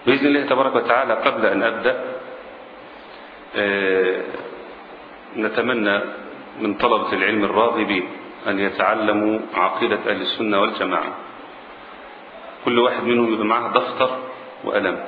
بإذن الله تبارك وتعالى قبل أن أبدأ نتمنى من طلبة العلم الراغبين أن يتعلموا عقيدة أهل السنة والجماعة كل واحد منهم يبقى معه دفتر وقلم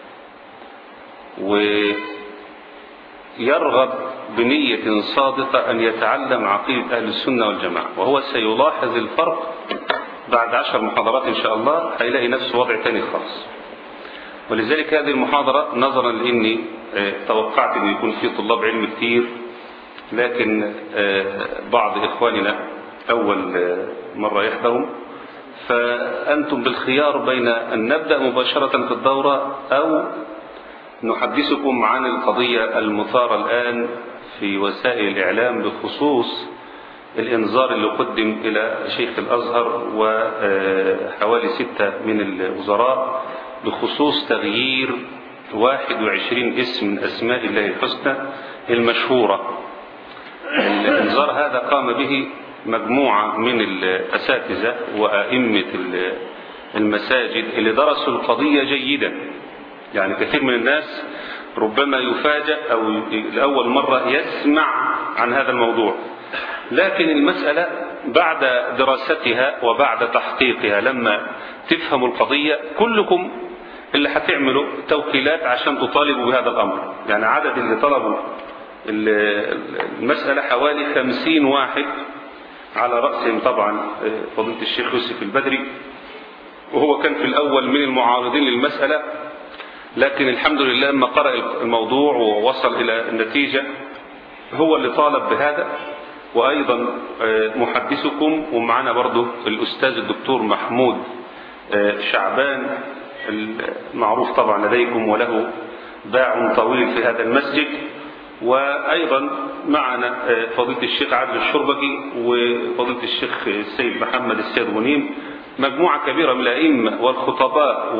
ويرغب بنية صادقة أن يتعلم عقيدة أهل السنة والجماعة وهو سيلاحظ الفرق بعد عشر محاضرات إن شاء الله هيلاقي نفسه وضع تاني خالص ولذلك هذه المحاضرة نظرا لأني توقعت أن يكون في طلاب علم كتير لكن بعض إخواننا أول مرة يحضروا فأنتم بالخيار بين أن نبدأ مباشرة في الدورة أو نحدثكم عن القضية المثارة الآن في وسائل الإعلام بخصوص الإنذار اللي قدم إلى شيخ الأزهر وحوالي ستة من الوزراء بخصوص تغيير 21 اسم من أسماء الله الحسنى المشهورة الإنذار هذا قام به مجموعة من الأساتذة وأئمة المساجد اللي درسوا القضية جيدا يعني كثير من الناس ربما يفاجأ أو لأول مرة يسمع عن هذا الموضوع لكن المسألة بعد دراستها وبعد تحقيقها لما تفهموا القضية كلكم اللي هتعملوا توكيلات عشان تطالبوا بهذا الأمر يعني عدد اللي طلبوا المسألة حوالي خمسين واحد على رأسهم طبعا فضيلة الشيخ يوسف البدري وهو كان في الأول من المعارضين للمسألة لكن الحمد لله لما قرأ الموضوع ووصل إلى النتيجة هو اللي طالب بهذا وأيضا محدثكم ومعنا برضه الأستاذ الدكتور محمود شعبان المعروف طبعا لديكم وله باع طويل في هذا المسجد وأيضا معنا فضيلة الشيخ عادل الشربكي وفضيلة الشيخ السيد محمد السيد غنيم مجموعة كبيرة من الأئمة والخطباء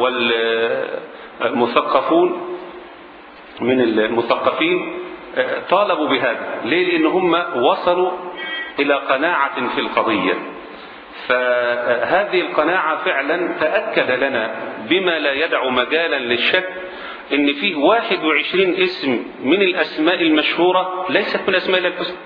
والمثقفون من المثقفين طالبوا بهذا ليه لأن هم وصلوا إلى قناعة في القضية فهذه القناعة فعلا تأكد لنا بما لا يدع مجالا للشك ان فيه 21 اسم من الاسماء المشهورة ليست من اسماء الله الحسنى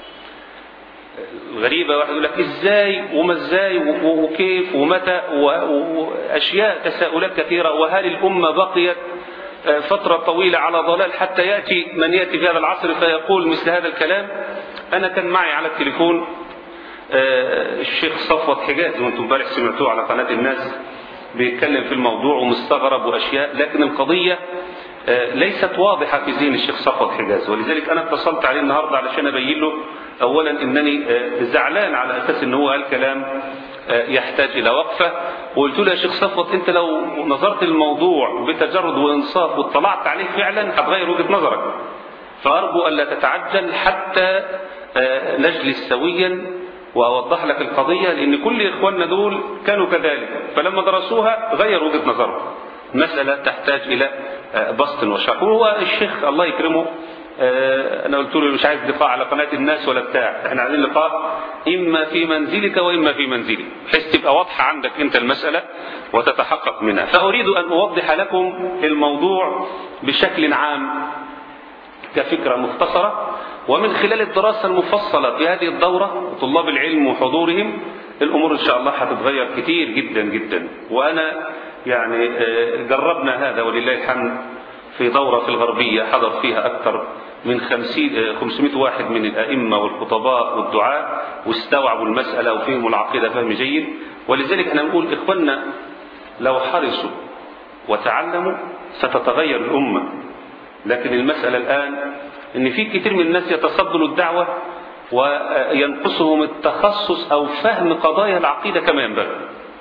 غريبة واحد يقول لك ازاي وما ازاي وكيف ومتى واشياء تساؤلات كثيرة وهل الامة بقيت فترة طويلة على ضلال حتى يأتي من يأتي في هذا العصر فيقول مثل هذا الكلام أنا كان معي على التليفون الشيخ صفوت حجاز وانتم امبارح سمعتوه على قناة الناس بيتكلم في الموضوع ومستغرب وأشياء لكن القضية ليست واضحة في ذهن الشيخ صفوت حجاز ولذلك أنا اتصلت عليه النهاردة علشان أبين له أولا أنني زعلان على أساس أنه قال كلام يحتاج إلى وقفة وقلت له يا شيخ صفوت أنت لو نظرت الموضوع بتجرد وإنصاف واطلعت عليه فعلا هتغير وجهة نظرك فأرجو ألا تتعجل حتى نجلس سويا وأوضح لك القضية لأن كل إخواننا دول كانوا كذلك فلما درسوها غيروا وجهة نظرهم مسألة تحتاج إلى بسط وشرح وهو الشيخ الله يكرمه أنا قلت له مش عايز لقاء على قناة الناس ولا بتاع احنا عايزين لقاء إما في منزلك وإما في منزلي بحيث تبقى واضحة عندك أنت المسألة وتتحقق منها فأريد أن أوضح لكم الموضوع بشكل عام كفكرة مختصرة ومن خلال الدراسة المفصلة في هذه الدورة طلاب العلم وحضورهم الأمور إن شاء الله هتتغير كتير جدا جدا وأنا يعني جربنا هذا ولله الحمد في دورة في الغربية حضر فيها أكثر من 500 واحد من الأئمة والخطباء والدعاة واستوعبوا المسألة وفهموا العقيدة فهم جيد ولذلك احنا نقول إخواننا لو حرصوا وتعلموا ستتغير الأمة لكن المسألة الآن ان في كتير من الناس يتصدوا الدعوة وينقصهم التخصص او فهم قضايا العقيدة كما ينبغي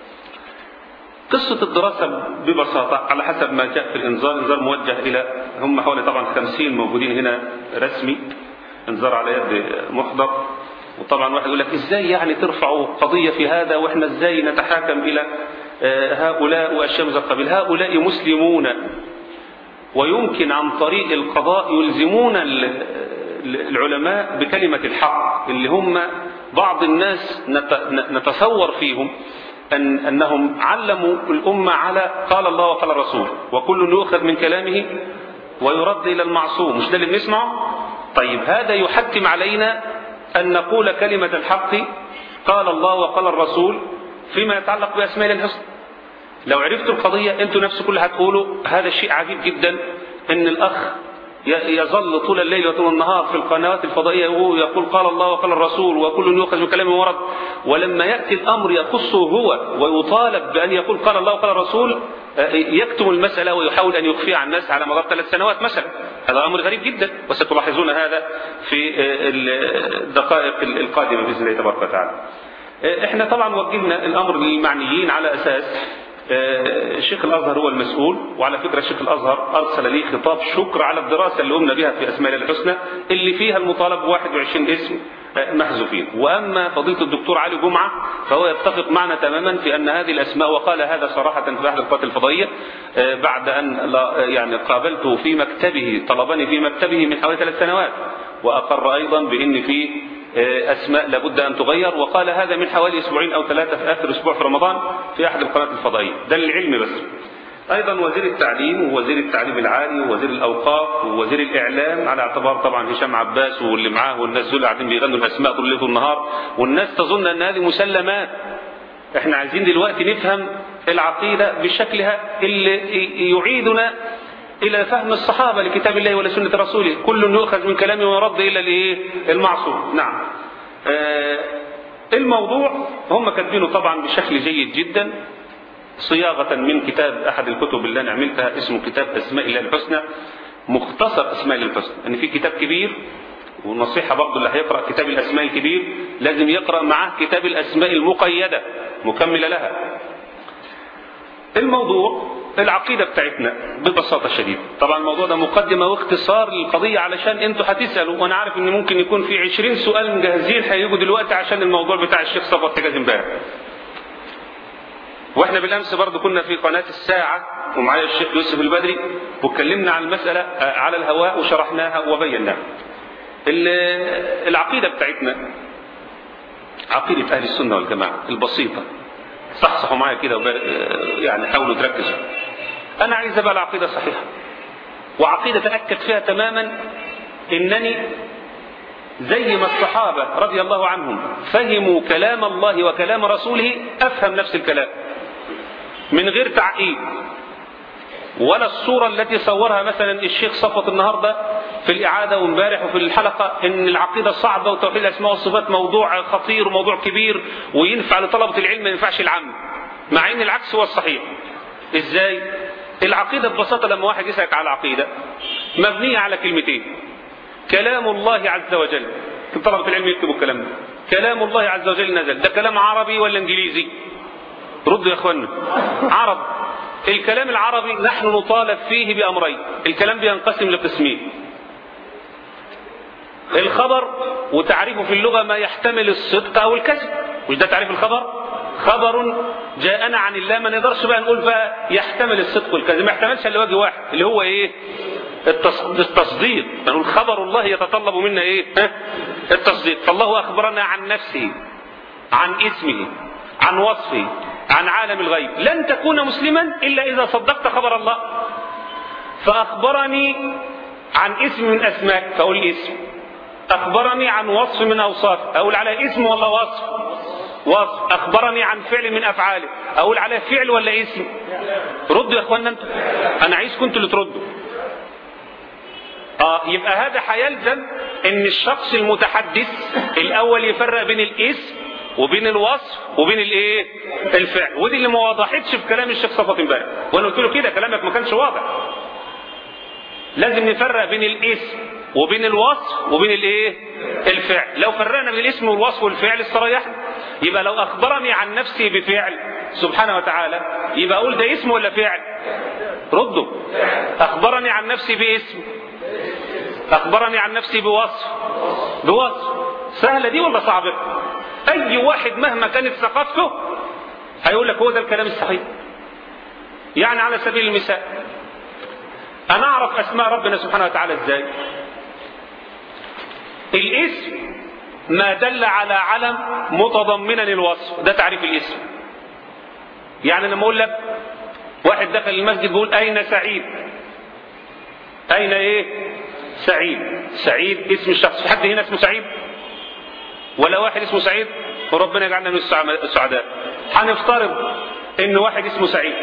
قصة الدراسة ببساطة على حسب ما جاء في الانذار انذار موجه الى هم حوالي طبعا خمسين موجودين هنا رسمي انذار على يد محضر وطبعا واحد يقول لك ازاي يعني ترفعوا قضية في هذا واحنا ازاي نتحاكم الى هؤلاء واشياء من القبيل هؤلاء مسلمون ويمكن عن طريق القضاء يلزمون العلماء بكلمة الحق اللي هم بعض الناس نتصور فيهم أن أنهم علموا الأمة على قال الله وقال الرسول وكل يؤخذ من كلامه ويرد إلى المعصوم مش ده اللي بنسمعه طيب هذا يحتم علينا أن نقول كلمة الحق قال الله وقال الرسول فيما يتعلق بأسماء الحسنى لو عرفتوا القضية انتوا نفسكم اللي هتقولوا هذا شيء عجيب جدا ان الأخ يظل طول الليل وطول النهار في القنوات الفضائية وهو يقول قال الله وقال الرسول وكل يؤخذ من كلامه ورد ولما يأتي الأمر يخصه هو ويطالب بأن يقول قال الله وقال الرسول يكتم المسألة ويحاول أن يخفيها عن الناس على مدار ثلاث سنوات مثلا هذا أمر غريب جدا وستلاحظون هذا في الدقائق القادمة بإذن الله تبارك وتعالى احنا طبعا وجهنا الأمر للمعنيين على أساس شيخ الازهر هو المسؤول وعلى فكره شيخ الازهر ارسل لي خطاب شكر على الدراسه اللي قمنا بها في اسماء الله الحسنى اللي فيها المطالب ب 21 اسم محذوفين واما فضيله الدكتور علي جمعه فهو يتفق معنا تماما في ان هذه الاسماء وقال هذا صراحه في احد القنوات الفضائيه بعد ان يعني قابلته في مكتبه طلبني في مكتبه من حوالي ثلاث سنوات واقر ايضا بان في أسماء لابد أن تغير وقال هذا من حوالي أسبوعين أو ثلاثة في آخر أسبوع في رمضان في أحد القنوات الفضائية ده للعلم بس أيضا وزير التعليم ووزير التعليم العالي ووزير الأوقاف ووزير الإعلام على اعتبار طبعا هشام عباس واللي معاه والناس دول قاعدين بيغنوا الأسماء طول الليل والنهار والناس تظن أن هذه مسلمات احنا عايزين دلوقتي نفهم العقيدة بشكلها اللي يعيدنا إلى فهم الصحابة لكتاب الله ولسنة رسوله كل يؤخذ من كلامه ويرد إلى الإيه؟ المعصوم نعم آه الموضوع هم كاتبينه طبعا بشكل جيد جدا صياغة من كتاب أحد الكتب اللي أنا عملتها اسمه كتاب أسماء الله الحسنى مختصر أسماء الله الحسنى أن يعني في كتاب كبير والنصيحة برضه اللي هيقرأ كتاب الأسماء الكبير لازم يقرأ معاه كتاب الأسماء المقيدة مكملة لها الموضوع العقيدة بتاعتنا ببساطة شديدة طبعا الموضوع ده مقدمة واختصار للقضية علشان انتوا هتسألوا وانا عارف ان ممكن يكون في عشرين سؤال مجهزين هيجوا دلوقتي عشان الموضوع بتاع الشيخ صفوت حجاز امبارح واحنا بالامس برضو كنا في قناة الساعة ومعايا الشيخ يوسف البدري واتكلمنا عن المسألة على الهواء وشرحناها وبيناها العقيدة بتاعتنا عقيدة أهل السنة والجماعة البسيطة صحصحوا معايا كده يعني حاولوا تركزوا أنا عايز أبقى العقيدة صحيحة وعقيدة تأكد فيها تماما إنني زي ما الصحابة رضي الله عنهم فهموا كلام الله وكلام رسوله أفهم نفس الكلام من غير تعقيد ولا الصورة التي صورها مثلا الشيخ صفوت النهاردة في الإعادة وامبارح وفي الحلقة إن العقيدة صعبة وتوحيد الأسماء والصفات موضوع خطير وموضوع كبير وينفع لطلبة العلم ما ينفعش العام مع إن العكس هو الصحيح إزاي؟ العقيدة ببساطة لما واحد يسألك على العقيدة مبنية على كلمتين كلام الله عز وجل طلبة العلم يكتبوا الكلام ده كلام الله عز وجل نزل ده كلام عربي ولا انجليزي ردوا يا اخوانا عرب الكلام العربي نحن نطالب فيه بأمرين الكلام بينقسم لقسمين الخبر وتعريفه في اللغة ما يحتمل الصدق أو الكذب مش ده تعريف الخبر خبر جاءنا عن الله ما نقدرش بقى نقول بقى يحتمل الصدق والكذب ما يحتملش الا وجه واحد اللي هو ايه التصديق نقول خبر الله يتطلب منا ايه التصديق فالله اخبرنا عن نفسه عن اسمه عن وصفه عن عالم الغيب لن تكون مسلما الا اذا صدقت خبر الله فاخبرني عن اسم من اسماء فاقول اسم اخبرني عن وصف من اوصاف اقول على اسم ولا وصف وصف اخبرني عن فعل من افعاله اقول على فعل ولا اسم ردوا يا اخوانا انتوا انا عايزكم انتوا اللي تردوا اه يبقى هذا هيلزم ان الشخص المتحدث الاول يفرق بين الاسم وبين الوصف وبين الايه الفعل ودي اللي ما وضحتش في كلام الشيخ صفوت امبارح وانا قلت له كده كلامك ما كانش واضح لازم نفرق بين الاسم وبين الوصف وبين الايه الفعل لو فرقنا بين الاسم والوصف والفعل استريحنا يبقى لو اخبرني عن نفسي بفعل سبحانه وتعالى يبقى اقول ده اسم ولا فعل ردوا اخبرني عن نفسي باسم اخبرني عن نفسي بوصف بوصف سهله دي ولا صعبه اي واحد مهما كانت ثقافته هيقول لك هو ده الكلام الصحيح يعني على سبيل المثال انا اعرف اسماء ربنا سبحانه وتعالى ازاي الاسم ما دل على علم متضمنا الوصف ده تعريف الاسم يعني لما اقول لك واحد دخل المسجد بيقول اين سعيد اين ايه سعيد سعيد اسم الشخص في حد هنا اسمه سعيد ولا واحد اسمه سعيد وربنا يجعلنا من السعداء هنفترض ان واحد اسمه سعيد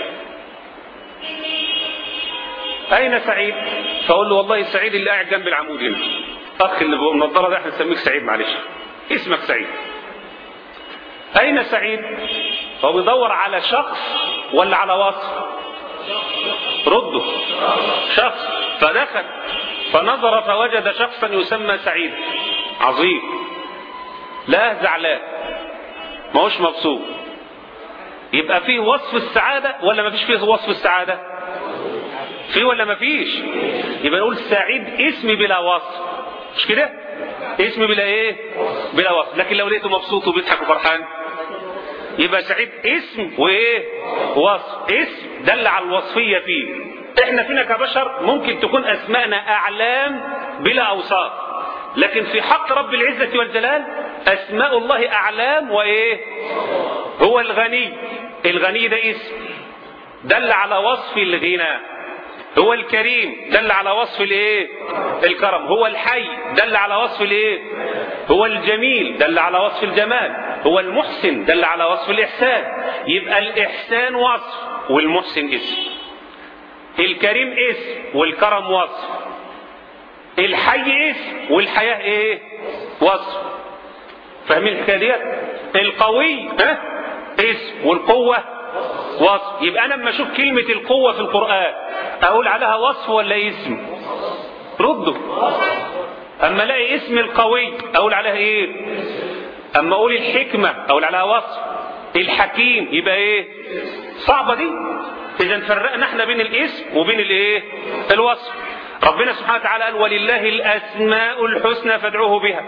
اين سعيد فاقول له والله سعيد اللي قاعد جنب العمود هنا اخ اللي بالنضاره ده احنا نسميك سعيد معلش اسمك سعيد اين سعيد هو بيدور على شخص ولا على وصف رده شخص فدخل فنظر فوجد شخصا يسمى سعيد عظيم لا زعلان ما هوش مبسوط يبقى فيه وصف السعادة ولا ما فيش فيه وصف السعادة فيه ولا ما فيش يبقى نقول سعيد اسم بلا وصف مش كده اسم بلا ايه بلا وصف لكن لو لقيته مبسوط وبيضحك وفرحان يبقى سعيد اسم وايه وصف اسم دل على الوصفية فيه احنا فينا كبشر ممكن تكون اسماءنا اعلام بلا اوصاف لكن في حق رب العزة والجلال اسماء الله اعلام وايه هو الغني الغني ده اسم دل على وصف الغنى هو الكريم دل على وصف الايه الكرم هو الحي دل على وصف الايه هو الجميل دل على وصف الجمال هو المحسن دل على وصف الاحسان يبقى الاحسان وصف والمحسن اسم الكريم اسم والكرم وصف الحي اسم والحياة ايه وصف فاهمين الحكايه ديت القوي ها اسم والقوه وصف يبقى انا لما اشوف كلمه القوه في القران اقول عليها وصف ولا اسم ردوا اما الاقي اسم القوي اقول عليها ايه اما اقول الحكمه اقول عليها وصف الحكيم يبقى ايه صعبه دي اذا فرقنا احنا بين الاسم وبين الايه الوصف ربنا سبحانه وتعالى قال ولله الاسماء الحسنى فادعوه بها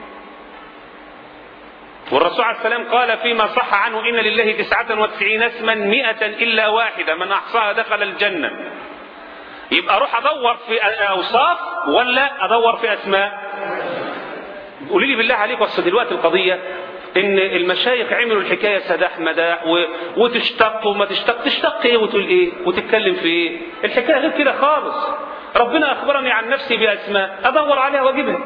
والرسول عليه السلام قال فيما صح عنه إن لله تسعة وتسعين اسما مئة إلا واحدة من أحصاها دخل الجنة يبقى أروح أدور في أوصاف ولا أدور في أسماء قولي لي بالله عليك وصل دلوقتي القضية ان المشايخ عملوا الحكايه سداح مداح و... وتشتق وما تشتق تشتق ايه وتقول ايه وتتكلم في ايه الحكايه غير كده خالص ربنا اخبرني عن نفسي باسماء ادور عليها واجيبها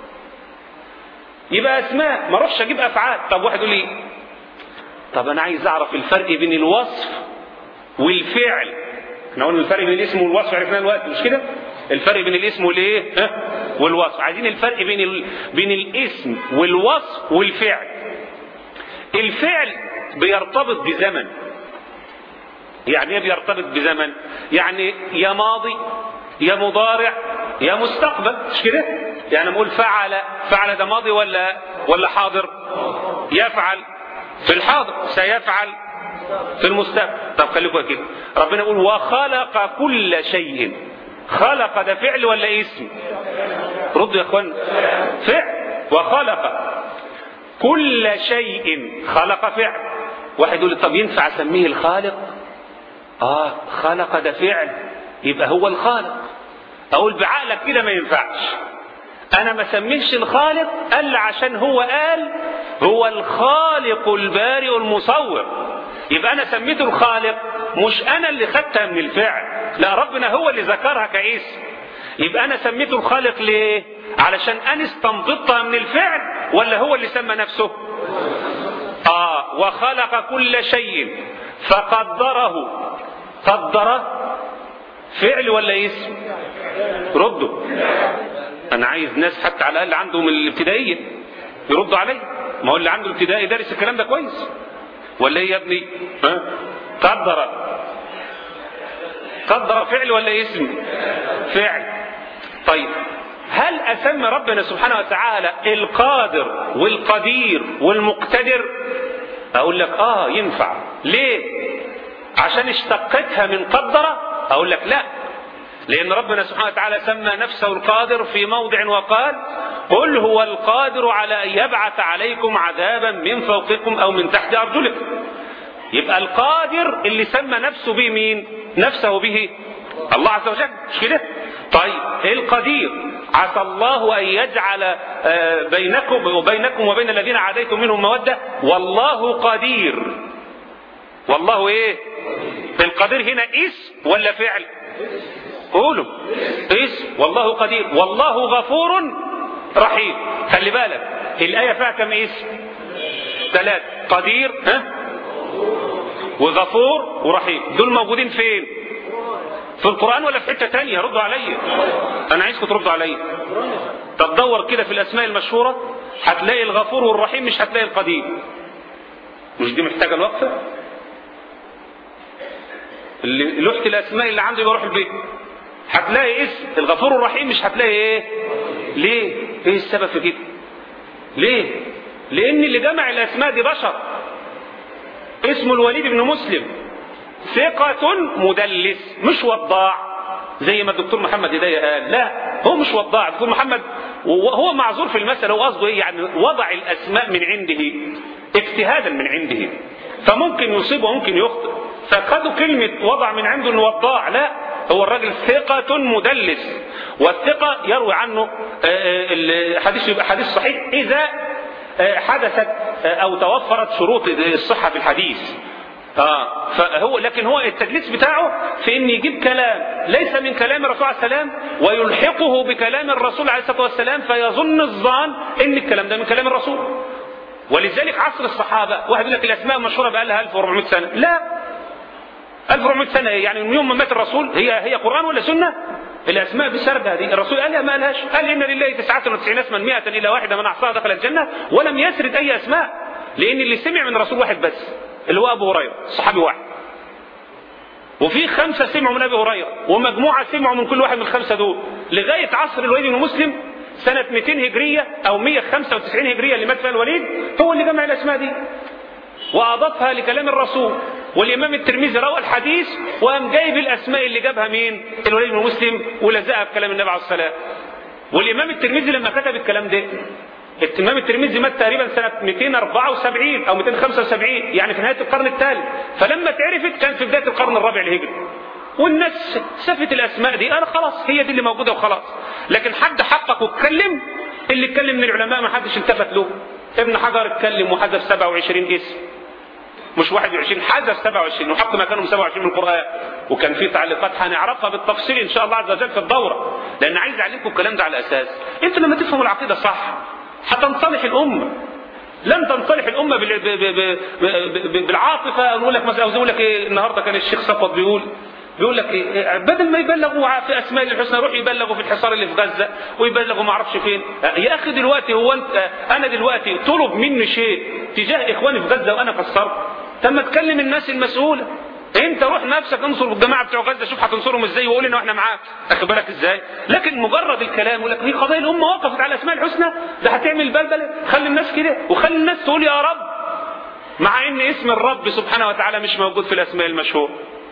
يبقى اسماء ما اروحش اجيب افعال طب واحد يقول لي طب انا عايز اعرف الفرق بين الوصف والفعل احنا قلنا الفرق بين الاسم والوصف عرفناه دلوقتي مش كده الفرق بين الاسم والايه ها والوصف عايزين الفرق بين ال... بين الاسم والوصف والفعل الفعل بيرتبط بزمن يعني ايه بيرتبط بزمن يعني يا ماضي يا مضارع يا مستقبل مش كده يعني نقول فعل فعل ده ماضي ولا ولا حاضر يفعل في الحاضر سيفعل في المستقبل طب خليكم كده ربنا يقول وخلق كل شيء خلق ده فعل ولا اسم ردوا يا اخوان فعل وخلق كل شيء خلق فعل واحد يقول طب ينفع اسميه الخالق اه خلق ده فعل يبقى هو الخالق اقول بعقلك كده ما ينفعش انا ما سميش الخالق الا عشان هو قال هو الخالق البارئ المصور يبقى انا سميته الخالق مش انا اللي خدتها من الفعل لا ربنا هو اللي ذكرها كاسم يبقى انا سميته الخالق ليه علشان انا استنبطتها من الفعل ولا هو اللي سمى نفسه اه وخلق كل شيء فقدره قدره فعل ولا اسم ردوا انا عايز ناس حتى على الاقل عندهم الابتدائيه يردوا علي ما هو اللي عنده الابتدائي دارس الكلام ده كويس ولا ايه يا ابني ها قدر قدر فعل ولا اسم فعل طيب هل اسمي ربنا سبحانه وتعالى القادر والقدير والمقتدر اقول لك اه ينفع ليه عشان اشتقتها من قدر اقول لك لا لأن ربنا سبحانه وتعالى سمى نفسه القادر في موضع وقال قل هو القادر على أن يبعث عليكم عذابا من فوقكم أو من تحت أرجلكم يبقى القادر اللي سمى نفسه به مين نفسه به الله عز وجل مش كده طيب القدير عسى الله أن يجعل بينكم وبينكم وبين الذين عاديتم منهم مودة والله قدير والله ايه القدير هنا اسم ولا فعل قولوا اسم والله قدير والله غفور رحيم خلي بالك الآية فيها كم اسم ثلاث قدير ها وغفور ورحيم دول موجودين فين في القرآن ولا في حتة تانية ردوا عليا أنا عايزكم تردوا عليا طب دور كده في الأسماء المشهورة هتلاقي الغفور والرحيم مش هتلاقي القدير مش دي محتاجة الوقفة اللي لوحة الأسماء اللي عنده يبقى روح البيت هتلاقي اسم الغفور الرحيم مش هتلاقي ايه ليه ايه السبب في كده ليه لان اللي جمع الاسماء دي بشر اسمه الوليد بن مسلم ثقة مدلس مش وضاع زي ما الدكتور محمد هداية قال لا هو مش وضاع الدكتور محمد وهو معذور في المسألة هو قصده ايه يعني وضع الاسماء من عنده اجتهادا من عنده فممكن يصيب وممكن يخطئ فخدوا كلمة وضع من عنده انه وضاع لا هو الراجل ثقة مدلس والثقة يروي عنه الحديث يبقى حديث صحيح إذا حدثت أو توفرت شروط الصحة في الحديث آه فهو لكن هو التدليس بتاعه في ان يجيب كلام ليس من كلام الرسول عليه السلام ويلحقه بكلام الرسول عليه الصلاه والسلام فيظن الظان ان الكلام ده من كلام الرسول ولذلك عصر الصحابه واحد يقول لك الاسماء المشهوره بقى لها 1400 سنه لا 1400 سنة يعني من يوم ما مات الرسول هي هي قرآن ولا سنة؟ الأسماء بالسرد هذه الرسول قال ما قالهاش قال إن لله 99 اسما 100 إلى واحدة من أحصاها دخل الجنة ولم يسرد أي أسماء لأن اللي سمع من رسول واحد بس اللي هو أبو هريرة صحابي واحد وفي خمسة سمعوا من أبي هريرة ومجموعة سمعوا من كل واحد من الخمسة دول لغاية عصر الوليد بن مسلم سنة 200 هجرية أو 195 هجرية اللي مات فيها الوليد هو اللي جمع الأسماء دي وأضافها لكلام الرسول والإمام الترمذي روى الحديث وقام جايب الأسماء اللي جابها مين؟ الوليد بن مسلم ولزقها بكلام النبي عليه الصلاة والإمام الترمذي لما كتب الكلام ده الإمام الترمذي مات تقريبا سنة 274 أو 275 يعني في نهاية القرن الثالث فلما اتعرفت كان في بداية القرن الرابع الهجري والناس سفت الأسماء دي أنا خلاص هي دي اللي موجودة وخلاص لكن حد حقق واتكلم اللي اتكلم من العلماء ما حدش التفت له ابن حجر اتكلم وحذف 27 اسم مش 21 حذف 27 وحط مكانهم 27 من القرآن وكان في تعليقات هنعرفها بالتفصيل ان شاء الله عز وجل في الدورة لان عايز اعلمكم الكلام ده على اساس انتوا لما تفهموا العقيدة صح هتنصلح الامة لن تنصلح الامة بال... ب... ب... ب... بالعاطفة نقول لك مثلا يقول لك ايه النهارده كان الشيخ صفوت بيقول بيقول لك إيه بدل ما يبلغوا في اسماء الحسنى يروحوا يبلغوا في الحصار اللي في غزه ويبلغوا ما اعرفش فين يا اخي دلوقتي هو انت انا دلوقتي طلب مني شيء تجاه اخواني في غزه وانا قصرت طب ما تكلم الناس المسؤوله انت روح نفسك انصر الجماعه بتوع غزه شوف هتنصرهم ازاي وقول لنا احنا معاك اخد بالك ازاي لكن مجرد الكلام يقول لك هي قضايا الامه وقفت على اسماء الحسنى ده هتعمل بلبله خلي الناس كده وخلي الناس تقول يا رب مع ان اسم الرب سبحانه وتعالى مش موجود في الاسماء المشهوره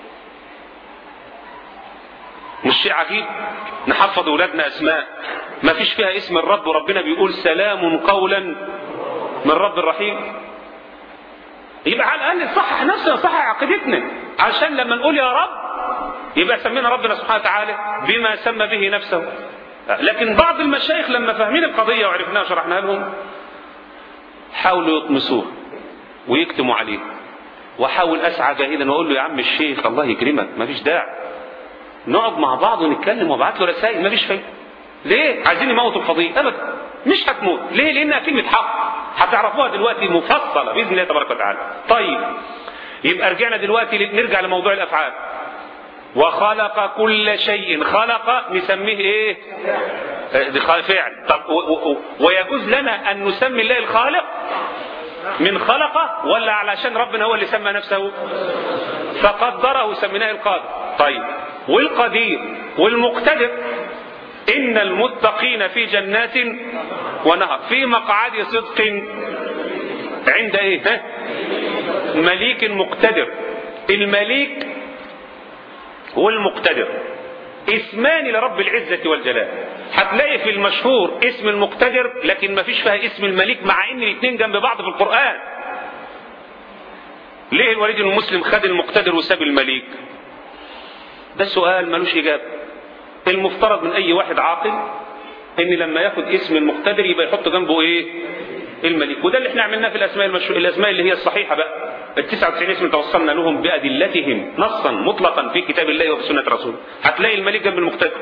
مش شيء عجيب نحفظ اولادنا اسماء ما فيش فيها اسم الرب وربنا بيقول سلام قولا من رب الرحيم يبقى على الاقل نصحح نفسنا نصحح عقيدتنا عشان لما نقول يا رب يبقى سمينا ربنا سبحانه وتعالى بما سمى به نفسه لكن بعض المشايخ لما فاهمين القضيه وعرفناها وشرحناها لهم حاولوا يطمسوه ويكتموا عليه وحاول اسعى جاهدا واقول له يا عم الشيخ الله يكرمك ما فيش داعي نقعد مع بعض ونتكلم وابعت له رسائل مفيش فايده ليه عايزين يموتوا القضيه ابدا مش هتموت ليه لانها كلمه حق هتعرفوها دلوقتي مفصله باذن الله تبارك وتعالى طيب يبقى رجعنا دلوقتي نرجع لموضوع الافعال وخلق كل شيء خلق نسميه ايه دي فعل طب ويجوز لنا ان نسمي الله الخالق من خلق ولا علشان ربنا هو اللي سمى نفسه فقدره سميناه القادر طيب والقدير والمقتدر إن المتقين في جنات ونهر في مقعد صدق عند إيه ها؟ مليك مقتدر المليك والمقتدر اسمان لرب العزة والجلال هتلاقي في المشهور اسم المقتدر لكن ما فيش فيها اسم المليك مع ان الاثنين جنب بعض في القرآن ليه الوليد المسلم خد المقتدر وساب المليك ده سؤال ملوش إجابة المفترض من أي واحد عاقل إن لما ياخد اسم المقتدر يبقى يحط جنبه إيه؟ الملك وده اللي احنا عملناه في الأسماء المشهور الأسماء اللي هي الصحيحة بقى ال 99 اسم توصلنا لهم بأدلتهم نصا مطلقا في كتاب الله وفي سنة رسوله هتلاقي الملك جنب المقتدر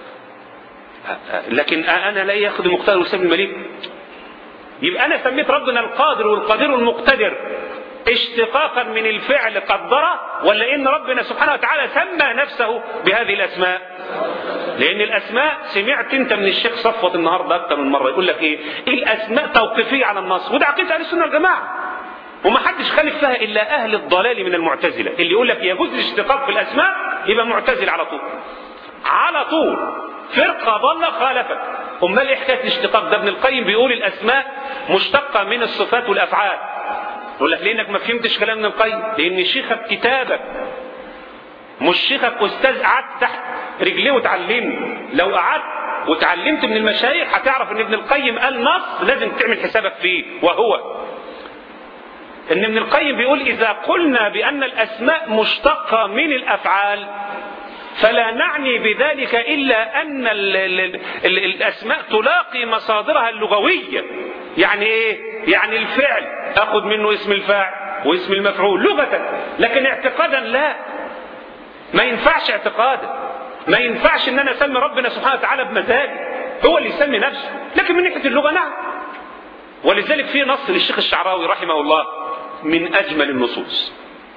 لكن أنا لا ياخذ المقتدر ويسمي الملك يبقى أنا سميت ربنا القادر والقدير والمقتدر اشتقاقا من الفعل قدره ولا ان ربنا سبحانه وتعالى سمى نفسه بهذه الاسماء لان الاسماء سمعت انت من الشيخ صفوت النهارده اكثر من مره يقول لك ايه الاسماء توقيفيه على النص وده عقيده اهل السنه والجماعه وما حدش خالف فيها الا اهل الضلال من المعتزله اللي يقول لك يجوز الاشتقاق في الاسماء يبقى معتزل على طول على طول فرقه ضاله خالفت امال ايه حكايه الاشتقاق ده ابن القيم بيقول الاسماء مشتقه من الصفات والافعال يقول لك لانك ما فهمتش كلام ابن القيم لان شيخك كتابك مش شيخك استاذ قعدت تحت رجليه وتعلمت لو قعدت وتعلمت من المشايخ هتعرف ان ابن القيم قال نص لازم تعمل حسابك فيه وهو ان ابن القيم بيقول اذا قلنا بان الاسماء مشتقه من الافعال فلا نعني بذلك الا ان ال ال ال الاسماء تلاقي مصادرها اللغويه يعني ايه يعني الفعل اخذ منه اسم الفاعل واسم المفعول لغه لكن اعتقادا لا ما ينفعش اعتقادا ما ينفعش ان انا اسمي ربنا سبحانه وتعالى بمزاجي هو اللي يسمي نفسه لكن من ناحيه اللغه نعم ولذلك في نص للشيخ الشعراوي رحمه الله من اجمل النصوص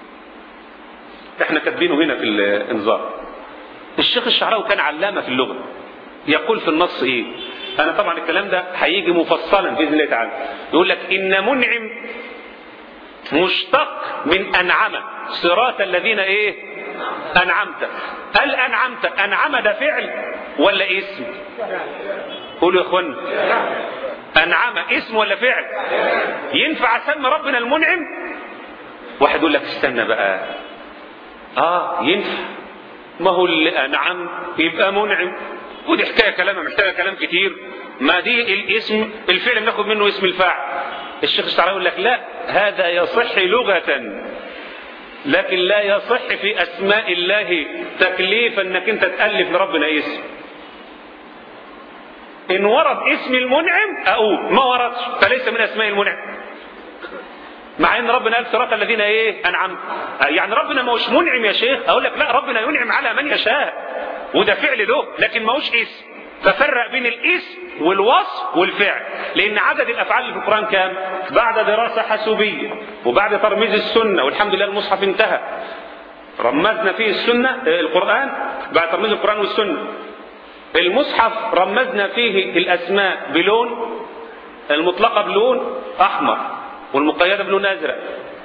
احنا كاتبينه هنا في الانذار الشيخ الشعراوي كان علامه في اللغه يقول في النص ايه انا طبعا الكلام ده هيجي مفصلا باذن الله تعالى يقول لك ان منعم مشتق من انعم صراط الذين ايه انعمت هل انعمت انعم ده فعل ولا اسم قولوا يا اخوانا انعم اسم ولا فعل ينفع اسمي ربنا المنعم واحد يقول لك استنى بقى اه ينفع ما هو اللي انعم يبقى منعم ودي حكايه كلام محتاجه كلام كتير ما دي الاسم الفعل بناخد منه اسم الفاعل الشيخ الشعراوي يقول لك لا هذا يصح لغه لكن لا يصح في اسماء الله تكليف انك انت تالف لربنا اسم ان ورد اسم المنعم اقول ما وردش فليس من اسماء المنعم مع ان ربنا قال صراط الذين ايه انعمت يعني ربنا ما هوش منعم يا شيخ اقول لك لا ربنا ينعم على من يشاء وده فعل له لكن ما هوش اسم ففرق بين الاسم والوصف والفعل لان عدد الافعال اللي في القران كام بعد دراسه حاسوبيه وبعد ترميز السنه والحمد لله المصحف انتهى رمزنا فيه السنه القران بعد ترميز القران والسنه المصحف رمزنا فيه الاسماء بلون المطلقه بلون احمر والمقيده بلون ازرق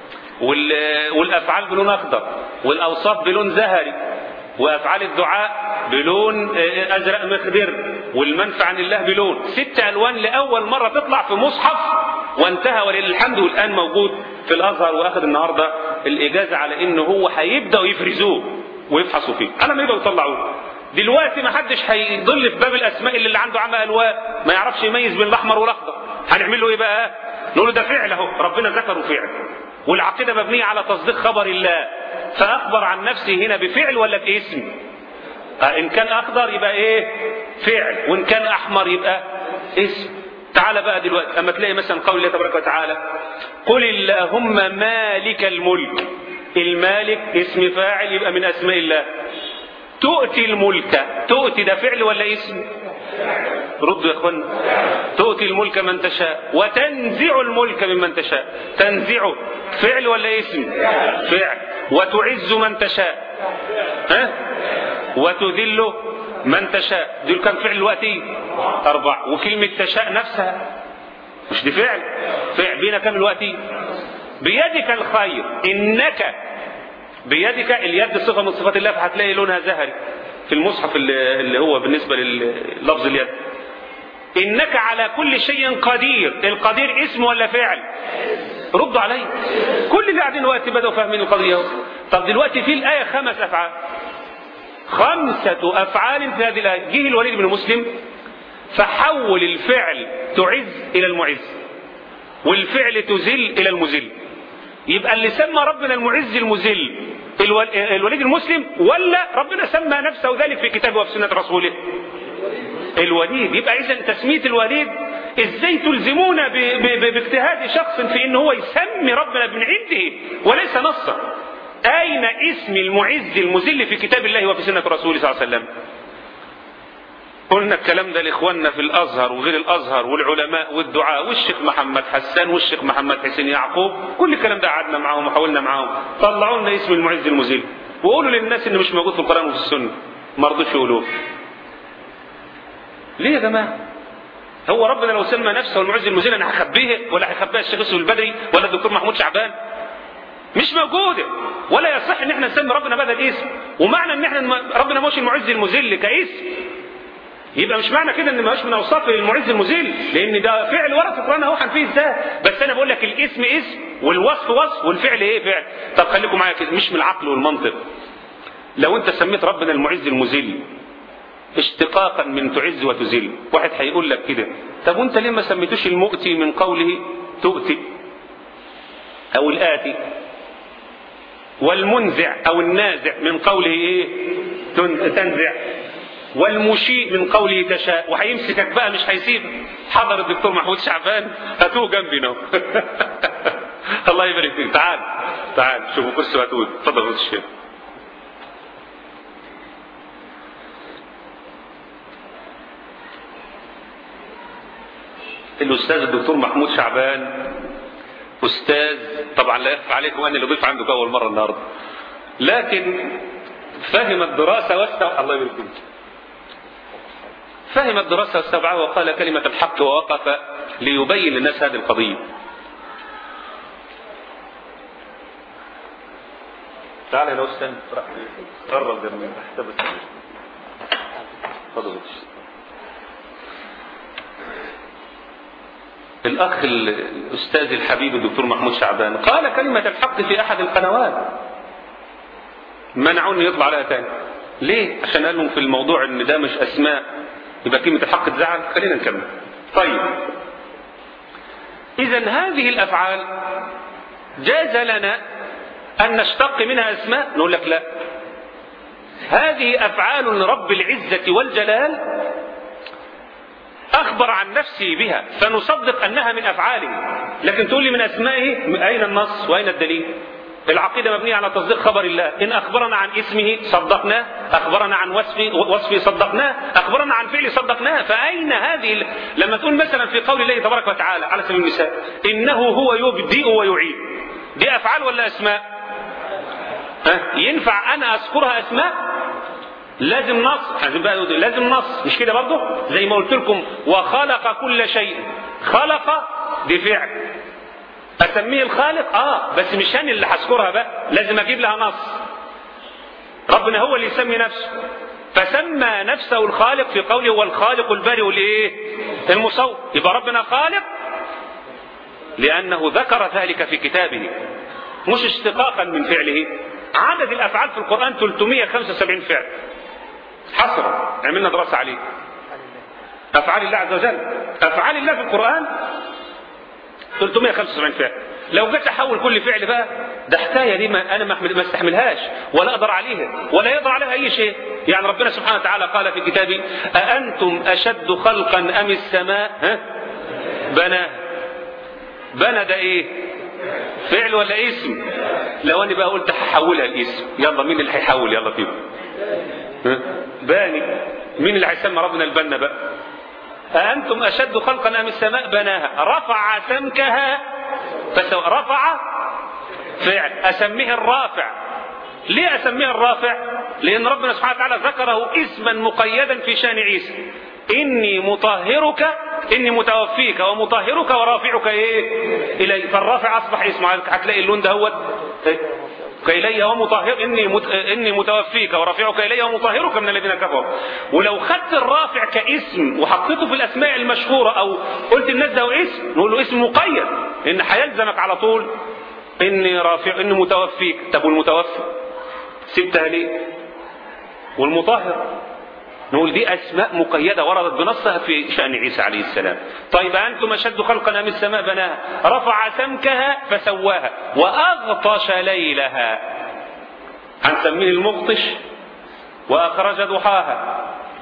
والافعال بلون اخضر والاوصاف بلون زهري وافعال الدعاء بلون ازرق مخضر والمنفع عن الله بلون ست الوان لاول مره تطلع في مصحف وانتهى ولله الحمد والان موجود في الازهر واخذ النهارده الاجازه على انه هو هيبداوا يفرزوه ويبحثوا فيه على ما يبداوا يطلعوه دلوقتي ما حدش هيضل في باب الاسماء اللي, اللي عنده عمى الوان ما يعرفش يميز بين الاحمر والاخضر هنعمل له ايه بقى نقول له ده فعل اهو ربنا ذكره فعل والعقيده مبنيه على تصديق خبر الله فاخبر عن نفسه هنا بفعل ولا باسم ان كان اخضر يبقى ايه فعل وان كان احمر يبقى اسم تعالى بقى دلوقتي اما تلاقي مثلا قول الله تبارك وتعالى قل اللهم مالك الملك المالك اسم فاعل يبقى من اسماء الله تؤتي الملك تؤتي ده فعل ولا اسم ردوا يا اخوانا تؤتي الملك من تشاء وتنزع الملك ممن تشاء تنزعه فعل ولا اسم فعل وتعز من تشاء ها وتذل من تشاء دول كم فعل دلوقتي أربع وكلمة تشاء نفسها مش دي فعل فعل بينا كم دلوقتي بيدك الخير إنك بيدك اليد صفة من صفات الله فهتلاقي لونها زهري في المصحف اللي هو بالنسبة للفظ اليد إنك على كل شيء قدير القدير اسم ولا فعل ردوا علي كل اللي قاعدين دلوقتي بدأوا فاهمين القضية طب دلوقتي في الآية خمس أفعال خمسة أفعال في هذه الآية جه الوليد بن مسلم فحول الفعل تعز إلى المعز والفعل تزل إلى المزل يبقى اللي سمى ربنا المعز المذل الوليد المسلم ولا ربنا سمى نفسه ذلك في كتابه وفي سنة رسوله الوليد يبقى إذا تسمية الوليد ازاي تلزمون ب- ب- ب- باجتهاد شخص في ان هو يسمي ربنا من عنده وليس نصا اين اسم المعز المذل في كتاب الله وفي سنه رسوله صلى الله عليه وسلم قلنا الكلام ده لاخواننا في الازهر وغير الازهر والعلماء والدعاء والشيخ محمد حسان والشيخ محمد حسين يعقوب كل الكلام ده قعدنا معاهم وحاولنا معاهم طلعوا لنا اسم المعز المذل وقولوا للناس انه مش موجود في القران وفي السنه ما رضوش يقولوه ليه يا جماعه هو ربنا لو سمى نفسه المعز المذل انا هخبيه ولا هيخبيها الشيخ يوسف البدري ولا الدكتور محمود شعبان مش موجوده ولا يصح ان احنا نسمي ربنا بهذا الاسم ومعنى ان احنا ربنا مش المعز المذل كاسم يبقى مش معنى كده ان ما هوش من اوصاف المعز المذل لان ده فعل ورد في القران اهو هنفيه ازاي بس انا بقول لك الاسم اسم والوصف وصف والفعل ايه فعل طب خليكم معايا كده مش من العقل والمنطق لو انت سميت ربنا المعز المذل اشتقاقا من تعز وتذل واحد هيقول لك كده طب وانت ليه ما سميتوش المؤتي من قوله تؤتي او الاتي والمنزع او النازع من قوله ايه تن- تنزع والمشيء من قوله تشاء وهيمسكك بقى مش هيسيبك حضر الدكتور محمود شعبان هاتوه جنبنا الله يبارك فيك تعال تعال شوفوا كرسي وهاتوه اتفضل يا الشيخ الاستاذ الدكتور محمود شعبان استاذ طبعا لا يخفى عليكم انا اللي ضيف عندك اول مره النهارده لكن فهم الدراسه واستوعب الله يبارك فيك فهم الدراسه واستوعبها وقال كلمه الحق ووقف ليبين للناس هذه القضيه تعال يا استاذ قرب ده من تحت بس تفضل الأخ الأستاذ الحبيب الدكتور محمود شعبان قال كلمة الحق في أحد القنوات منعوا انه يطلع عليها تاني ليه؟ عشان قالوا في الموضوع ان ده مش اسماء يبقى كلمة الحق تزعل خلينا نكمل طيب إذا هذه الأفعال جاز لنا أن نشتق منها أسماء نقول لك لا هذه أفعال رب العزة والجلال أخبر عن نفسه بها فنصدق أنها من أفعاله لكن تقول لي من أسمائه أين النص وأين الدليل العقيدة مبنية على تصديق خبر الله إن أخبرنا عن اسمه صدقناه أخبرنا عن وصفه وصفه صدقناه أخبرنا عن فعله صدقناه فأين هذه ال... لما تقول مثلا في قول الله تبارك وتعالى على سبيل المثال إنه هو يبدئ ويعيد دي أفعال ولا أسماء ها؟ ينفع أنا أذكرها أسماء لازم نص لازم نص مش كده برضه زي ما قلت لكم وخلق كل شيء خلق دي فعل اسميه الخالق اه بس مش انا اللي هذكرها بقى لازم اجيب لها نص ربنا هو اللي يسمي نفسه فسمى نفسه الخالق في قوله هو الخالق البارئ الايه المصور يبقى ربنا خالق لانه ذكر ذلك في كتابه مش اشتقاقا من فعله عدد الافعال في القران 375 فعل حصرا عملنا دراسه عليه افعال الله عز وجل افعال الله في القران 375 فعل لو جيت احول كل فعل بقى ده حكايه دي ما انا ما استحملهاش ولا اقدر عليها ولا يقدر عليها اي شيء يعني ربنا سبحانه وتعالى قال في كتابه اانتم اشد خلقا ام السماء ها بنى بنى ده ايه فعل ولا اسم لو انا بقى قلت هحولها الاسم يلا مين اللي هيحول يلا فيكم ها؟ باني مين اللي هيسمى ربنا البنا بقى أأنتم أشد خلقا أم السماء بناها رفع سمكها فسو رفع فعل أسميه الرافع ليه أسميه الرافع لأن ربنا سبحانه وتعالى ذكره اسما مقيدا في شان عيسى إني مطهرك إني متوفيك ومطهرك ورافعك إيه إلي فالرافع أصبح اسمه هتلاقي اللون ده هو إلي ومطهر إني مت... إني متوفيك ورافعك إلي ومطهرك من الذين كفروا ولو خدت الرافع كاسم وحطيته في الأسماء المشهورة أو قلت الناس ده اسم نقول له اسم مقيد إن هيلزمك على طول إني رافع إني متوفيك طب والمتوفي سبتها ليه؟ والمطهر نقول دي أسماء مقيدة وردت بنصها في شأن عيسى عليه السلام طيب أنتم أشد خلقا أم السماء بناها رفع سمكها فسواها وأغطش ليلها هنسميه المغطش وأخرج ضحاها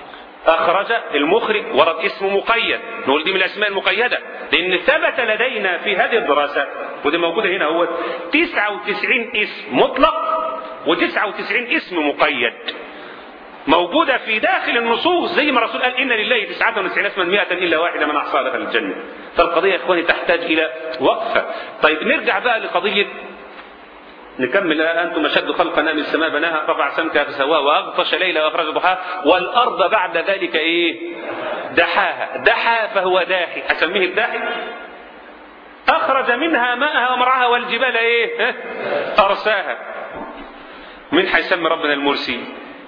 أخرج المخرج ورد اسمه مقيد نقول دي من الأسماء المقيدة لأن ثبت لدينا في هذه الدراسة ودي موجودة هنا هو 99 اسم مطلق و99 اسم مقيد موجودة في داخل النصوص زي ما الرسول قال إن لله 99 اسما 100 إلا واحدة من أحصاها دخل الجنة فالقضية يا إخواني تحتاج إلى وقفة طيب نرجع بقى لقضية نكمل أنتم أشد خلقا من السماء بناها رفع سمكها فسواها وأغطش ليلها وأخرج ضحاها والأرض بعد ذلك إيه دحاها دحا فهو داحي أسميه الداحي أخرج منها ماءها ومرعاها والجبال إيه أرساها من حيسمي ربنا المرسي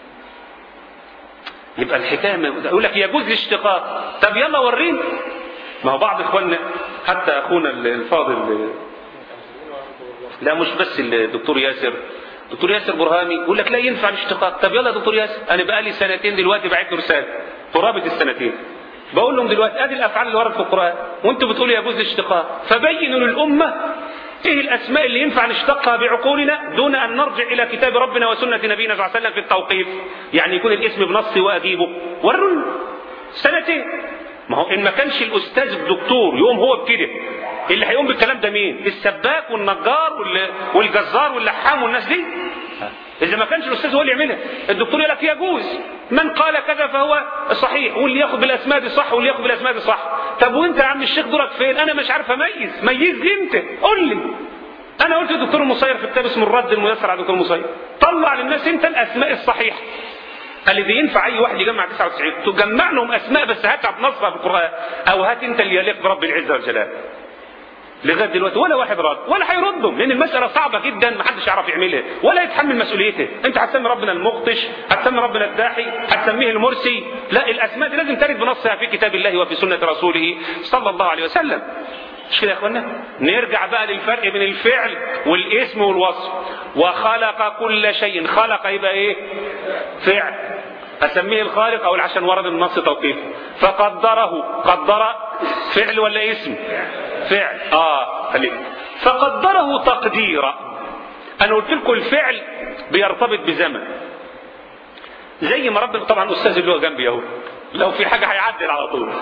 يبقى الحكايه يقول لك يجوز الاشتقاق طب يلا ورينا ما هو بعض اخواننا حتى اخونا الفاضل لا مش بس الدكتور ياسر دكتور ياسر برهامي يقول لك لا ينفع الاشتقاق طب يلا يا دكتور ياسر انا بقى لي سنتين دلوقتي بعت له رساله قرابه السنتين بقول لهم دلوقتي ادي الافعال اللي وردت في القران وانتم بتقولوا يجوز الاشتقاق فبينوا للامه ايه الاسماء اللي ينفع نشتقها بعقولنا دون ان نرجع الى كتاب ربنا وسنه نبينا صلى الله عليه وسلم في التوقيف يعني يكون الاسم بنصي واجيبه وروا سنتين ما هو ان ما كانش الاستاذ الدكتور يقوم هو بكده اللي هيقوم بالكلام ده مين السباك والنجار والجزار واللحام والناس دي اذا ما كانش الاستاذ هو اللي يعملها الدكتور يقول لك يجوز من قال كذا فهو صحيح واللي ياخد بالاسماء دي صح واللي ياخد بالاسماء دي صح طب وانت يا عم الشيخ دورك فين انا مش عارف اميز ميز لي انت قول لي انا قلت للدكتور المصير في كتاب اسمه الرد الميسر على الدكتور المصير طلع للناس انت الاسماء الصحيحه قال لي دي ينفع اي واحد يجمع 99 تجمع لهم اسماء بس هات بنصها في القران او هات انت اللي يليق برب العزه والجلال لغايه دلوقتي ولا واحد رد ولا هيردهم لان المساله صعبه جدا ما حدش يعرف يعملها ولا يتحمل مسؤوليته انت هتسمي ربنا المقطش هتسمي ربنا الداحي هتسميه المرسي لا الاسماء دي لازم ترد بنصها في كتاب الله وفي سنه رسوله صلى الله عليه وسلم مش كده يا اخوانا نرجع بقى للفرق بين الفعل والاسم والوصف وخلق كل شيء خلق يبقى ايه فعل اسميه الخالق او عشان ورد النص توقيف فقدره قدر فعل ولا اسم فعل اه خليك فقدره تقديرا انا قلت لكم الفعل بيرتبط بزمن زي ما ربنا طبعا الاستاذ اللي هو جنبي اهو لو في حاجه هيعدل على طول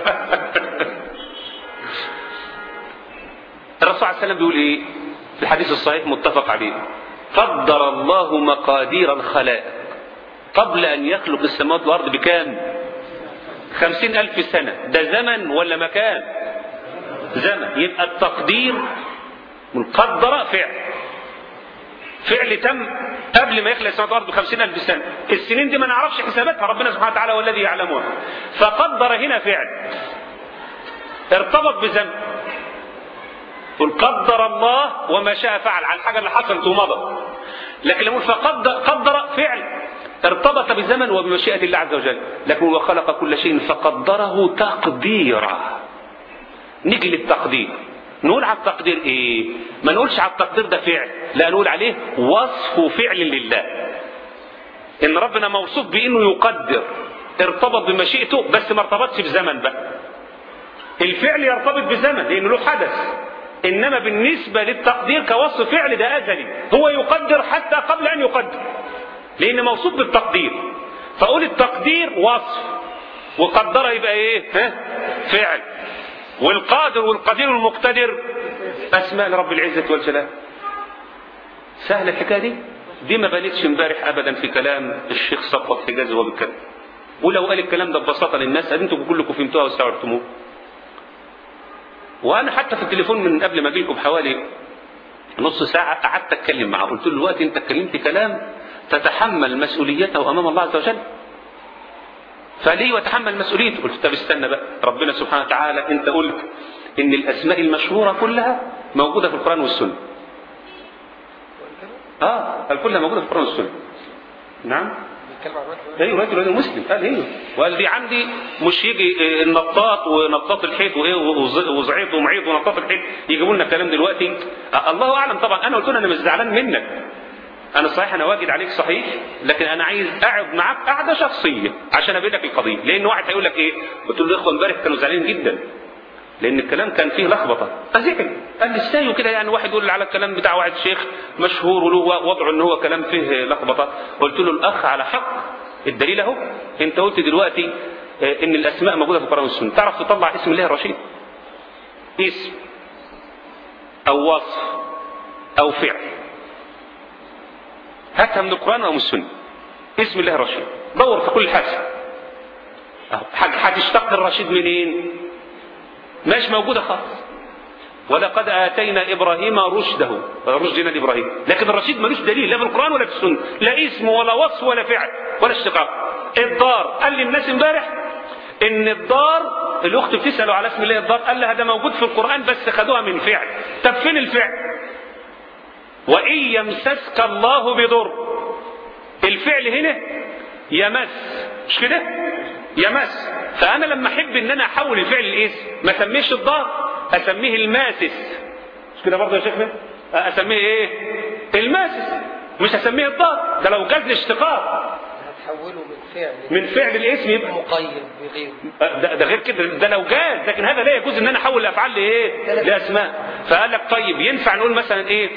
الرسول عليه السلام بيقول ايه الحديث الصحيح متفق عليه قدر الله مقادير الخلائق قبل أن يخلق السماوات والأرض بكام خمسين ألف سنة ده زمن ولا مكان زمن يبقى التقدير مقدر فعل فعل تم قبل ما يخلق السماوات والأرض بخمسين ألف سنة السنين دي ما نعرفش حساباتها ربنا سبحانه وتعالى هو الذي يعلمها فقدر هنا فعل ارتبط بزمن قل قدر الله وما شاء فعل على الحاجة اللي حصلت ومضى لكن لما فقدر قدر فعل ارتبط بزمن وبمشيئة الله عز وجل لكن هو خلق كل شيء فقدره تقديرا نيجي للتقدير نقول على التقدير ايه ما نقولش على التقدير ده فعل لا نقول عليه وصف فعل لله ان ربنا موصوف بانه يقدر ارتبط بمشيئته بس ما ارتبطش بزمن بقى الفعل يرتبط بزمن لانه له حدث انما بالنسبة للتقدير كوصف فعل ده ازلي هو يقدر حتى قبل ان يقدر لان موصوف بالتقدير فاقول التقدير وصف وقدر يبقى ايه ها؟ فعل والقادر والقدير والمقتدر اسماء لرب العزة والجلال سهل الحكاية دي دي ما بانتش امبارح ابدا في كلام الشيخ صفوت حجازي وهو بيتكلم ولو قال الكلام ده ببساطة للناس انتوا كلكم فهمتوها واستوعبتموه وانا حتى في التليفون من قبل ما اجي لكم بحوالي نص ساعة قعدت اتكلم معاه قلت له دلوقتي انت اتكلمت كلام تتحمل مسؤوليته امام الله عز وجل فليه وتحمل مسؤوليته قلت طب استنى بقى ربنا سبحانه وتعالى انت قلت ان الاسماء المشهورة كلها موجودة في القرآن والسنة اه كلها موجودة في القرآن والسنة نعم ايوه رجل رجل مسلم قال ايوه وقال دي عندي مش يجي النطاط ونطاط الحيط وايه وزعيط ومعيط ونطاط الحيط يجيبوا لنا كلام دلوقتي الله اعلم طبعا انا قلت له انا مش زعلان منك انا صحيح انا واجد عليك صحيح لكن انا عايز اقعد معاك قعده شخصيه عشان ابين لك القضيه لان واحد هيقول لك ايه قلت له الاخوه امبارح كانوا زعلانين جدا لان الكلام كان فيه لخبطه فزعل قال لي ازاي وكده يعني واحد يقول على الكلام بتاع واحد شيخ مشهور وله وضعه ان هو كلام فيه لخبطه قلت له الاخ على حق الدليل اهو انت قلت دلوقتي آه، ان الاسماء موجوده في القران والسنه تعرف تطلع اسم الله الرشيد اسم او وصف او فعل هاتها من القران او من السنه اسم الله الرشيد دور في كل حاجه أهو. هتشتق الرشيد منين مش موجوده خالص ولقد اتينا ابراهيم رشده رشدنا لابراهيم لكن الرشيد ملوش دليل لا في القران ولا في السنه لا اسم ولا وصف ولا فعل ولا اشتقاق الدار قال لي الناس امبارح ان الدار الاخت بتساله على اسم الله الدار قال لها ده موجود في القران بس خدوها من فعل طب فين الفعل وان يمسسك الله بضر الفعل هنا يمس مش كده يمس فانا لما احب ان انا احول الفعل الاسم ما اسميش الدار اسميه الماسس مش كده برضه يا شيخنا اسميه ايه الماسس مش اسميه الدار ده لو جاز الاشتقاق هتحوله من فعل من فعل الاسم يبقى مقيد بغيره ده, ده غير كده ده لو جاز لكن هذا لا يجوز ان انا احول الافعال لايه لاسماء فقال لك طيب ينفع نقول مثلا ايه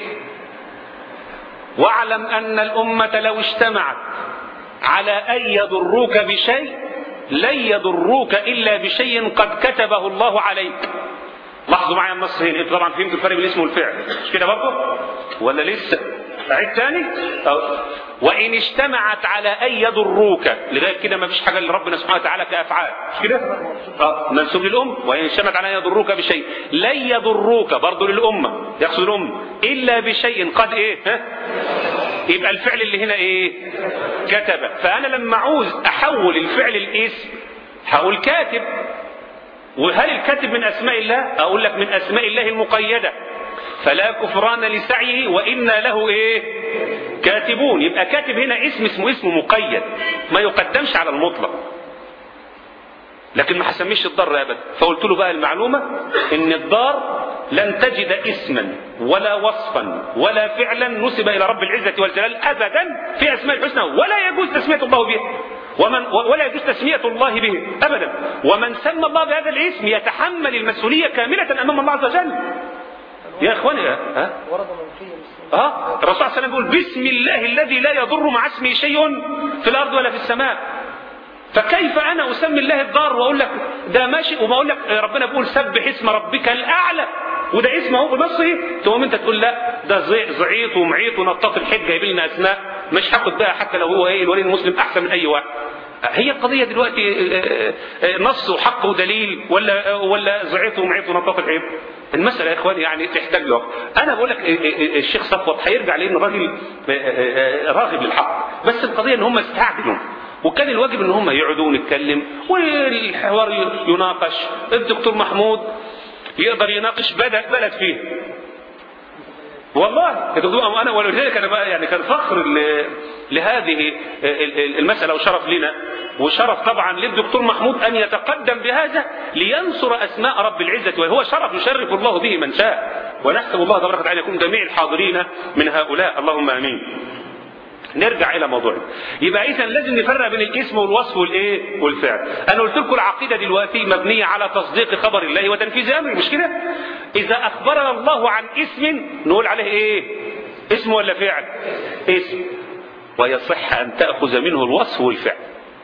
واعلم ان الامه لو اجتمعت على ان يضروك بشيء لن يضروك الا بشيء قد كتبه الله عليك لاحظوا معايا النص هنا انتوا طبعا فهمتوا الفرق بين الاسم والفعل مش كده برضه ولا لسه اعيد تاني أو. وان اجتمعت على ان يضروك لغايه كده ما فيش حاجه لربنا سبحانه وتعالى كافعال مش كده اه منسوب للام وان اجتمعت على ان يضروك بشيء لن يضروك برضه للامه يقصد الام الا بشيء قد ايه ها يبقى الفعل اللي هنا ايه كتب فانا لما اعوز احول الفعل الاسم هقول كاتب وهل الكاتب من اسماء الله اقول لك من اسماء الله المقيده فلا كفران لسعيه وانا له ايه كاتبون يبقى كاتب هنا اسم اسمه اسم مقيد ما يقدمش على المطلق لكن ما هسميش الضر ابدا فقلت له بقى المعلومه ان الضار لن تجد اسما ولا وصفا ولا فعلا نسب الى رب العزه والجلال ابدا في اسماء الحسنى ولا يجوز تسميه الله به ومن ولا يجوز تسمية الله به أبدا ومن سمى الله بهذا الاسم يتحمل المسؤولية كاملة أمام الله عز وجل يا إخواني ها ورد منفيا اه الرسول صلى الله عليه وسلم يقول بسم الله الذي لا يضر مع اسمه شيء في الارض ولا في السماء فكيف انا اسمي الله الضار واقول لك ده ماشي وبقول لك ربنا بيقول سبح اسم ربك الاعلى وده اسم اهو بنصه تقوم انت تقول لا ده زي- زعيط ومعيط ونطاط الحج جايب لنا اسماء مش هاخد بقى حتى لو هو ايه الولي المسلم احسن من اي واحد هي القضيه دلوقتي آه، آه، نص وحق ودليل ولا ولا زعيط ومعيط ونطاط الحج المسألة يا إخواني يعني تحتاج له أنا بقول لك الشيخ صفوت هيرجع لأنه راجل راغب للحق بس القضية إن هم استعجلوا وكان الواجب ان هم يقعدوا نتكلم والحوار يناقش الدكتور محمود يقدر يناقش بلد بلد فيه والله الدكتور انا ولذلك انا بقى يعني كان فخر ل- لهذه المساله وشرف لنا وشرف طبعا للدكتور محمود ان يتقدم بهذا لينصر اسماء رب العزه وهو شرف يشرف الله به من شاء ونحسب الله تبارك وتعالى يكون جميع الحاضرين من هؤلاء اللهم امين. نرجع الى موضوعنا يبقى اذا لازم نفرق بين الاسم والوصف والايه والفعل انا قلت لكم العقيده دلوقتي مبنيه على تصديق خبر الله وتنفيذ امره مش كده اذا اخبرنا الله عن اسم نقول عليه ايه اسم ولا فعل اسم ويصح ان تاخذ منه الوصف والفعل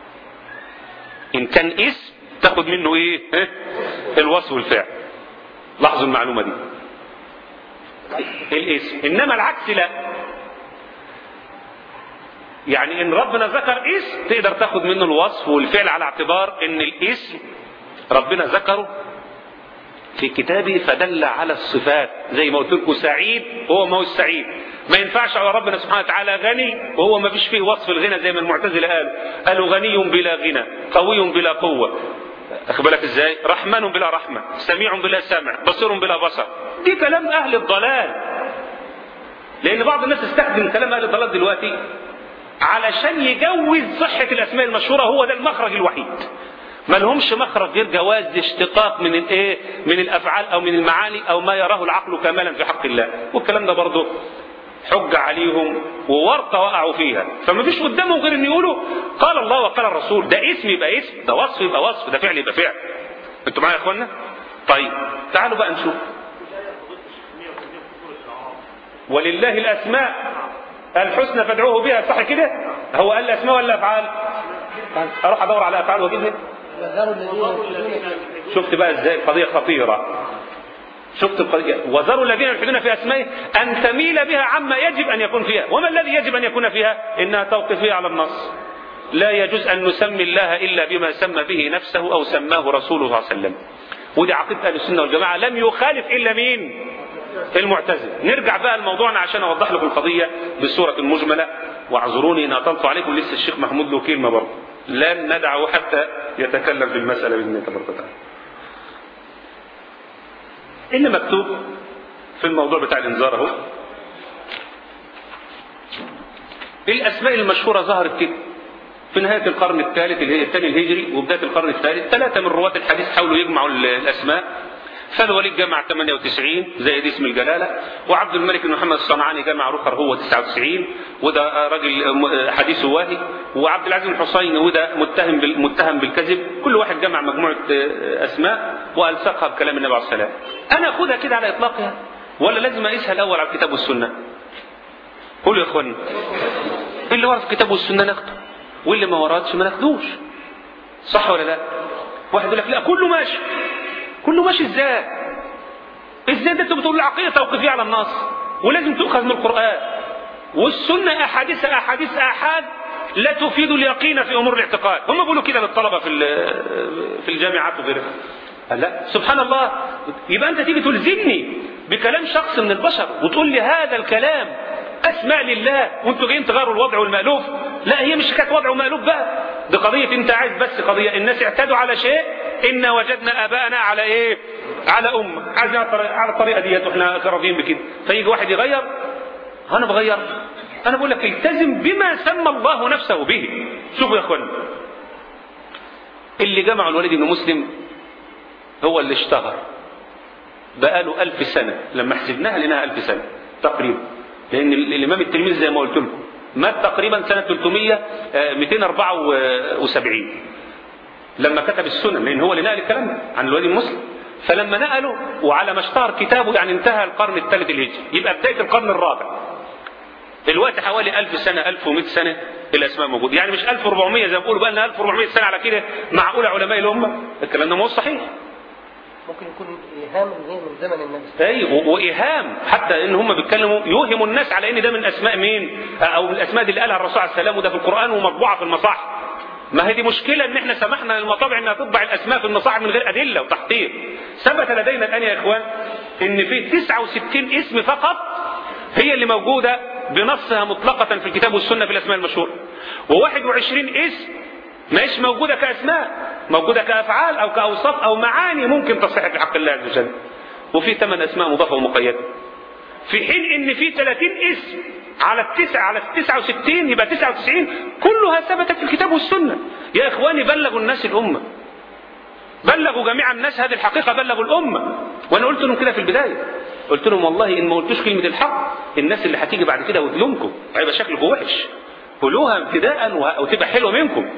ان كان اسم تاخذ منه ايه ها؟ الوصف والفعل لاحظوا المعلومه دي الاسم انما العكس لا يعني ان ربنا ذكر اسم تقدر تاخد منه الوصف والفعل على اعتبار ان الاسم ربنا ذكره في كتابه فدل على الصفات زي ما قلت لكم سعيد هو ما هو السعيد ما ينفعش على ربنا سبحانه وتعالى غني وهو ما فيش فيه وصف الغنى زي ما المعتزله قالوا قالوا غني بلا غنى قوي بلا قوه اخد بالك ازاي رحمن بلا رحمه سميع بلا سمع بصير بلا بصر دي كلام اهل الضلال لان بعض الناس استخدم كلام اهل الضلال دلوقتي علشان يجوز صحة الأسماء المشهورة هو ده المخرج الوحيد ما لهمش مخرج غير جواز اشتقاق من الايه من الافعال او من المعاني او ما يراه العقل كمالا في حق الله والكلام ده برضه حجة عليهم وورطة وقعوا فيها فما فيش قدامهم غير ان يقولوا قال الله وقال الرسول ده اسم يبقى اسم ده وصف يبقى وصف ده فعل يبقى فعل انتوا معايا يا اخوانا طيب تعالوا بقى نشوف ولله الاسماء الحسنى فادعوه بها صح كده هو قال الاسماء ولا الافعال اروح ادور على افعال واجيبها وذروا الذين يلحدون شفت بقى ازاي القضيه خطيره شفت القضيه وذروا الذين يلحدون في اسمائه ان تميل بها عما يجب ان يكون فيها وما الذي يجب ان يكون فيها انها توقيفيه على النص لا يجوز ان نسمي الله الا بما سمى به نفسه او سماه رسوله صلى الله عليه وسلم ودي عقيده اهل السنه والجماعه لم يخالف الا مين المعتزله نرجع بقى لموضوعنا عشان اوضح لكم القضيه بصوره مجمله واعذروني ان اطلت عليكم لسه الشيخ محمود له كلمه برضه لن ندعه حتى يتكلم في المساله باذن الله تبارك وتعالى اللي مكتوب في الموضوع بتاع الانذار اهو الاسماء المشهوره ظهرت كده في نهايه القرن الثالث اللي هي الثاني الهجري وبدايه القرن الثالث ثلاثه من رواه الحديث حاولوا يجمعوا ال- الاسماء فالوليد جمع 98 زائد اسم الجلاله وعبد الملك بن محمد الصنعاني جمع رخر هو 99 وده راجل م- حديثه واهي وعبد العزيز الحسيني وده متهم بال- متهم بالكذب كل واحد جمع مجموعه آه، اسماء والصقها بكلام النبي عليه الصلاه والسلام انا اخدها كده على اطلاقها ولا لازم اقيسها الاول على الكتاب والسنه قولوا يا اخوانا اللي ورد في الكتاب والسنه ناخده واللي ما وردش ما ناخدوش صح ولا لا واحد يقول لك لا كله ماشي كله ماشي ازاي ازاي ده انت بتقول العقيده توقيفيه على النص ولازم تؤخذ من القران والسنه احاديث احاديث احاد لا تفيد اليقين في امور الاعتقاد هم بيقولوا كده للطلبه في ال- في الجامعات وغيرها قال لا سبحان الله يبقى انت تيجي تلزمني بكلام شخص من البشر وتقول لي هذا الكلام اسماء لله وانتوا جايين تغيروا الوضع والمألوف لا هي مش كانت وضع ومألوف بقى دي قضية انت عايز بس قضية الناس اعتادوا على شيء إنا وجدنا آباءنا على إيه على أمة عايزين على الطريقة- على الطريقة ديت واحنا راضيين بكده فيجي واحد يغير أنا بغير أنا بقول لك التزم بما سمى الله نفسه به شوفوا يا أخوانا اللي جمعوا الوليد بن مسلم هو اللي اشتهر بقاله ألف سنة لما حسبناها لقيناها ألف سنة تقريبا لأن ال- الإمام التلميذ زي ما قلت لكم مات تقريبا سنة 300 آه، 274 لما كتب السنن لأن هو اللي نقل الكلام ده عن الوليد المسلم فلما نقله وعلى ما اشتهر كتابه يعني انتهى القرن الثالث الهجري يبقى بداية القرن الرابع دلوقتي حوالي 1000 سنة 1100 سنة الأسماء موجودة يعني مش 1400 زي ما بيقولوا بقى لنا 1400 سنة على كده معقولة علماء الأمة الكلام ده مو صحيح ممكن يكون ايهام ان هي من زمن النبي اي و- وايهام حتى ان هم بيتكلموا يوهموا الناس على ان ده من اسماء مين او من الاسماء دي اللي قالها الرسول عليه السلام وده في القران ومطبوعه في المصاحف ما هي دي مشكله ان احنا سمحنا للمطابع انها تطبع الاسماء في المصاحف من غير ادله وتحقيق ثبت لدينا الان يا اخوان ان في 69 اسم فقط هي اللي موجوده بنصها مطلقه في الكتاب والسنه في الاسماء المشهوره و21 اسم مش موجودة كأسماء موجودة كأفعال أو كأوصاف أو معاني ممكن تصح في حق الله عز وجل وفي ثمان أسماء مضافة ومقيدة في حين إن في 30 اسم على التسعة على التسعة وستين يبقى تسعة وتسعين كلها ثبتت في الكتاب والسنة يا إخواني بلغوا الناس الأمة بلغوا جميع الناس هذه الحقيقة بلغوا الأمة وأنا قلت لهم كده في البداية قلت لهم والله إن ما قلتوش كلمة الحق الناس اللي هتيجي بعد كده وتلومكم هيبقى شكلكم وحش قولوها ابتداء وه- وتبقى حلوة منكم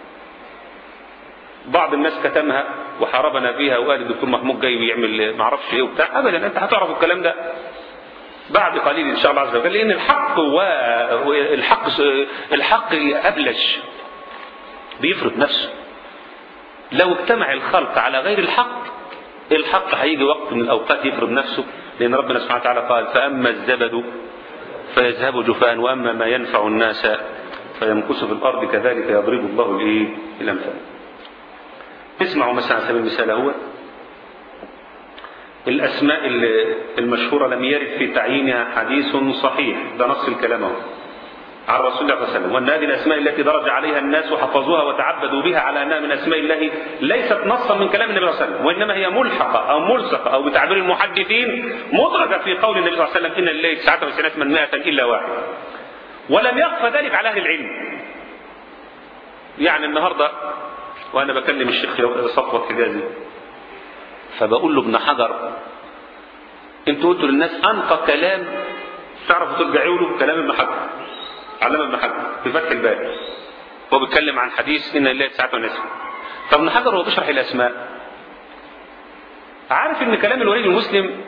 بعض الناس كتمها وحاربنا فيها وقال الدكتور محمود جاي ويعمل ما اعرفش ايه وبتاع ابدا انت هتعرف الكلام ده بعد قليل ان شاء الله عز وجل لان الحق هو الحق الحق ابلج بيفرض نفسه لو اجتمع الخلق على غير الحق الحق هيجي وقت من الاوقات يفرض نفسه لان ربنا سبحانه وتعالى قال فاما الزبد فيذهب جفاء واما ما ينفع الناس فيمكث في الارض كذلك يضرب الله الايه الامثال اسمعوا مثلا على سبيل المثال هو الأسماء ال- المشهورة لم يرد في تعيينها حديث صحيح ده نص الكلام اهو عن رسول الله صلى الله عليه وسلم وأن هذه الأسماء التي درج عليها الناس وحفظوها وتعبدوا بها على أنها من أسماء الله ليست نصا من كلام النبي صلى الله عليه وسلم وإنما هي ملحقة أو ملصقة أو بتعبير المحدثين مدرجة في قول النبي صلى الله عليه وسلم إن لله 99 اسما 100 إلا واحد ولم يخفى ذلك على أهل العلم يعني النهارده وانا بكلم الشيخ صفوة حجازي فبقول له ابن حجر انتوا قلتوا للناس انقى كلام تعرفوا ترجعوا له كلام ابن حجر علم ابن حجر في فتح الباري هو بيتكلم عن حديث ان الله تسعة ونسب فابن حجر هو بيشرح الاسماء عارف ان كلام الوليد المسلم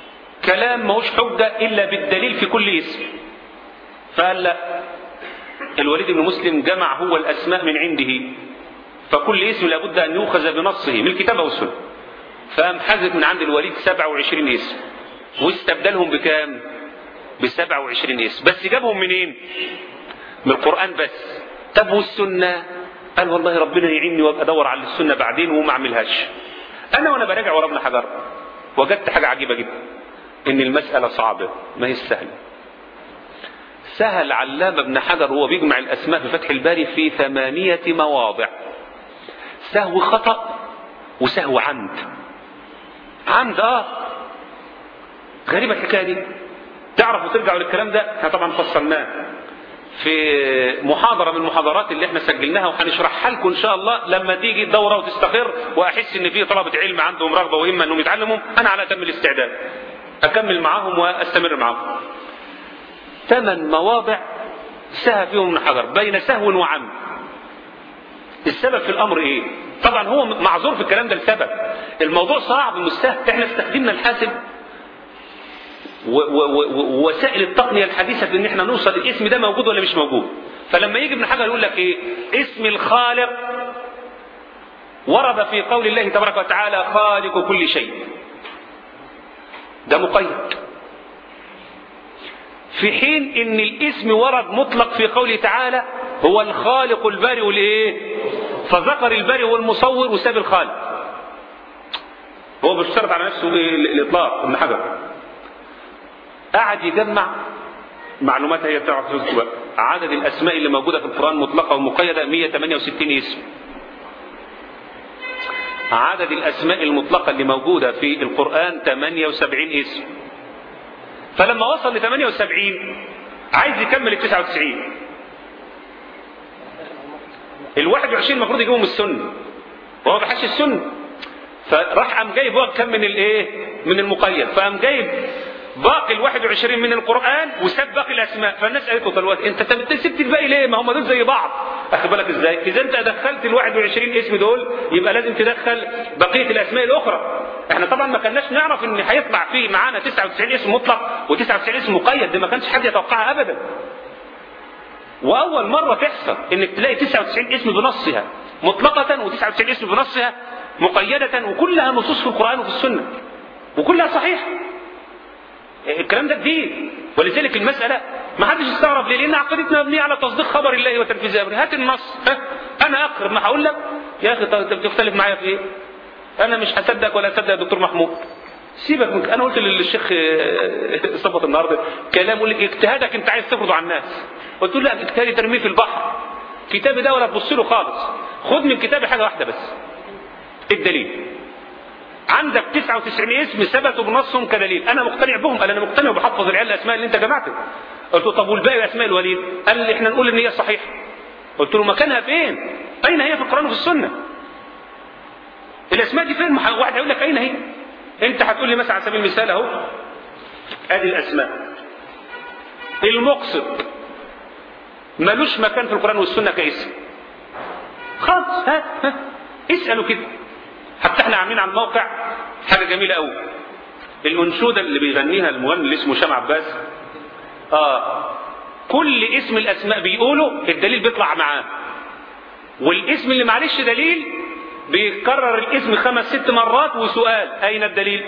كلام ماهوش حجة الا بالدليل في كل اسم فقال لا الوليد بن مسلم جمع هو الأسماء من عنده فكل اسم لابد أن يؤخذ بنصه من الكتاب أو السنة فقام حذف من عند الوليد 27 اسم واستبدلهم بكام؟ ب 27 اسم بس جابهم منين؟ من القرآن بس طب والسنة؟ قال والله ربنا يعيني وابقى ادور على السنة بعدين وما اعملهاش انا وانا براجع ورا ابن حجر وجدت حاجة عجيبة جدا ان المسألة صعبة ما هي سهلة سهل علامة ابن حجر هو بيجمع الاسماء في فتح الباري في ثمانية مواضع سهو خطأ وسهو عمد عمد اه غريبة الحكاية دي تعرفوا ترجعوا للكلام ده احنا طبعا فصلناه في محاضرة من المحاضرات اللي احنا سجلناها وهنشرحها لكم ان شاء الله لما تيجي الدورة وتستقر واحس ان في طلبة علم عندهم رغبة وهمة انهم يتعلموا انا على اتم الاستعداد اكمل معاهم واستمر معاهم ثمان مواضع سهى فيهم من حجر بين سهو وعمد السبب في الامر ايه طبعا هو معذور في الكلام ده لسبب الموضوع صعب مش سهل احنا استخدمنا الحاسب ووسائل التقنية الحديثة في ان احنا نوصل الاسم ده موجود ولا مش موجود فلما يجي ابن حجر يقول لك ايه اسم الخالق ورد في قول الله تبارك وتعالى خالق كل شيء ده مقيد في حين ان الاسم ورد مطلق في قوله تعالى هو الخالق البارئ الايه فذكر البارئ والمصور وساب الخالق هو بيشترط على نفسه الاطلاق ابن حجر قعد يجمع معلومات هي بتعرف تذكر عدد الاسماء اللي موجوده في القران مطلقه ومقيده 168 اسم عدد الاسماء المطلقه اللي موجوده في القران 78 اسم فلما وصل ل 78 عايز يكمل ال 99 ال 21 المفروض يجيبهم السنه وهو ما بحش السنه فراح قام جايب هو كم من الايه من المقيد فقام جايب باقي ال 21 من القرآن وساب باقي الأسماء فالناس قالت له دلوقتي أنت أنت سبت الباقي ليه؟ ما هم دول زي بعض أخد بالك إزاي؟ إذا أنت دخلت ال 21 اسم دول يبقى لازم تدخل بقية الأسماء الأخرى. إحنا طبعا ما كناش نعرف إن هيطلع فيه معانا 99 اسم مطلق و99 اسم مقيد دي ما كانش حد يتوقعها أبدا. وأول مرة تحصل إنك تلاقي 99 اسم بنصها مطلقة و99 اسم بنصها مقيدة وكلها نصوص في القرآن وفي السنة. وكلها صحيحة. الكلام ده جديد ولذلك المسألة ما حدش يستغرب ليه لأن عقيدتنا مبنية على تصديق خبر الله وتنفيذ أمره هات النص ها أنا أقرب ما هقول لك يا أخي أنت بتختلف معايا في إيه أنا مش هصدق ولا أصدق يا دكتور محمود سيبك من أنا قلت للشيخ صفت النهارده كلام يقول لك اجتهادك أنت عايز تفرضه على الناس قلت له لا اجتهادي ترميه في البحر كتابي ده ولا تبص له خالص خد من كتابي حاجة واحدة بس الدليل عندك 99 اسم ثبتوا بنصهم كدليل انا مقتنع بهم قال انا مقتنع بحفظ العيال الاسماء اللي انت جمعته قلت له طب والباقي اسماء الوليد قال لي احنا نقول ان هي صحيحه قلت له مكانها فين اين هي في القران وفي السنه الاسماء دي فين واحد هيقول لك اين هي انت هتقول لي مثلا على سبيل المثال اهو ادي الاسماء المقسط ملوش مكان في القران والسنه كاسم خالص ها ها اسالوا كده حتى احنا عاملين على الموقع حاجة جميلة قوي الأنشودة اللي بيغنيها المغني اللي اسمه هشام عباس اه كل اسم الأسماء بيقوله الدليل بيطلع معاه والاسم اللي معلش دليل بيكرر الاسم خمس ست مرات وسؤال أين الدليل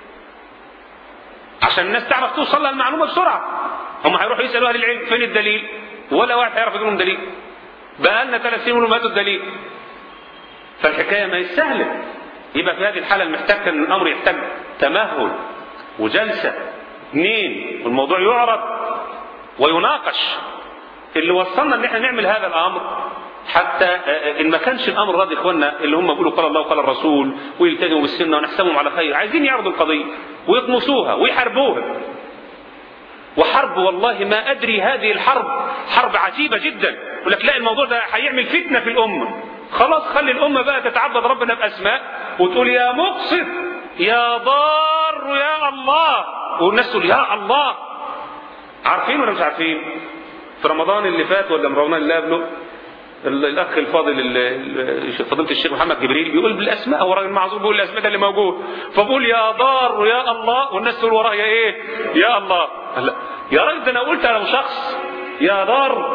عشان الناس تعرف توصل لها المعلومة بسرعة هم هيروحوا يسألوا أهل العلم فين الدليل ولا واحد هيعرف يجيب لهم دليل بقى لنا ثلاث سنين ولهم هاتوا الدليل فالحكاية ما هي سهلة يبقى في هذه الحالة المحتاج ان الامر يحتاج تمهل وجلسة اثنين والموضوع يعرض ويناقش اللي وصلنا ان احنا نعمل هذا الامر حتى ان ما كانش الامر راضي اخواننا اللي هم بيقولوا قال الله وقال الرسول ويلتزموا بالسنه ونحسبهم على خير عايزين يعرضوا القضيه ويطمسوها ويحاربوها وحرب والله ما ادري هذه الحرب حرب عجيبه جدا يقول لك لا الموضوع ده هيعمل فتنه في الامه خلاص خلي الامه بقى تتعبد ربنا باسماء وتقول يا مقسط يا ضار يا الله والناس تقول يا الله عارفين ولا مش عارفين في رمضان اللي فات ولا رمضان اللي قبله الاخ الفاضل فضيله الشيخ محمد جبريل بيقول بالاسماء هو راجل معذور بيقول الاسماء ده اللي موجود فبقول يا ضار يا الله والناس تقول ورايا ايه يا الله لا يا راجل ده انا قلت انا شخص يا ضار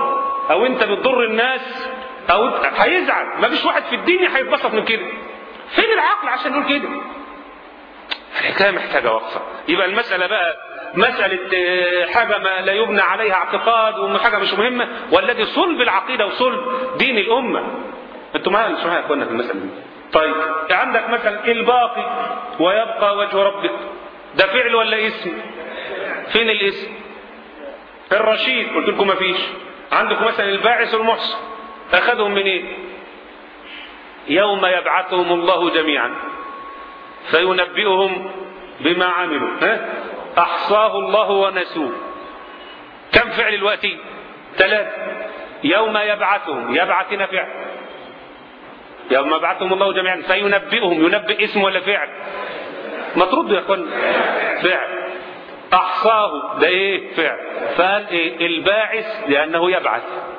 او انت بتضر الناس او انت هيزعل مفيش واحد في الدنيا هيتبسط من كده فين العقل عشان نقول كده الحكايه محتاجه وقفه يبقى المساله بقى مسألة آه، حاجة ما لا يبنى عليها اعتقاد وحاجة مش مهمة والذي صلب العقيدة وصلب دين الأمة انتوا معايا ولا مش معايا يا اخوانا في المسألة دي طيب عندك مثلا الباقي ويبقى وجه ربك ده فعل ولا اسم فين الاسم الرشيد قلت لكم مفيش عندكم مثلا الباعث والمحسن اخذهم منين إيه؟ يوم يبعثهم الله جميعا فينبئهم بما عملوا ها؟ احصاه الله ونسوه كم فعل الوقت ثلاثة يوم يبعثهم يبعثنا فعل يوم يبعثهم الله جميعا فينبئهم ينبئ اسم ولا فعل ما تردوا يا اخوان فعل احصاه ده ايه فعل فقال ايه الباعث لانه يبعث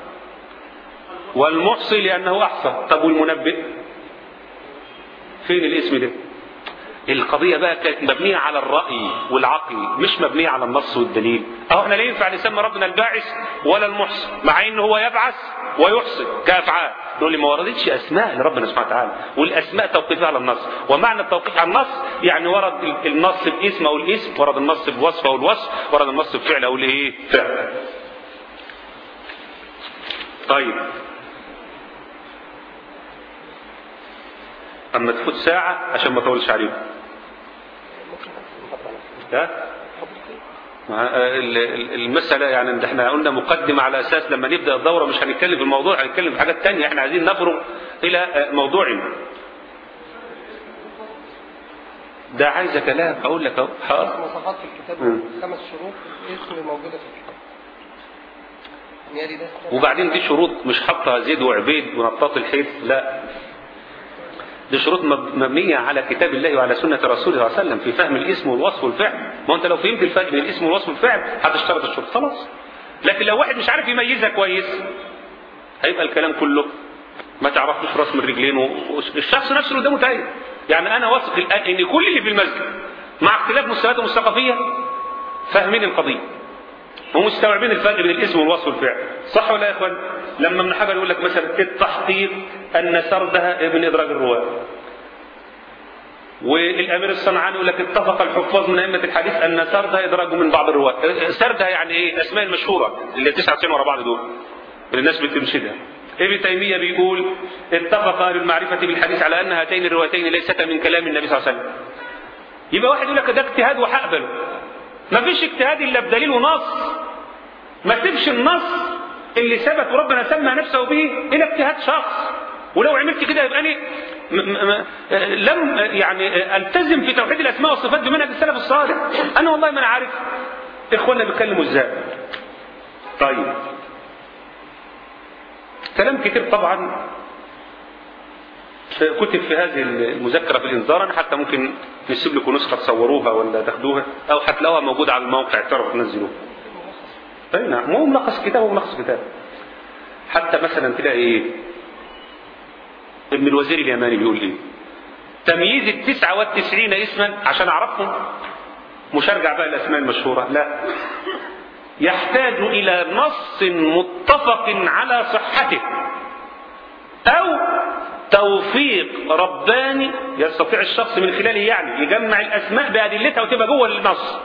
والمحصي لانه احصى طب والمنبئ فين الاسم ده القضية بقى كانت مبنية على الرأي والعقل مش مبنية على النص والدليل أو احنا لا ينفع نسمي ربنا الباعث ولا المحصي مع انه هو يبعث ويحصي كأفعال نقول لي ما وردتش أسماء لربنا سبحانه وتعالى والأسماء توقيفها على النص ومعنى التوقيف على النص يعني ورد النص باسم أو الاسم ورد النص بوصف أو الوصف ورد النص بفعل أو الايه فعل طيب اما تفوت ساعة عشان ما اطولش عليكم ها؟ المسألة يعني احنا قلنا مقدمة على اساس لما نبدأ الدورة مش هنتكلم في الموضوع هنتكلم في حاجات تانية احنا عايزين نفرغ الى موضوعنا ده عايز كلام اقول لك اهو حاضر مواصفات في الكتاب خمس شروط الاسم موجودة في الكتاب وبعدين دي شروط مش حاطها زيد وعبيد ونطاط الحيط لا دي شروط مبنية على كتاب الله وعلى سنة رسوله صلى الله عليه وسلم في فهم الاسم والوصف والفعل ما انت لو فهمت الفرق بين الاسم والوصف والفعل هتشترط الشروط خلاص لكن لو واحد مش عارف يميزها كويس هيبقى الكلام كله ما تعرفش راس من رجلين والشخص نفسه اللي قدامه تايه يعني انا واثق الان ان كل اللي في المسجد مع اختلاف مستوياتهم الثقافيه فاهمين القضيه ومستوعبين الفرق بين الاسم والوصف والفعل صح ولا يا اخوان لما ابن حجر يقول لك مثلا التحقيق ان سردها من ادراج الرواه والامير الصنعاني يقول لك اتفق الحفاظ من ائمه الحديث ان سردها ادراج من بعض الرواه سردها يعني ايه الاسماء المشهوره اللي 99 ورا بعض دول اللي الناس بتنشدها ابن تيمية بيقول اتفق أهل المعرفة بالحديث على أن هاتين الروايتين ليستا من كلام النبي صلى الله عليه وسلم يبقى واحد يقول لك ده اجتهاد وهقبله ما فيش اجتهاد إلا بدليل ونص ما تبش النص اللي ثبت وربنا سمى نفسه به إلى اجتهاد شخص ولو عملت كده يبقى أنا لم يعني التزم في توحيد الاسماء والصفات بمنهج السلف الصالح انا والله ما انا عارف اخواننا بيتكلموا ازاي طيب كلام كتير طبعا كتب في هذه المذكرة في الإنذار أنا حتى ممكن نسيب لكم نسخة تصوروها ولا تاخدوها أو هتلاقوها موجودة على الموقع تعرفوا تنزلوها. أي نعم مو ملخص كتاب وملخص كتاب. حتى مثلا تلاقي إيه؟ ابن الوزير اليماني بيقول إيه؟ تمييز التسعة والتسعين اسما عشان أعرفهم مش أرجع بقى الأسماء المشهورة لا يحتاج إلى نص متفق على صحته أو توفيق رباني يستطيع الشخص من خلاله يعني يجمع الأسماء بأدلتها وتبقى جوه النص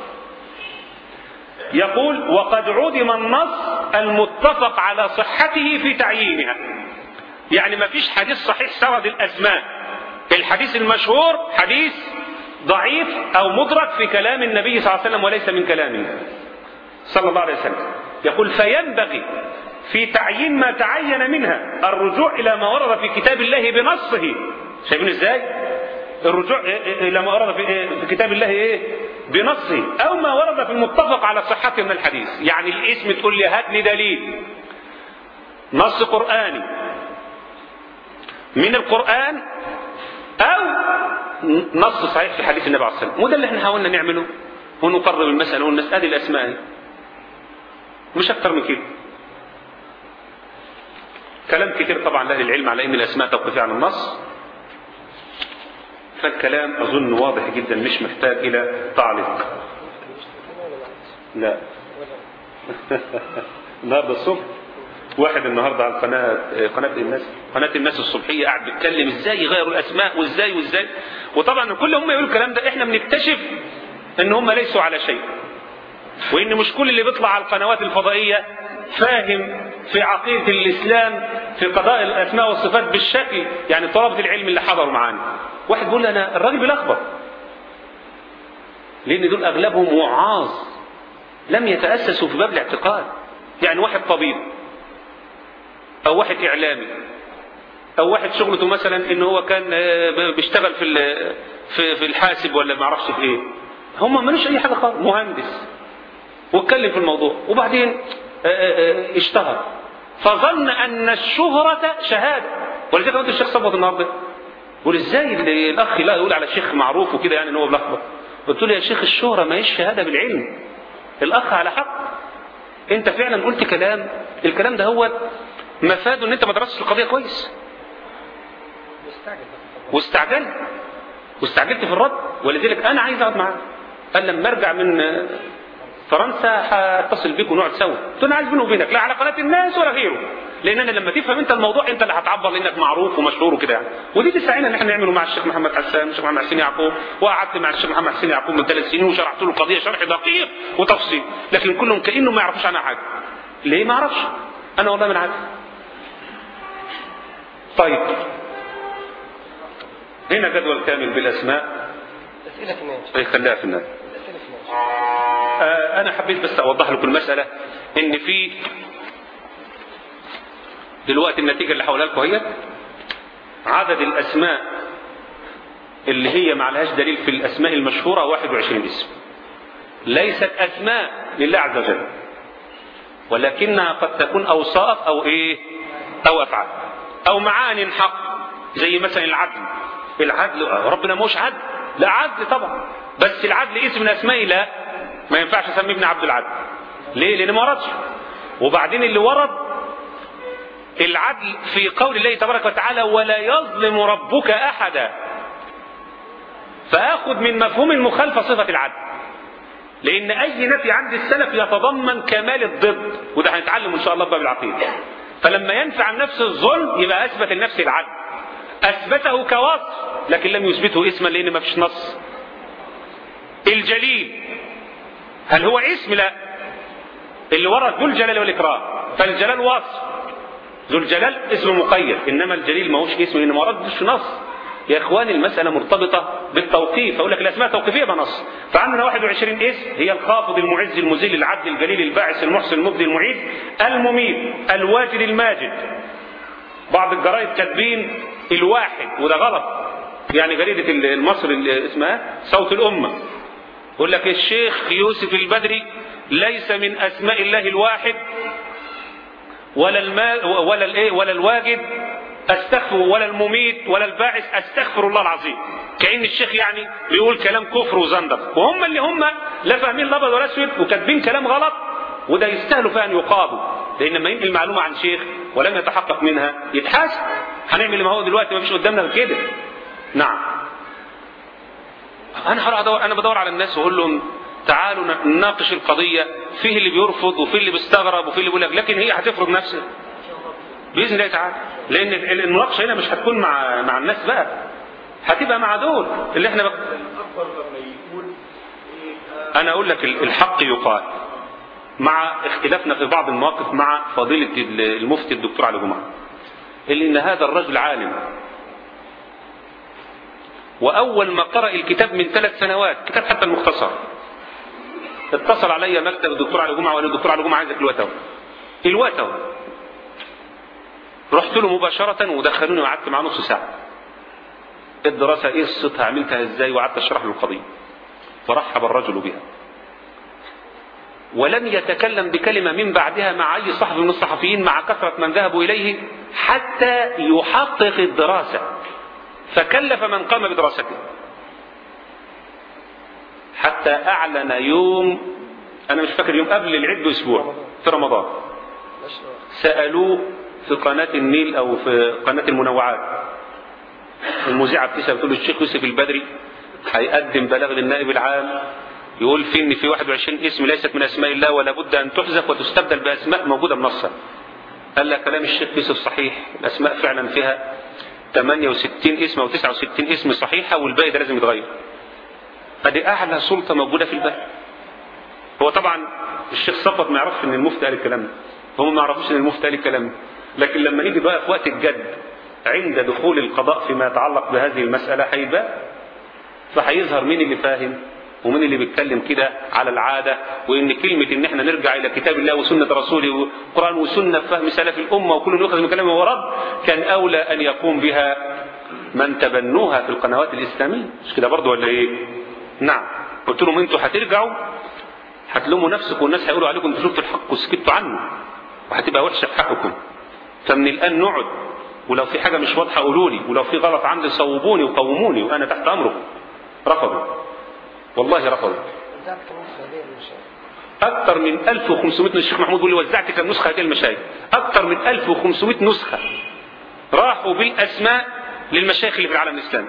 يقول وقد عدم النص المتفق على صحته في تعيينها يعني ما فيش حديث صحيح سرد الأسماء الحديث المشهور حديث ضعيف أو مدرك في كلام النبي صلى الله عليه وسلم وليس من كلامه صلى الله عليه وسلم يقول فينبغي في تعيين ما تعين منها الرجوع إلى ما ورد في كتاب الله بنصه شايفين ازاي الرجوع إلى ما ورد في كتاب الله إيه بنصه أو ما ورد في المتفق على صحته من الحديث يعني الاسم تقول لي هات لي دليل نص قرآني من القرآن أو نص صحيح في حديث النبي عليه الصلاة والسلام وده اللي احنا حاولنا نعمله ونقرب المسألة ونسأل الأسماء مش أكتر من كده كلام كتير طبعا لأهل العلم على أن الأسماء توقفية عن النص فالكلام أظن واضح جدا مش محتاج إلى تعليق لا النهارده الصبح واحد النهارده على القناه قناه الناس قناه الناس الصبحيه قاعد بيتكلم ازاي يغيروا الاسماء وازاي وازاي وطبعا كل هم يقولوا الكلام ده احنا بنكتشف ان هم ليسوا على شيء وان مش كل اللي بيطلع على القنوات الفضائيه فاهم في عقيده الاسلام في قضاء الاسماء والصفات بالشكل يعني طلبه العلم اللي حضروا معانا واحد بيقول انا الراجل بيلخبط لان دول اغلبهم وعاظ لم يتاسسوا في باب الاعتقاد يعني واحد طبيب او واحد اعلامي او واحد شغلته مثلا ان هو كان بيشتغل في في في الحاسب ولا ما اعرفش في ايه هم ملوش اي حاجه خالص مهندس واتكلم في الموضوع وبعدين اشتهر فظن ان الشهرة شهادة ولذلك قلت الشيخ صبت النهارده يقول ازاي الاخ لا يقول على شيخ معروف وكده يعني ان هو ملخبط قلت له يا شيخ الشهرة ما هيش شهادة بالعلم الاخ على حق انت فعلا قلت كلام الكلام ده هو مفاده ان انت ما درستش القضية كويس واستعجلت واستعجلت في الرد ولذلك انا عايز اقعد معاه قال لما ارجع من فرنسا هتصل بيك ونقعد سوا قلت له عايز بيني وبينك لا على قناه الناس ولا غيره لان انا لما تفهم انت الموضوع انت اللي هتعبر لانك معروف ومشهور وكده يعني ودي تساعدنا ان احنا نعمله مع الشيخ محمد حسان الشيخ محمد حسين يعقوب وقعدت مع الشيخ محمد حسين يعقوب من ثلاث سنين وشرحت له القضيه شرح دقيق وتفصيل لكن كلهم كانه ما يعرفوش عنها حاجه ليه ما اعرفش انا والله من عارف طيب هنا جدول كامل بالاسماء اسئله في الناس اي خليها في الناس اسئله في الناس آه انا حبيت بس اوضح لكم المساله ان في دلوقتي النتيجه اللي هقولها لكم هي عدد الاسماء اللي هي ما لهاش دليل في الاسماء المشهوره 21 اسم ليست اسماء لله عز وجل ولكنها قد تكون اوصاف او ايه او افعال او معان حق زي مثلا العدل العدل ربنا مش عدل لا عدل طبعا بس العدل اسم من اسمائه لا ما ينفعش اسميه ابن عبد العدل ليه لان ما وردش وبعدين اللي ورد العدل في قول الله تبارك وتعالى ولا يظلم ربك احدا فاخذ من مفهوم المخالفه صفه العدل لان اي نفي عند السلف يتضمن كمال الضد وده هنتعلم ان شاء الله في باب العقيده فلما ينفع عن نفس الظلم يبقى اثبت لنفس العدل اثبته كوصف لكن لم يثبته اسما لان ما فيش نص الجليل هل هو اسم لا اللي ورد ذو الجلال والاكرام فالجلال وصف ذو الجلال اسم مقيد انما الجليل ما هوش اسم لان ما وردش نص يا اخواني المسألة مرتبطة بالتوقيف اقول لك الاسماء توقيفية بنص فعندنا 21 اسم هي الخافض المعز المذل العدل الجليل الباعث المحسن المبدي المعيد المميت الواجد الماجد بعض الجرايد كاتبين الواحد وده غلط يعني جريدة المصري اللي اسمها صوت الأمة يقول لك الشيخ يوسف البدري ليس من أسماء الله الواحد ولا الما ولا الايه ولا الواجد استغفر ولا المميت ولا الباعث استغفر الله العظيم كأن الشيخ يعني بيقول كلام كفر وزندق وهم اللي هم لا فاهمين الابيض ولا اسود وكاتبين كلام غلط وده يستاهلوا فيها ان يقابوا لان لما ينقل معلومه عن شيخ ولم يتحقق منها يتحاسب هنعمل ما هو دلوقتي ما فيش قدامنا غير كده نعم انا هروح ادور انا بدور على الناس واقول لهم تعالوا نناقش القضيه فيه اللي بيرفض وفيه اللي بيستغرب وفيه اللي بيقول لك لكن هي هتفرض نفسها باذن الله تعالى لان المناقشه هنا مش هتكون مع مع الناس بقى هتبقى مع دول اللي احنا بقى انا اقول لك الحق يقال مع اختلافنا في بعض المواقف مع فضيلة المفتي الدكتور علي جمعة اللي ان هذا الرجل عالم واول ما قرأ الكتاب من ثلاث سنوات كتاب حتى المختصر اتصل علي مكتب الدكتور علي جمعة وقال الدكتور علي جمعة عايزك الوتو الوتو رحت له مباشرة ودخلوني وقعدت معاه نص ساعة الدراسة ايه قصتها عملتها ازاي وقعدت اشرح له القضية فرحب الرجل بها ولم يتكلم بكلمة من بعدها مع أي صحفي من الصحفيين مع كثرة من ذهبوا إليه حتى يحقق الدراسة فكلف من قام بدراسته حتى أعلن يوم أنا مش فاكر يوم قبل العيد بأسبوع في رمضان سألوه في قناة النيل أو في قناة المنوعات المذيعة بتسأل بتقول الشيخ يوسف البدري هيقدم بلاغ للنائب العام يقول في ان في 21 اسم ليست من اسماء الله ولا بد ان تحذف وتستبدل باسماء موجوده بنصها قال لك كلام الشيخ يوسف صحيح الأسماء فعلا فيها 68 اسم أو 69 اسم صحيحة والباقي ده لازم يتغير ادي أعلى سلطة موجودة في البلد هو طبعا الشيخ صفوت ما يعرفش ان المفتي قال الكلام ده هم ما يعرفوش ان المفتي قال الكلام ده لكن لما نيجي بقى في وقت الجد عند دخول القضاء فيما يتعلق بهذه المسألة هيبقى فهيظهر مين اللي فاهم ومين اللي بيتكلم كده على العادة وإن كلمة إن إحنا نرجع إلى كتاب الله وسنة رسوله وقرآن وسنة فهم سلف الأمة وكل يؤخذ من كلامه ورد كان أولى أن يقوم بها من تبنوها في القنوات الإسلامية مش كده برضه ولا إيه؟ نعم قلت لهم أنتوا هترجعوا هتلوموا نفسكم والناس هيقولوا عليكم أنتوا شفتوا الحق وسكتوا عنه وهتبقى وحشة في حقكم فمن الآن نقعد ولو في حاجة مش واضحة قولوا لي ولو في غلط عندي صوبوني وقوموني وأنا تحت أمركم رفضوا والله رفضوا وزعت كمان السعودية للمشايخ أكثر من 1500 الشيخ محمود بيقول لي وزعت كم نسخة هذه المشايخ أكثر من 1500 نسخة راحوا بالأسماء للمشايخ اللي في العالم الإسلامي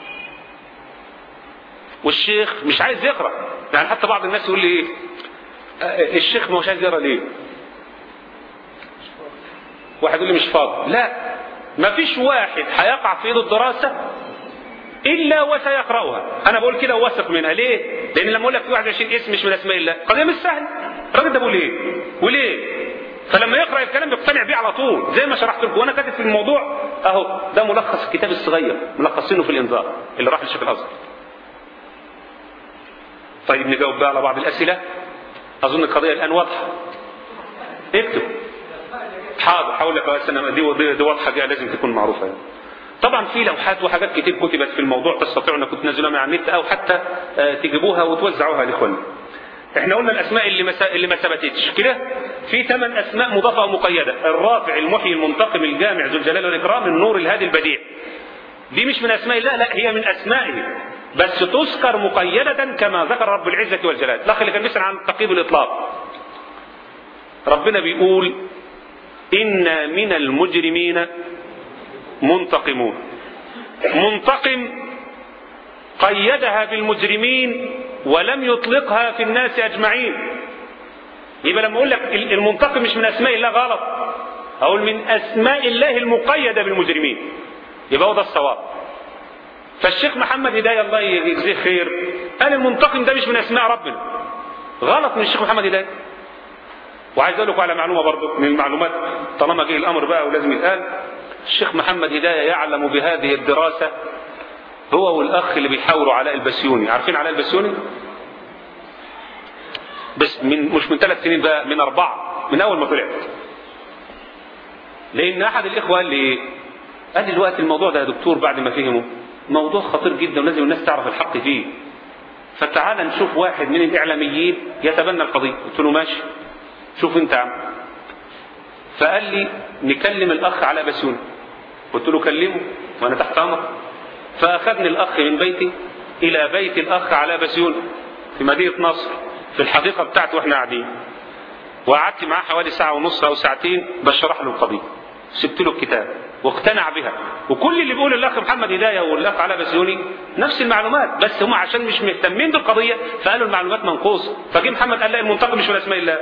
والشيخ مش عايز يقرأ يعني حتى بعض الناس يقول لي إيه آه، الشيخ ما هوش عايز يقرأ ليه واحد يقول لي مش فاضي لا ما فيش واحد هيقع في ايده الدراسة الا وسيقرأها انا بقول كده واثق منها ليه لان لما اقول لك في 21 اسم مش من اسماء الله قضيه مش سهله الراجل ده بيقول ايه وليه فلما يقرا الكلام بيقتنع بيه على طول زي ما شرحت لكم وانا كاتب في الموضوع اهو ده ملخص الكتاب الصغير ملخصينه في الانذار اللي راح للشيخ الازهر طيب نجاوب بقى على بعض الاسئله اظن القضيه الان واضحه اكتب حاضر هقول لك بس انا دي دي, دي واضحه دي لازم تكون معروفه يعني. طبعا في لوحات وحاجات كتير كتبت في الموضوع تستطيعوا انكم تنزلوها من على النت او حتى آه، تجيبوها وتوزعوها لاخواننا. احنا قلنا الاسماء اللي ما اللي ما ثبتتش كده في ثمان اسماء مضافه ومقيده الرافع المحيي المنتقم الجامع ذو الجلال والاكرام النور الهادي البديع. دي مش من اسماء الله لا هي من اسمائه بس تذكر مقيده كما ذكر رب العزه والجلال. الاخ اللي كان بيسال عن تقييد الاطلاق. ربنا بيقول إنا من المجرمين منتقمون منتقم قيدها بالمجرمين ولم يطلقها في الناس أجمعين يبقى لما أقول لك المنتقم مش من أسماء الله غلط أقول من أسماء الله المقيدة بالمجرمين يبقى هو ده الصواب فالشيخ محمد هداية الله يجزيه خير قال المنتقم ده مش من أسماء ربنا غلط من الشيخ محمد هداية وعايز اقول لكم على معلومه برضه من المعلومات طالما جه الامر بقى ولازم يتقال الشيخ محمد هدايه يعلم بهذه الدراسه هو والاخ اللي بيحاوروا علاء البسيوني عارفين علاء البسيوني بس من مش من ثلاث سنين بقى من اربعه من اول ما طلع لان احد الاخوه قال لي قال لي دلوقتي الموضوع ده يا دكتور بعد ما فهمه موضوع خطير جدا ولازم الناس تعرف الحق فيه فتعال نشوف واحد من الاعلاميين يتبنى القضيه قلت له ماشي شوف انت عم فقال لي نكلم الاخ على بسيوني قلت له كلمه وانا تحت امر فاخذني الاخ من بيتي الى بيت الاخ على بسيوني في مدينه نصر في الحديقه بتاعته واحنا قاعدين وقعدت معاه حوالي ساعه ونص او ساعتين بشرح له القضيه سبت له الكتاب واقتنع بها وكل اللي بيقول الاخ محمد هدايه والاخ علاء بسيوني نفس المعلومات بس هم عشان مش مهتمين بالقضيه فقالوا المعلومات منقوصه فجه محمد قال لا المنتقم مش من اسماء الله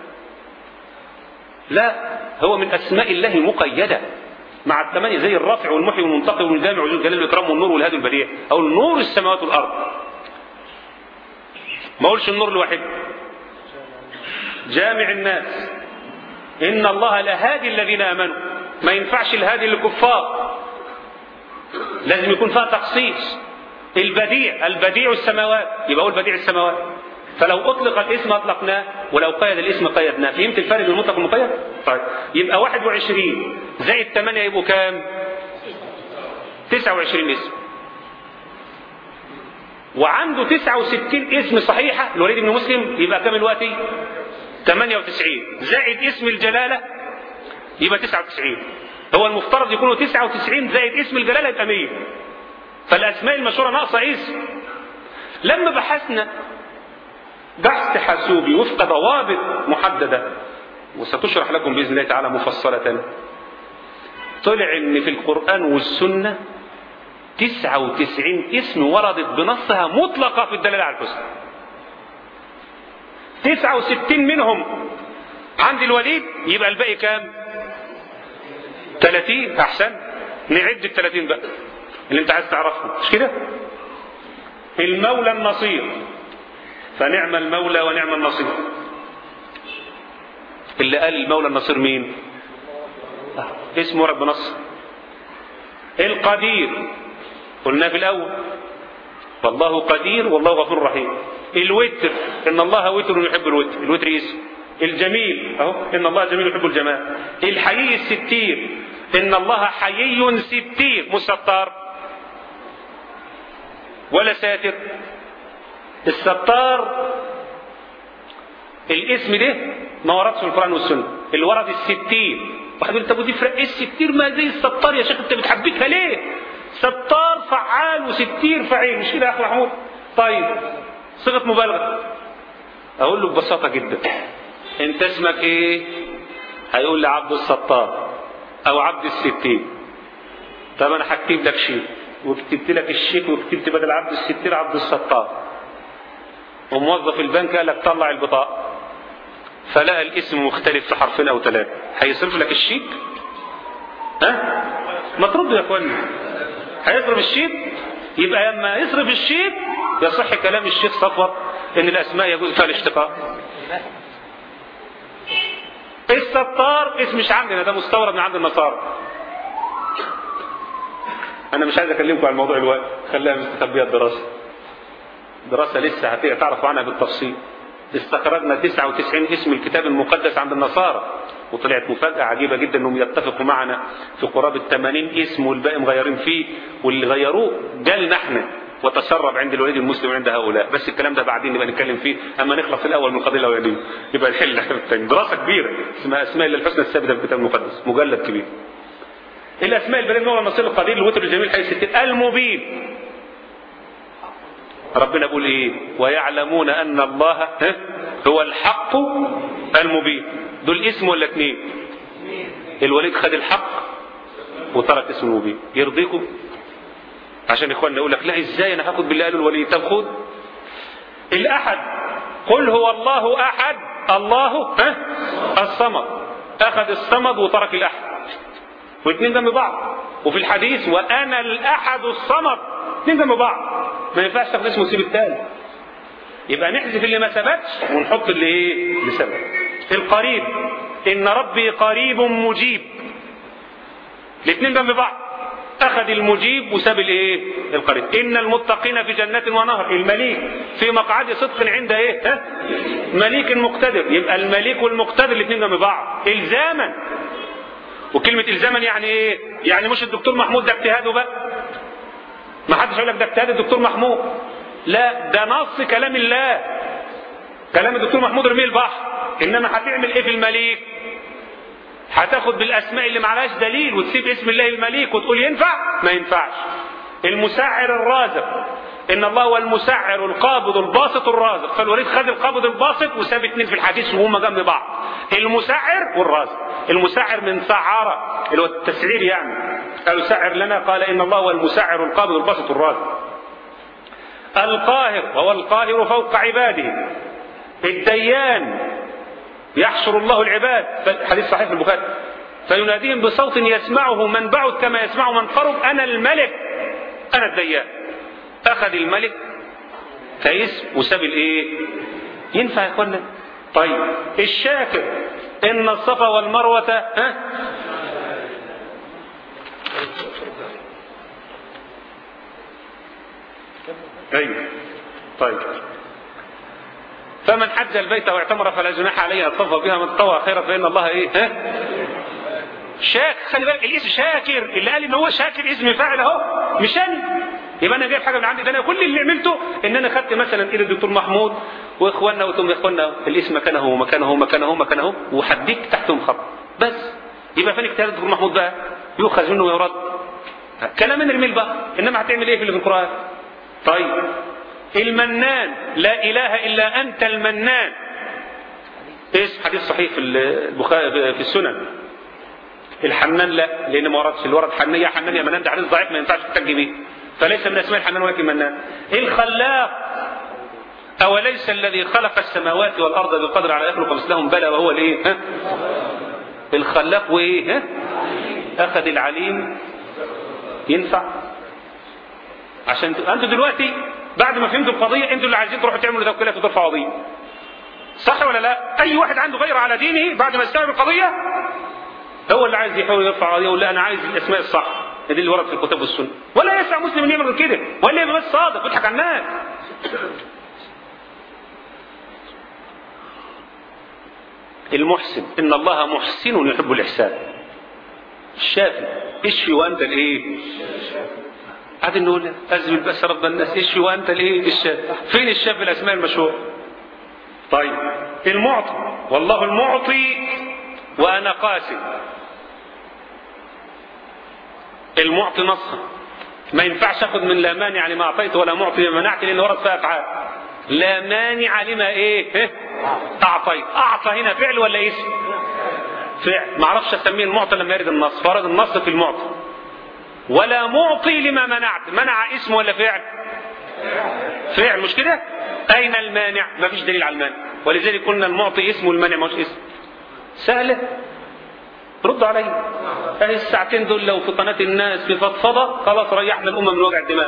لا هو من اسماء الله المقيده مع الثمانية زي الرافع والمحيي والمنتقم والجامع وذو الجلال والإكرام والنور والهادي البديع أو نور السماوات والأرض ما أقولش النور الواحد جامع الناس إن الله لهادي الذين آمنوا ما ينفعش الهادي للكفار لازم يكون فيها تخصيص البديع البديع السماوات يبقى هو البديع السماوات فلو اطلق الاسم اطلقناه ولو قيد الاسم قيدناه فهمت الفرق بين المطلق والمقيد طيب يبقى 21 زائد 8 يبقوا كام 29 اسم وعنده 69 اسم صحيحة الوليد بن مسلم يبقى كام الوقت 98 زائد اسم الجلالة يبقى 99 هو المفترض يكونوا 99 زائد اسم الجلالة يبقى 100 فالأسماء المشهورة ناقصة اسم لما بحثنا بحث حاسوبي وفق ضوابط محددة وستشرح لكم بإذن الله تعالى مفصلة طلع ان في القرآن والسنة تسعة وتسعين اسم وردت بنصها مطلقة في الدلالة على الحسن تسعة وستين منهم عند الوليد يبقى الباقي كام 30 احسن نعد ال 30 بقى اللي انت عايز تعرفهم مش كده المولى النصير فنعم المولى ونعم النصير اللي قال المولى النصير مين اسمه رب نصر القدير قلنا في الاول والله قدير والله غفور رحيم الوتر ان الله وتر يحب الوتر الوتر اسم الجميل اهو ان الله جميل يحب الجمال الحيي الستير ان الله حيي ستير مش ستار ولا ساتر الستار الاسم ده ما وردش في القران والسنه اللي ورد الستير واحد يقول طب ودي فرق ايه الستير ما زي الستار يا شيخ انت بتحبكها ليه ستار فعال وستير فعيل مش كده يا اخي محمود طيب صيغه مبالغه اقول له ببساطه جدا انت اسمك ايه هيقول لي عبد الستار او عبد الستين طب انا هكتب لك شيك وكتبت لك الشيك وكتبت بدل عبد الستير عبد الستار وموظف البنك قال لك طلع البطاقه فلقى الاسم مختلف في حرفين او ثلاثه هيصرف لك الشيك ها ما تردوا يا اخوانا هيصرف الشيك يبقى لما يصرف الشيك يصح كلام الشيخ صفوت ان الاسماء يجوز فيها الاشتقاق الستار اسم مش عندنا ده مستورد من عند النصارى انا مش عايز اكلمكم عن الموضوع الوقت خليها مستخبيه الدراسه دراسه لسه هتعرفوا عنها بالتفصيل استخرجنا 99 اسم الكتاب المقدس عند النصارى وطلعت مفاجأة عجيبة جدا انهم يتفقوا معنا في قرابة 80 اسم والباقي مغيرين فيه واللي غيروه جالنا احنا وتسرب عند الوليد المسلم عند هؤلاء بس الكلام ده بعدين نبقى نتكلم فيه اما نخلص الاول من القضيه الاولانيه يبقى نحل الثاني دراسه كبيره اسمها اسماء الله الحسنى الثابته في الكتاب المقدس مجلد كبير الاسماء البلد نوع النصير القدير الوتر الجميل حي الستين المبين ربنا بيقول ايه ويعلمون ان الله هو الحق المبين دول اسم ولا اتنين الوليد خد الحق وترك اسم المبين يرضيكم عشان اخواننا يقول لك لا ازاي انا هاخد بالله قالوا الوليد طب خد الاحد قل هو الله احد الله ها الصمد اخذ الصمد وترك الاحد والاثنين جنب بعض وفي الحديث وانا الاحد الصمد اثنين جنب بعض ما ينفعش تاخد اسمه وتسيب الثاني يبقى نحذف اللي ما ثبتش ونحط اللي ايه اللي ثبت القريب ان ربي قريب مجيب الاثنين جنب بعض اخذ المجيب وساب الايه القريب ان المتقين في جنات ونهر المليك في مقعد صدق عند ايه ها؟ مليك مقتدر يبقى المليك والمقتدر الاثنين جنب بعض الزاما وكلمة الزاما يعني ايه يعني مش الدكتور محمود ده اجتهاده بقى ما حدش يقول لك ده اجتهاد الدكتور محمود لا ده نص كلام الله كلام الدكتور محمود رميه البحر انما هتعمل ايه في المليك هتاخد بالاسماء اللي معلهاش دليل وتسيب اسم الله المليك وتقول ينفع ما ينفعش المسعر الرازق ان الله هو المسعر القابض الباسط الرازق فالوليد خد القابض الباسط وساب اتنين في الحديث وهم جنب بعض المسعر والرازق المسعر من سعارة اللي هو التسعير يعني قالوا سعر لنا قال ان الله هو المسعر القابض الباسط الرازق القاهر وهو القاهر فوق عباده الديان يحشر الله العباد حديث صحيح في البخاري فيناديهم بصوت يسمعه من بعد كما يسمع من قرب انا الملك انا الديان اخذ الملك كاسم وساب الايه ينفع يا اخوانا طيب الشاكر ان الصفا والمروه ها ايوه طيب فمن حج البيت واعتمر فلا جناح عليه ان طوف بها من طوى خيرا فان الله ايه ها شاك خلي بالك الاسم شاكر اللي قال ان هو شاكر اسم فاعل اهو مش انا يبقى انا جايب حاجه من عندي ده انا كل اللي عملته ان انا خدت مثلا ايد الدكتور محمود واخواننا وتم اخواننا الاسم مكانه ومكانه مكانه ومكانه وحددت تحتهم خط بس يبقى فين اجتهاد الدكتور محمود بقى يؤخذ منه ويرد كلام من الميل بقى انما هتعمل ايه في اللي في القران طيب المنان لا اله الا انت المنان اسم حديث صحيح في البخاري في السنن الحنان لا لان ما وردش اللي ورد حنان يا حنان يا منان ده حديث ضعيف ما ينفعش تحتج بيه فليس من اسماء الحنان ولكن منان الخلاق اوليس الذي خلق السماوات والارض بقدر على يخلق مثلهم بلى وهو الايه ها الخلاق وايه ها اخذ العليم ينفع عشان ت... انتوا دلوقتي بعد ما فهمتوا القضيه انتوا اللي عايزين تروحوا تعملوا توكيلات وترفعوا قضيه صح ولا لا اي واحد عنده غيره على دينه بعد ما استوعب القضيه هو اللي عايز يحاول يرفع قضيه يقول لا انا عايز الاسماء الصح دي اللي ورد في الكتاب والسنه ولا يسع مسلم ان يعمل غير كده ولا يبقى بس صادق ويضحك على الناس المحسن ان الله محسن يحب الاحسان الشافي اشفي وانت الايه قاعدين نقول ازمل بس رب الناس اشفي وانت الايه الشافي فين الشافي الاسماء المشهوره طيب المعطي والله المعطي وانا قاسم المعطي نصا ما ينفعش اخد من لا مانع لما اعطيت ولا معطي لما منعت لان ورد فيها افعال لا مانع لما ايه إيه؟ اعطيت اعطى هنا فعل ولا اسم فعل ما اعرفش اسميه المعطي لما يرد النص فرد النص في المعطي ولا معطي لما منعت منع اسم ولا فعل فعل مش كده اين المانع ما فيش دليل على المانع ولذلك قلنا المعطي اسم والمانع مش اسم سهله ردوا علي اهي الساعتين دول لو في قناه الناس في فضفضه خلاص ريحنا الامه من وجع الدماغ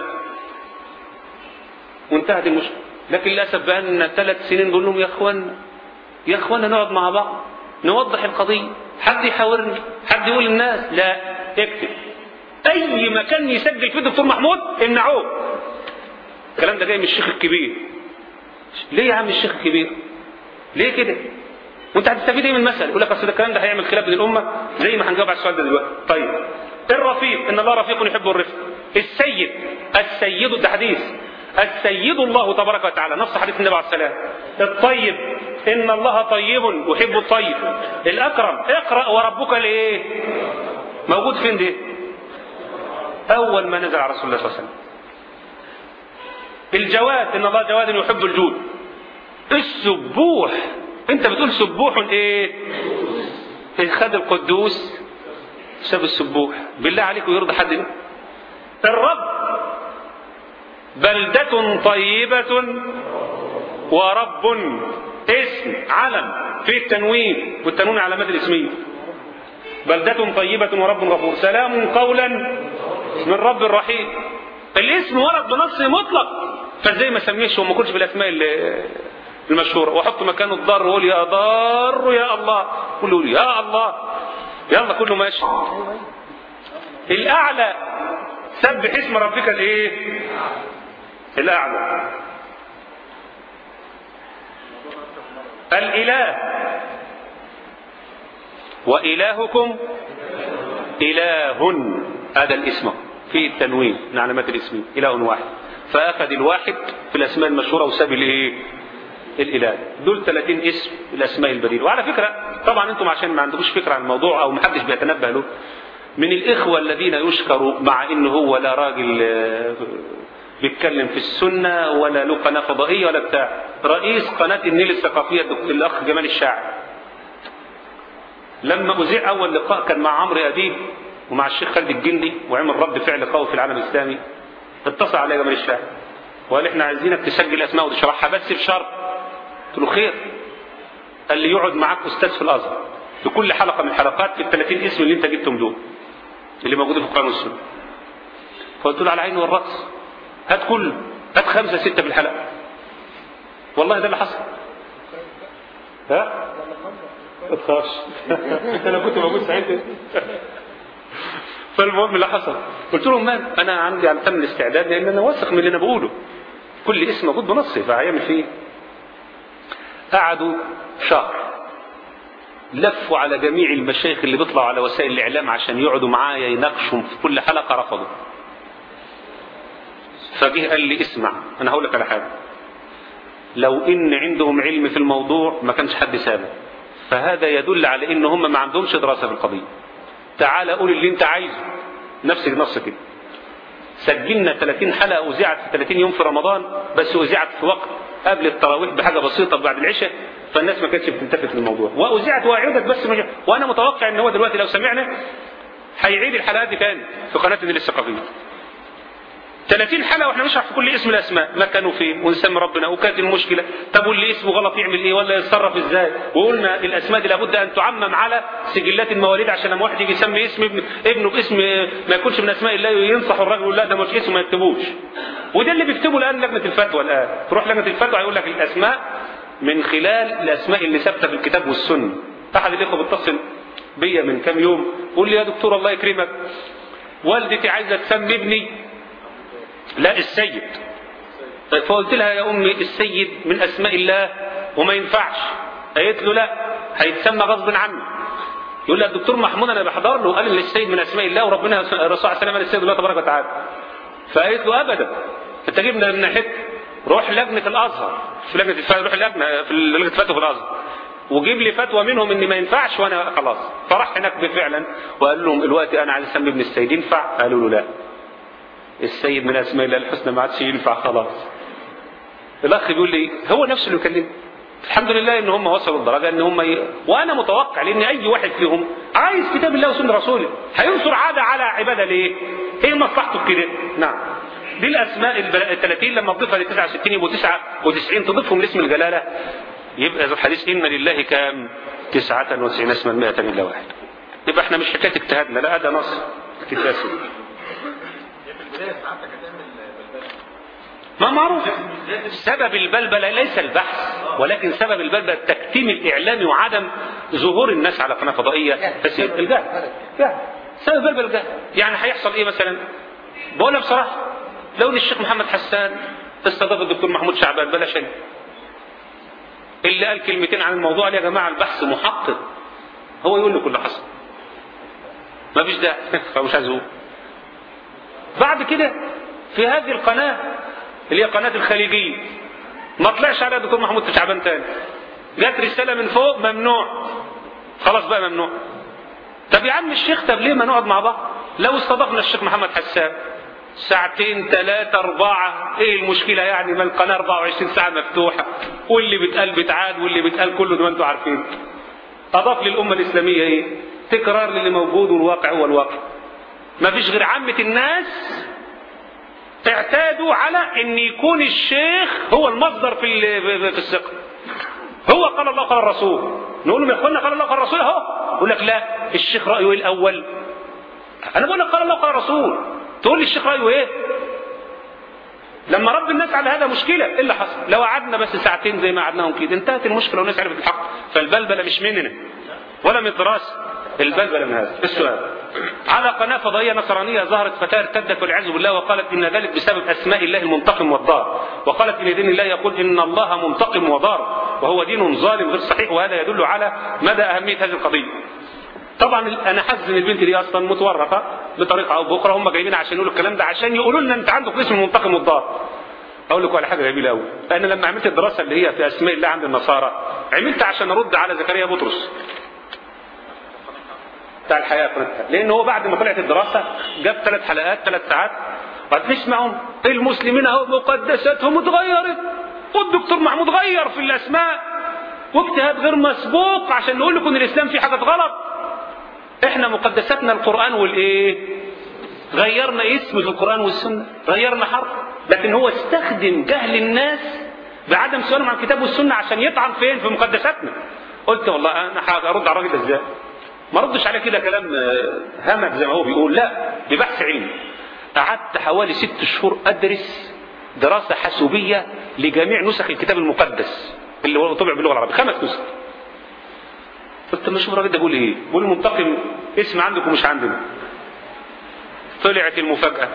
وانتهت المشكله لكن للاسف بقى لنا ثلاث سنين نقول لهم يا اخوانا يا اخوانا نقعد مع بعض نوضح القضيه حد يحاورني حد يقول للناس لا اكتب اي مكان يسجل فيه دكتور محمود امنعوه الكلام ده جاي من الشيخ الكبير ليه يا عم الشيخ الكبير ليه كده وانت هتستفيد ايه من المسألة يقول لك اصل الكلام ده هيعمل خلاف بين الامه زي ما هنجاوب على السؤال ده دلوقتي طيب الرفيق ان الله رفيق يحب الرفق السيد السيد ده حديث السيد الله تبارك وتعالى نص حديث النبي عليه السلام الطيب ان الله طيب يحب الطيب الاكرم اقرا وربك الايه موجود فين دي اول ما نزل على رسول الله صلى الله عليه وسلم الجواد ان الله جواد يحب الجود السبوح انت بتقول سبوح ايه خد القدوس ساب السبوح بالله عليك ويرضى حد ده الرب بلدة طيبة ورب اسم علم في التنوين والتنوين علامات الاسمية بلدة طيبة ورب غفور سلام قولا من رب رحيم الاسم ورد بنص مطلق فازاي ما سميش وما كنتش بالاسماء المشهوره واحط مكانه الضار واقول يا ضار يا الله كله يا الله يلا كله ماشي الاعلى سبح اسم ربك الايه الاعلى الاله والهكم اله هذا الاسم في التنوين من علامات الاسم اله واحد فاخذ الواحد في الاسماء المشهوره وساب الايه الاله دول 30 اسم الاسماء البديل وعلى فكره طبعا انتم عشان ما عندكوش فكره عن الموضوع او محدش بيتنبه له من الاخوه الذين يشكروا مع انه هو لا راجل بيتكلم في السنه ولا له قناه فضائيه ولا بتاع رئيس قناه النيل الثقافيه الاخ جمال الشاعر لما اذيع اول لقاء كان مع عمرو اديب ومع الشيخ خالد الجندي وعمل رد فعل قوي في العالم الاسلامي اتصل علي جمال الشاعر وقال احنا عايزينك تسجل اسماء وتشرحها بس بشرط قلت له خير قال لي يقعد معاك استاذ في الازهر في كل حلقه من الحلقات في ال 30 اسم اللي انت جبتهم دول اللي موجودين في القران والسنه فقلت له على عيني والراس هات كله هات خمسه سته في الحلقه والله ده اللي حصل ها ما تخافش انت لو كنت موجود ساعتها فالمهم اللي حصل قلت لهم مال انا عندي على تم الاستعداد لان انا واثق من اللي انا بقوله كل اسم موجود بنصه فهيعمل فيه قعدوا شهر لفوا على جميع المشايخ اللي بيطلعوا على وسائل الاعلام عشان يقعدوا معايا يناقشوا في كل حلقه رفضوا فجه قال لي اسمع انا هقول لك على حاجه لو ان عندهم علم في الموضوع ما كانش حد سابه فهذا يدل على ان هم ما عندهمش دراسه في القضيه تعال قول اللي انت عايزه نفس النص كده سجلنا 30 حلقه اذيعت في 30 يوم في رمضان بس اذيعت في وقت قبل التراويح بحاجه بسيطه بعد العشاء فالناس ما كانتش بتلتفت للموضوع واذيعت واعيدت بس مش... وانا متوقع ان هو دلوقتي لو سمعنا هيعيد الحلقات دي تاني في قناه النيل الثقافيه 30 حلقه واحنا بنشرح في كل اسم الاسماء مكانه فين ونسمي ربنا وكانت المشكله طب واللي اسمه غلط يعمل ايه ولا يتصرف ازاي وقلنا الاسماء دي لابد ان تعمم على سجلات المواليد عشان لما واحد يجي يسمي اسم ابن ابنه باسم ما يكونش من اسماء الله ينصح الراجل يقول لا ده مش اسمه ما يكتبوش وده اللي بيكتبه الان لجنه الفتوى الان تروح لجنه الفتوى هيقول لك الاسماء من خلال الاسماء اللي ثابته في الكتاب والسنه احد الاخوه بيتصل بيا من كام يوم يقول لي يا دكتور الله يكرمك والدتي عايزه تسمي ابني لا السيد طيب فقلت لها يا امي السيد من اسماء الله وما ينفعش قالت له لا هيتسمى غصب عنه يقول لها الدكتور محمود انا بحضر له قال ان السيد من اسماء الله وربنا الرسول عليه الصلاه والسلام السيد الله تبارك وتعالى فقالت له ابدا انت جبنا من ناحيه روح لجنه الازهر في لجنه الفتوى روح لجنه في لجنه الفتوى في الازهر وجيب لي فتوى منهم ان ما ينفعش وانا خلاص فراح هناك فعلا وقال لهم دلوقتي انا عايز اسمي ابن السيد ينفع قالوا له لا السيد من اسماء الله الحسنى ما عادش ينفع خلاص الاخ بيقول لي هو نفسه اللي يكلمني الحمد لله ان هم وصلوا لدرجه ان هم ي... وانا متوقع لان اي واحد فيهم عايز كتاب الله وسنه رسوله هينصر عاده على عباده ليه؟ هي مصلحته كده نعم دي الاسماء ال 30 لما تضيفها ل 69 يبقوا 99 تضيفهم لاسم الجلاله يبقى الحديث ان لله كام 99 اسما 100 الا واحد يبقى احنا مش حكايه اجتهادنا لا ده نص كتاب ما معروف سبب البلبلة ليس البحث ولكن سبب البلبلة التكتيم الإعلامي وعدم ظهور الناس على قناة فضائية تسير الجهل جهل سبب البلبلة الجهل يعني هيحصل إيه مثلا بقولها بصراحة لو ان الشيخ محمد حسان استضاف الدكتور محمود شعبان بلاش أنا. اللي قال كلمتين عن الموضوع يا جماعة البحث محقق هو يقول لي كل حصل ما فيش داعي فمش عايز اقول بعد كده في هذه القناة اللي هي قناة الخليجية ما طلعش عليها دكتور محمود شعبان تاني جت رسالة من فوق ممنوع خلاص بقى ممنوع طب يا عم الشيخ طب ليه ما نقعد مع بعض لو استضفنا الشيخ محمد حسان ساعتين ثلاثة أربعة إيه المشكلة يعني ما القناة 24 ساعة مفتوحة واللي بيتقال بيتعاد واللي بيتقال كله ده أنتوا عارفين أضاف للأمة الإسلامية إيه؟ تكرار للي موجود والواقع هو الواقع ما فيش غير عامة الناس اعتادوا على ان يكون الشيخ هو المصدر في في الثقه هو قال الله قال الرسول نقول لهم يا اخوانا قال الله قال الرسول اهو يقول لك لا الشيخ رايه ايه الاول انا بقول لك قال الله قال الرسول تقول لي الشيخ رايه ايه لما رب الناس على هذا مشكلة ايه اللي حصل لو قعدنا بس ساعتين زي ما قعدناهم كده انتهت المشكلة والناس عرفت الحق فالبلبلة مش مننا ولا من الدراسة البلبلة من هذا السؤال على قناة فضائية نصرانية ظهرت فتاة ارتدت والعياذ بالله وقالت إن ذلك بسبب أسماء الله المنتقم والضار وقالت إن دين الله يقول إن الله منتقم وضار وهو دين ظالم غير صحيح وهذا يدل على مدى أهمية هذه القضية طبعا انا حاسس ان البنت دي اصلا متورطه بطريقه او باخرى هم جايبين عشان يقولوا الكلام ده عشان يقولوا لنا انت عندك اسم المنتقم والضار اقول لكم على حاجه جميله قوي انا لما عملت الدراسه اللي هي في اسماء الله عند النصارى عملت عشان ارد على زكريا بطرس بتاع الحياه قناتها لان هو بعد ما طلعت الدراسه جاب ثلاث حلقات ثلاث ساعات بعد نسمعهم المسلمين اهو مقدساتهم اتغيرت والدكتور محمود غير في الاسماء واجتهاد غير مسبوق عشان نقول لكم ان الاسلام فيه حاجات غلط احنا مقدساتنا القران والايه غيرنا اسم في القران والسنه غيرنا حرف لكن هو استخدم جهل الناس بعدم سؤالهم عن الكتاب والسنه عشان يطعن فين في مقدساتنا قلت والله انا هرد على الراجل ده ازاي ما ردش عليه كده كلام همك زي ما هو بيقول لا ببحث علمي قعدت حوالي ست شهور ادرس دراسه حاسوبيه لجميع نسخ الكتاب المقدس اللي هو طبع باللغه العربيه خمس نسخ قلت ما اشوف الراجل ده بيقول ايه بيقول المنتقم اسم عندكم مش عندنا طلعت المفاجاه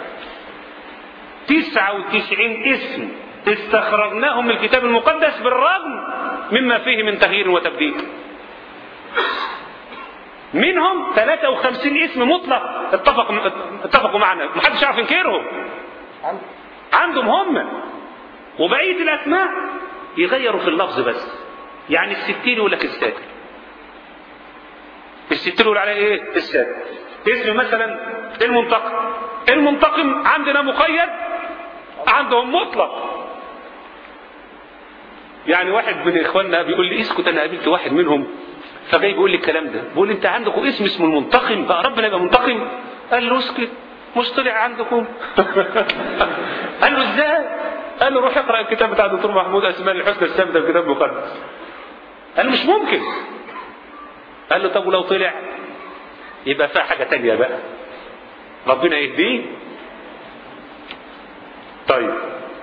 99 اسم استخرجناهم من الكتاب المقدس بالرغم مما فيه من تغيير وتبديل منهم 53 اسم مطلق اتفقوا اتفقوا معنا ما حدش يعرف ينكرهم عندهم هم وبقيه الاسماء يغيروا في اللفظ بس يعني الستين يقول لك الساتر الستين يقول عليه ايه الساتر اسم مثلا المنتقم المنتقم عندنا مقيد عندهم مطلق يعني واحد من اخواننا بيقول لي اسكت انا قابلت واحد منهم فجاي بيقول لي الكلام ده بيقول لي انت عندكم اسم اسمه المنتقم بقى ربنا يبقى منتقم قال له اسكت مش طلع عندكم قال له ازاي قال له روح اقرا الكتاب بتاع الدكتور محمود اسماء الحسنى الثابته في كتاب مقدس قال له مش ممكن قال له طب ولو طلع يبقى فيها حاجه تانية بقى ربنا يهديه طيب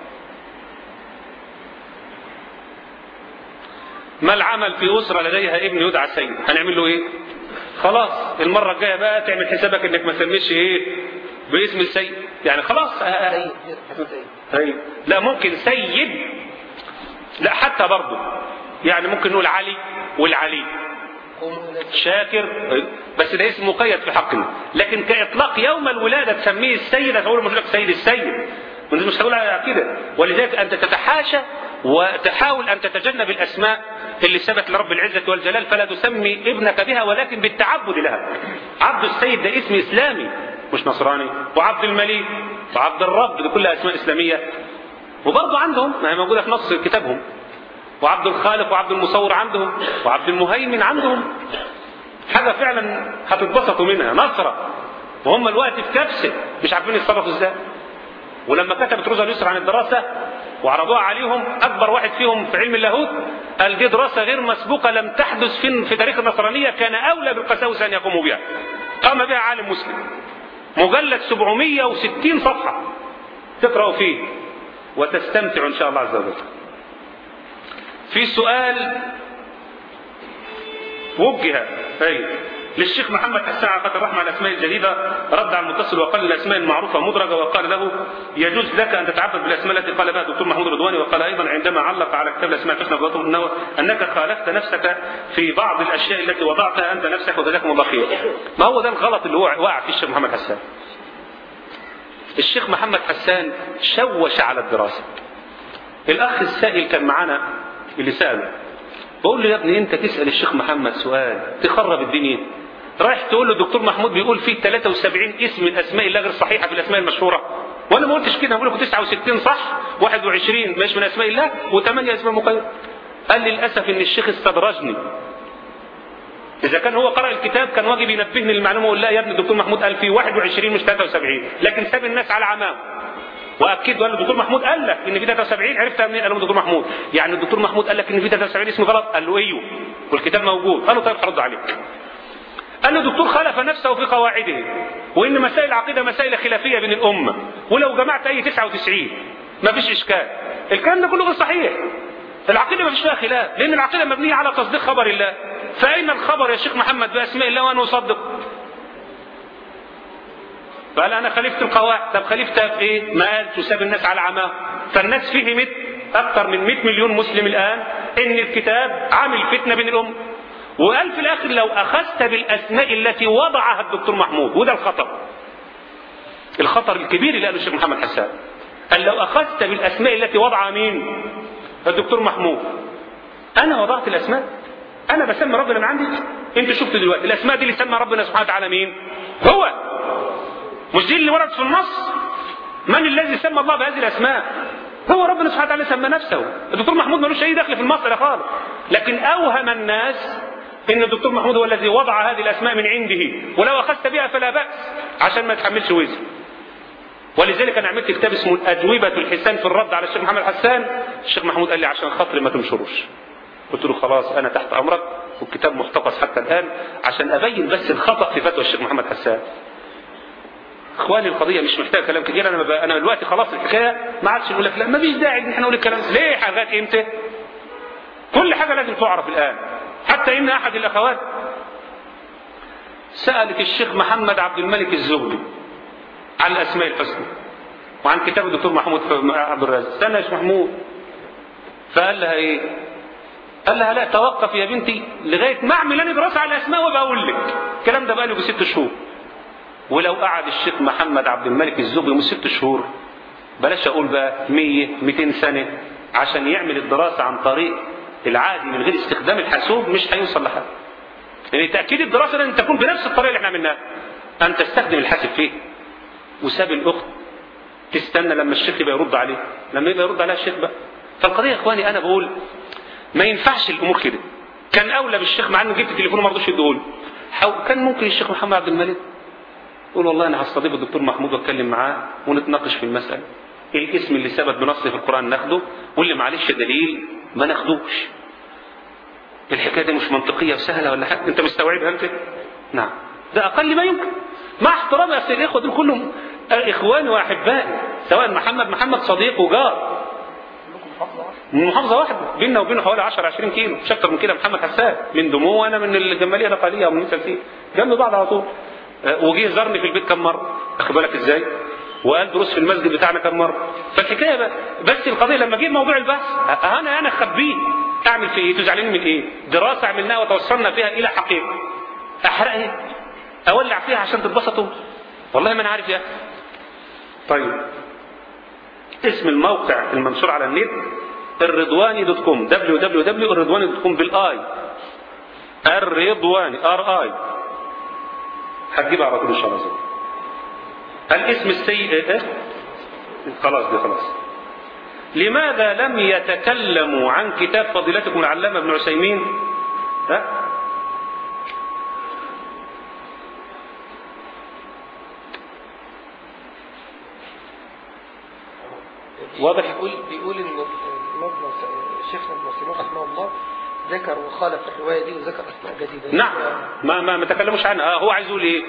ما العمل في أسرة لديها ابن يدعى سيد هنعمل له ايه خلاص المرة الجاية بقى تعمل حسابك انك ما تسميش ايه باسم السيد يعني خلاص سيد سيد طيب لا ممكن سيد لا حتى برضه يعني ممكن نقول علي والعلي قوموا إلى شاكر بس ده اسم مقيد في حقنا لكن كاطلاق يوم الولاده تسميه السيد هتقول مش لك سيد السيد وانت مش هتقولها كده ولذلك انت تتحاشى وتحاول ان تتجنب الاسماء اللي ثبت لرب العزه والجلال فلا تسمي ابنك بها ولكن بالتعبد لها عبد السيد ده اسم اسلامي مش نصراني وعبد المليك وعبد الرب دي كلها اسماء اسلاميه وبرضه عندهم ما هي موجوده في نص كتابهم وعبد الخالق وعبد المصور عندهم وعبد المهيمن عندهم حاجة فعلا هتتبسطوا منها نصرة وهم الوقت في كبسة مش عارفين يتصرفوا ازاي ولما كتبت روزا اليسر عن الدراسة وعرضوها عليهم أكبر واحد فيهم في علم اللاهوت قال دي دراسة غير مسبوقة لم تحدث في, في تاريخ النصرانية كان أولى بالقساوسة أن يقوموا بها قام بها عالم مسلم مجلد 760 صفحة تقرأوا فيه وتستمتع إن شاء الله عز وجل في سؤال وجه أي للشيخ محمد حسان عقد الرحمة على الأسماء الجديدة رد على المتصل وقال الأسماء المعروفة مدرجة وقال له يجوز لك أن تتعبد بالأسماء التي قال بها الدكتور محمود رضواني وقال أيضا عندما علق على كتاب الأسماء الحسنى بغض أنه أنك خالفت نفسك في بعض الأشياء التي وضعتها أنت نفسك وجزاكم الله خير ما هو ده الغلط اللي هو وقع فيه الشيخ محمد حسان الشيخ محمد حسان شوش على الدراسة الأخ السائل كان معانا اللي سأله بقول له يا ابني انت تسأل الشيخ محمد سؤال تخرب الدنيا رايح تقول له الدكتور محمود بيقول فيه 73 اسم من اسماء الله غير صحيحه في الاسماء المشهوره وانا ما قلتش كده بقول لكم 69 صح 21 مش من اسماء الله و8 اسماء مقيده قال لي للاسف ان الشيخ استدرجني اذا كان هو قرأ الكتاب كان واجب ينبهني للمعلومه ويقول لا يا ابني الدكتور محمود قال فيه 21 مش 73 لكن ساب الناس على عماه واكد قال الدكتور محمود قال لك ان في 73 عرفتها منين قال له الدكتور محمود يعني الدكتور محمود قال لك ان في 73 اسم غلط قال له ايوه والكتاب موجود قال له طيب هرد عليك قال له الدكتور خالف نفسه في قواعده وان مسائل العقيده مسائل خلافيه بين الامه ولو جمعت اي 99 ما فيش اشكال الكلام ده كله غير صحيح العقيده ما فيش فيها خلاف لان العقيده مبنيه على تصديق خبر الله فاين الخبر يا شيخ محمد باسماء الله وانا اصدق فقال انا خالفت القواعد طب خالفتها في ايه ما قال تساب الناس على عماه فالناس فهمت اكثر من 100 مليون مسلم الان ان الكتاب عامل فتنه بين الامه وقال في الاخر لو اخذت بالاسماء التي وضعها الدكتور محمود وده الخطر الخطر الكبير اللي قاله الشيخ محمد حسان قال لو اخذت بالاسماء التي وضعها مين الدكتور محمود انا وضعت الاسماء انا بسمي ربنا من عندي انت شفت دلوقتي الاسماء دي اللي سمى ربنا سبحانه وتعالى مين هو مش دي اللي وردت في النص من الذي سمى الله بهذه الاسماء هو ربنا سبحانه وتعالى سمى نفسه الدكتور محمود ملوش اي دخل في المسألة خالص لكن اوهم الناس ان الدكتور محمود هو الذي وضع هذه الاسماء من عنده ولو اخذت بها فلا باس عشان ما تحملش وزن ولذلك انا عملت كتاب اسمه الاجوبه الحسان في الرد على الشيخ محمد حسان الشيخ محمود قال لي عشان خاطري ما تنشروش قلت له خلاص انا تحت امرك والكتاب محتفظ حتى الان عشان ابين بس الخطا في فتوى الشيخ محمد حسان اخواني القضيه مش محتاجه كلام كتير انا بقى انا دلوقتي خلاص الحكايه ما عادش نقول لك لا ما فيش داعي ان احنا نقول الكلام ليه لغايه امتى؟ كل حاجه لازم تعرف الان حتى ان احد الاخوات سالت الشيخ محمد عبد الملك الزهري عن الاسماء الحسنى وعن كتاب الدكتور محمود عبد الرازق استنى يا شيخ محمود فقال لها ايه؟ قال لها لا توقف يا بنتي لغايه ما اعمل انا دراسه على الاسماء وبقول لك الكلام ده بقى له ست شهور ولو قعد الشيخ محمد عبد الملك الزبري من ست شهور بلاش اقول بقى 100 200 سنه عشان يعمل الدراسه عن طريق العادي من غير استخدام الحاسوب مش هيوصل لحاجه. لان تاكيد الدراسه لازم تكون بنفس الطريقه اللي احنا عملناها. ان تستخدم الحاسب فيه. وساب الاخت تستنى لما الشيخ يبقى يرد عليه، لما يبقى يرد عليها الشيخ بقى. فالقضيه يا اخواني انا بقول ما ينفعش الامور كده. كان اولى بالشيخ مع انه جبت تليفونه ما رضوش يديهولي. كان ممكن الشيخ محمد عبد الملك قول والله انا هستضيف الدكتور محمود واتكلم معاه ونتناقش في المساله الاسم اللي ثبت بنص في القران ناخده واللي معلش دليل ما ناخدوش الحكايه دي مش منطقيه وسهله ولا حاجه انت مستوعبها انت نعم ده اقل ما يمكن مع احترامي يا سيدي الاخوه دول كلهم اخواني واحبائي سواء محمد محمد صديق وجار كلكم محافظة واحدة من محافظه واحده بيننا وبينه حوالي 10 20 كيلو مش اكتر من كده محمد حسان من دموع وانا من الجماليه النقاليه او من التمثيل جنب بعض على طول آه، وجه زارني في البيت كم مره اخد بالك ازاي وقال دروس في المسجد بتاعنا كم مره فالحكايه بقى بس القضيه لما جه موضوع البحث آه، انا انا اخبيه اعمل في ايه تزعلين من ايه دراسه عملناها وتوصلنا فيها الى حقيقه احرقها اولع فيها عشان تتبسطوا والله ما انا عارف يا اخي طيب اسم الموقع المنشور على النت الرضواني دوت كوم www الرضواني دوت كوم بالاي الرضواني ار اي هتجيبها على طول ان شاء الله زي. الاسم السيء ايه خلاص دي خلاص لماذا لم يتكلموا عن كتاب فضيلتكم العلامه ابن عثيمين ها واضح؟ بيقول بيقول ان الامام ابن- شيخنا ابن سيرين رحمه الله ذكر وخالف الروايه دي وذكر اسماء جديده نعم ما ما ما تكلموش عنها آه هو عايز يقول ايه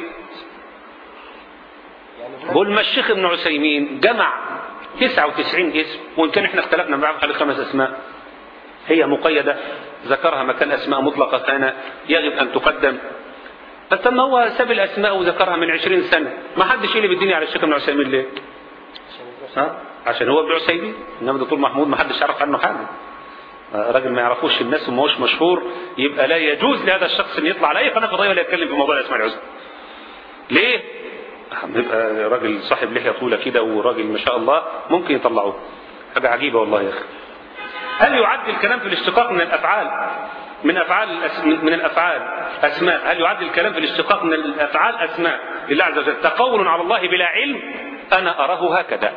يعني بقول ما الشيخ ابن عثيمين جمع 99 اسم وان كان احنا اختلفنا معاه على خمس اسماء هي مقيده ذكرها مكان اسماء مطلقه كان يجب ان تقدم بس ما هو ساب الاسماء وذكرها من 20 سنه ما حدش يقلب الدنيا على الشيخ ابن عثيمين ليه؟ ها؟ عشان هو ابن عثيمين انما دكتور محمود ما حدش يعرف عنه حاجه آه، راجل ما يعرفوش الناس وما هوش مشهور يبقى لا يجوز لهذا الشخص ان يطلع على اي قناه فضائيه ولا يتكلم في موضوع الاسماء الحسنى ليه؟ بيبقى راجل صاحب لحيه طويله كده وراجل ما شاء الله ممكن يطلعوه حاجه عجيبه والله يا اخي هل يعد الكلام في الاشتقاق من الافعال من افعال الأس- من الافعال اسماء هل يعد الكلام في الاشتقاق من الافعال اسماء لله عز وجل تقول على الله بلا علم انا اراه هكذا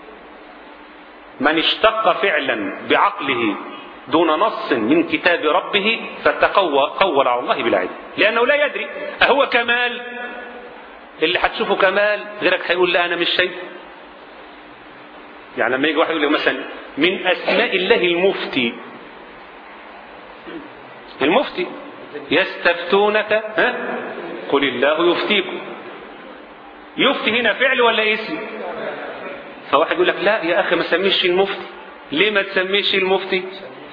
من اشتق فعلا بعقله دون نص من كتاب ربه فتقول قول على الله بلا علم لانه لا يدري اهو كمال اللي هتشوفه كمال غيرك هيقول لا انا مش شايف يعني لما يجي واحد يقول لك مثلا من اسماء الله المفتي المفتي يستفتونك ها قل الله يفتيكم يفتي هنا فعل ولا اسم فواحد يقول لك لا يا اخي ما تسميش المفتي ليه ما تسميش المفتي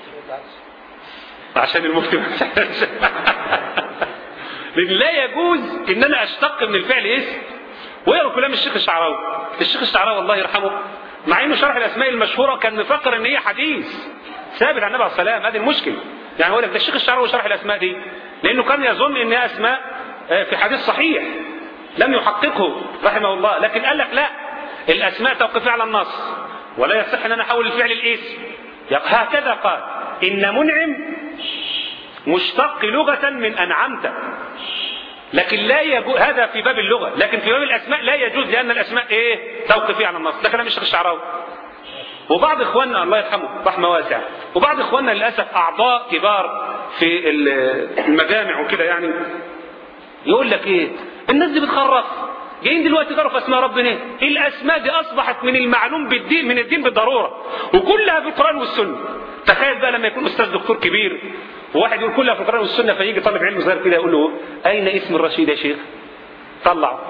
عشان المفتي ما يسألش. لان لا يجوز ان انا اشتق من الفعل اسم ويقرا كلام الشيخ الشعراوي الشيخ الشعراوي الله يرحمه مع انه شرح الاسماء المشهوره كان مفكر ان هي حديث ثابت عن النبي عليه السلام هذه المشكله يعني يقول لك ده الشيخ الشعراوي شرح الاسماء دي لانه كان يظن انها اسماء آه، في حديث صحيح لم يحققه رحمه الله لكن قال لك لا الاسماء توقف على النص ولا يصح ان انا احول الفعل الاسم هكذا قال ان منعم مشتق لغة من أنعمت لكن لا يجوز هذا في باب اللغة لكن في باب الأسماء لا يجوز لأن الأسماء إيه توقفية على النص ده كلام الشيخ الشعراوي وبعض إخواننا الله يرحمه رحمة واسعة وبعض إخواننا للأسف أعضاء كبار في المجامع وكده يعني يقول لك إيه الناس دي بتخرف جايين دلوقتي يقروا في اسماء ربنا الاسماء دي اصبحت من المعلوم بالدين من الدين بالضروره وكلها في القران والسنه تخيل بقى لما يكون استاذ دكتور كبير وواحد يقول كلها في القران والسنه فيجي طالب علم صغير كده يقول له اين اسم الرشيد يا شيخ طلع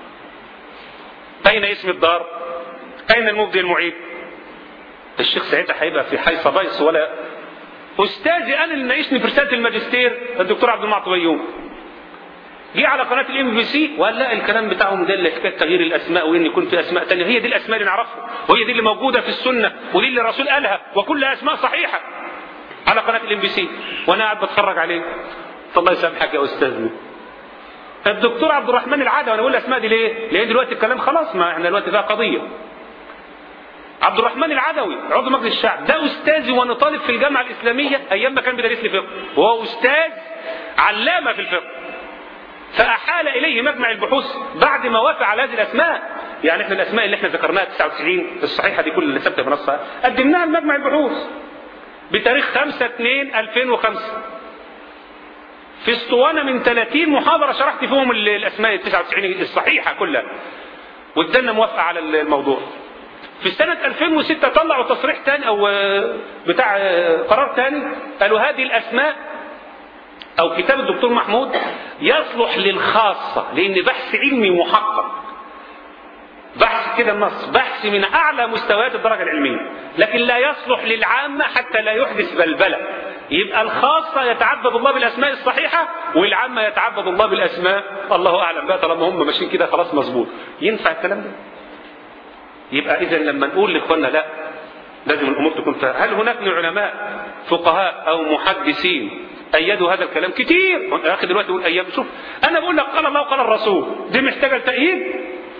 اين اسم الدار اين المبدي المعيد الشيخ ساعتها هيبقى في حيص بيص ولا استاذي انا اللي ناقشني في رساله الماجستير الدكتور عبد المعطي بيوم جه على قناه الام بي سي وقال لا الكلام بتاعهم ده اللي حكايه تغيير الاسماء وان يكون في اسماء ثانيه هي دي الاسماء اللي نعرفها وهي دي اللي موجوده في السنه ودي اللي الرسول قالها وكلها اسماء صحيحه على قناه الام بي سي وانا قاعد بتفرج عليه الله يسامحك يا استاذنا الدكتور عبد الرحمن العاده وانا بقول الاسماء دي ليه؟ لان دلوقتي الكلام خلاص ما احنا دلوقتي فيها قضيه عبد الرحمن العدوي عضو مجلس الشعب ده استاذي وانا طالب في الجامعه الاسلاميه ايام ما كان بيدرس لي فقه وهو استاذ علامه في الفقه فأحال إليه مجمع البحوث بعد ما وافق على هذه الأسماء يعني احنا الأسماء اللي احنا ذكرناها 99 الصحيحة دي كل اللي ثابتة بنصها قدمناها لمجمع البحوث بتاريخ 5 2 2005 في اسطوانة من 30 محاضرة شرحت فيهم الأسماء ال 99 الصحيحة كلها وادانا موافقة على الموضوع في سنة 2006 طلعوا تصريح تاني أو بتاع قرار تاني قالوا هذه الأسماء أو كتاب الدكتور محمود يصلح للخاصة لأن بحث علمي محقق بحث كده النص بحث من أعلى مستويات الدرجة العلمية لكن لا يصلح للعامة حتى لا يحدث بلبلة يبقى الخاصة يتعبد الله بالأسماء الصحيحة والعامة يتعبد الله بالأسماء الله أعلم بقى طالما هم ماشيين كده خلاص مظبوط ينفع الكلام ده يبقى إذا لما نقول لإخواننا لا لازم الأمور تكون فيها. هل هناك من علماء فقهاء أو محدثين أيدوا هذا الكلام كتير يا أخي دلوقتي يقول أيام شوف أنا بقول لك قال الله وقال الرسول دي محتاجة لتأييد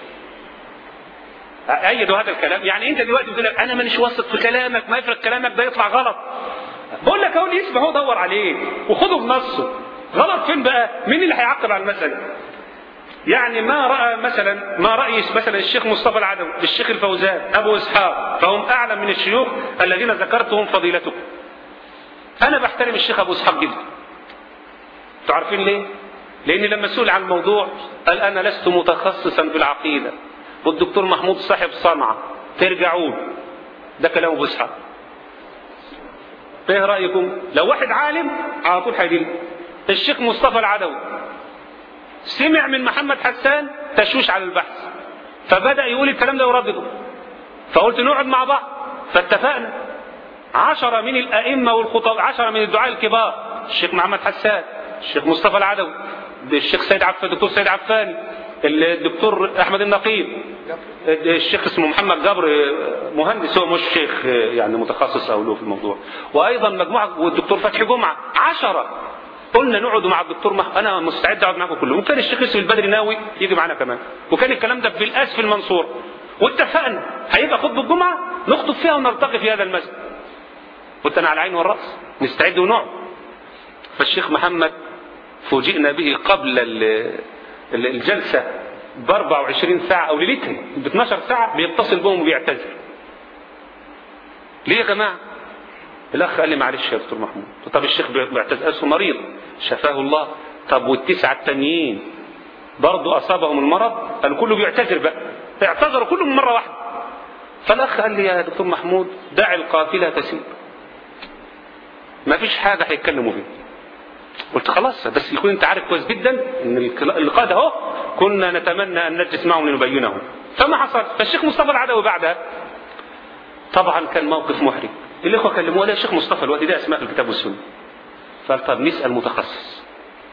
أيدوا هذا الكلام يعني أنت دلوقتي بتقول لك أنا مانيش واثق في كلامك ما يفرق كلامك ده يطلع غلط بقول لك اهو الاسم اهو دور عليه وخده بنصه غلط فين بقى مين اللي هيعقب على المسألة يعني ما رأى مثلا ما رأي مثلا الشيخ مصطفى العدوي الشيخ الفوزان أبو إسحاق فهم أعلم من الشيوخ الذين ذكرتهم فضيلتكم أنا بحترم الشيخ أبو إسحاق جدا تعرفين ليه؟ لأن لما سئل عن الموضوع قال أنا لست متخصصا في العقيدة والدكتور محمود صاحب صنعة ترجعون ده كلام أبو إسحاق فايه رايكم لو واحد عالم على طول هيدل الشيخ مصطفى العدوي سمع من محمد حسان تشويش على البحث فبدا يقول الكلام ده ويردده فقلت نقعد مع بعض فاتفقنا عشرة من الأئمة والخطب عشرة من الدعاء الكبار الشيخ محمد حسان الشيخ مصطفى العدوي الشيخ سيد عفان الدكتور سيد عفاني الدكتور أحمد النقيب الشيخ اسمه محمد جبر مهندس هو مش شيخ يعني متخصص او له في الموضوع وايضا مجموعه والدكتور فتحي جمعه عشرة قلنا نقعد مع الدكتور مح... انا مستعد اقعد معاكم كلهم وكان الشيخ يوسف البدري ناوي يجي معانا كمان وكان الكلام ده في الاس في المنصور واتفقنا هيبقى خطبه الجمعه نخطب فيها ونرتقي في هذا المسجد قلت انا على العين والراس نستعد ونقعد فالشيخ محمد فوجئنا به قبل الجلسه ب 24 ساعة أو ليلتها ب 12 ساعة بيتصل بهم وبيعتذر. ليه يا جماعة؟ الأخ قال لي معلش يا دكتور محمود، طب الشيخ بيعتذر أسه مريض شفاه الله، طب والتسعة التانيين برضه أصابهم المرض؟ قال كله بيعتذر بقى. اعتذروا كلهم مرة واحدة. فالأخ قال لي يا دكتور محمود دع القافلة تسير. ما فيش حاجة هيتكلموا فيها. قلت خلاص بس يكون انت عارف كويس جدا ان اللقاء ده اهو كنا نتمنى ان نجلس معهم لنبينه فما حصل فالشيخ مصطفى العدوي بعدها طبعا كان موقف محرج الاخوه كلموه يا شيخ مصطفى الوقت ده اسماء في الكتاب والسنه قال طب نسال متخصص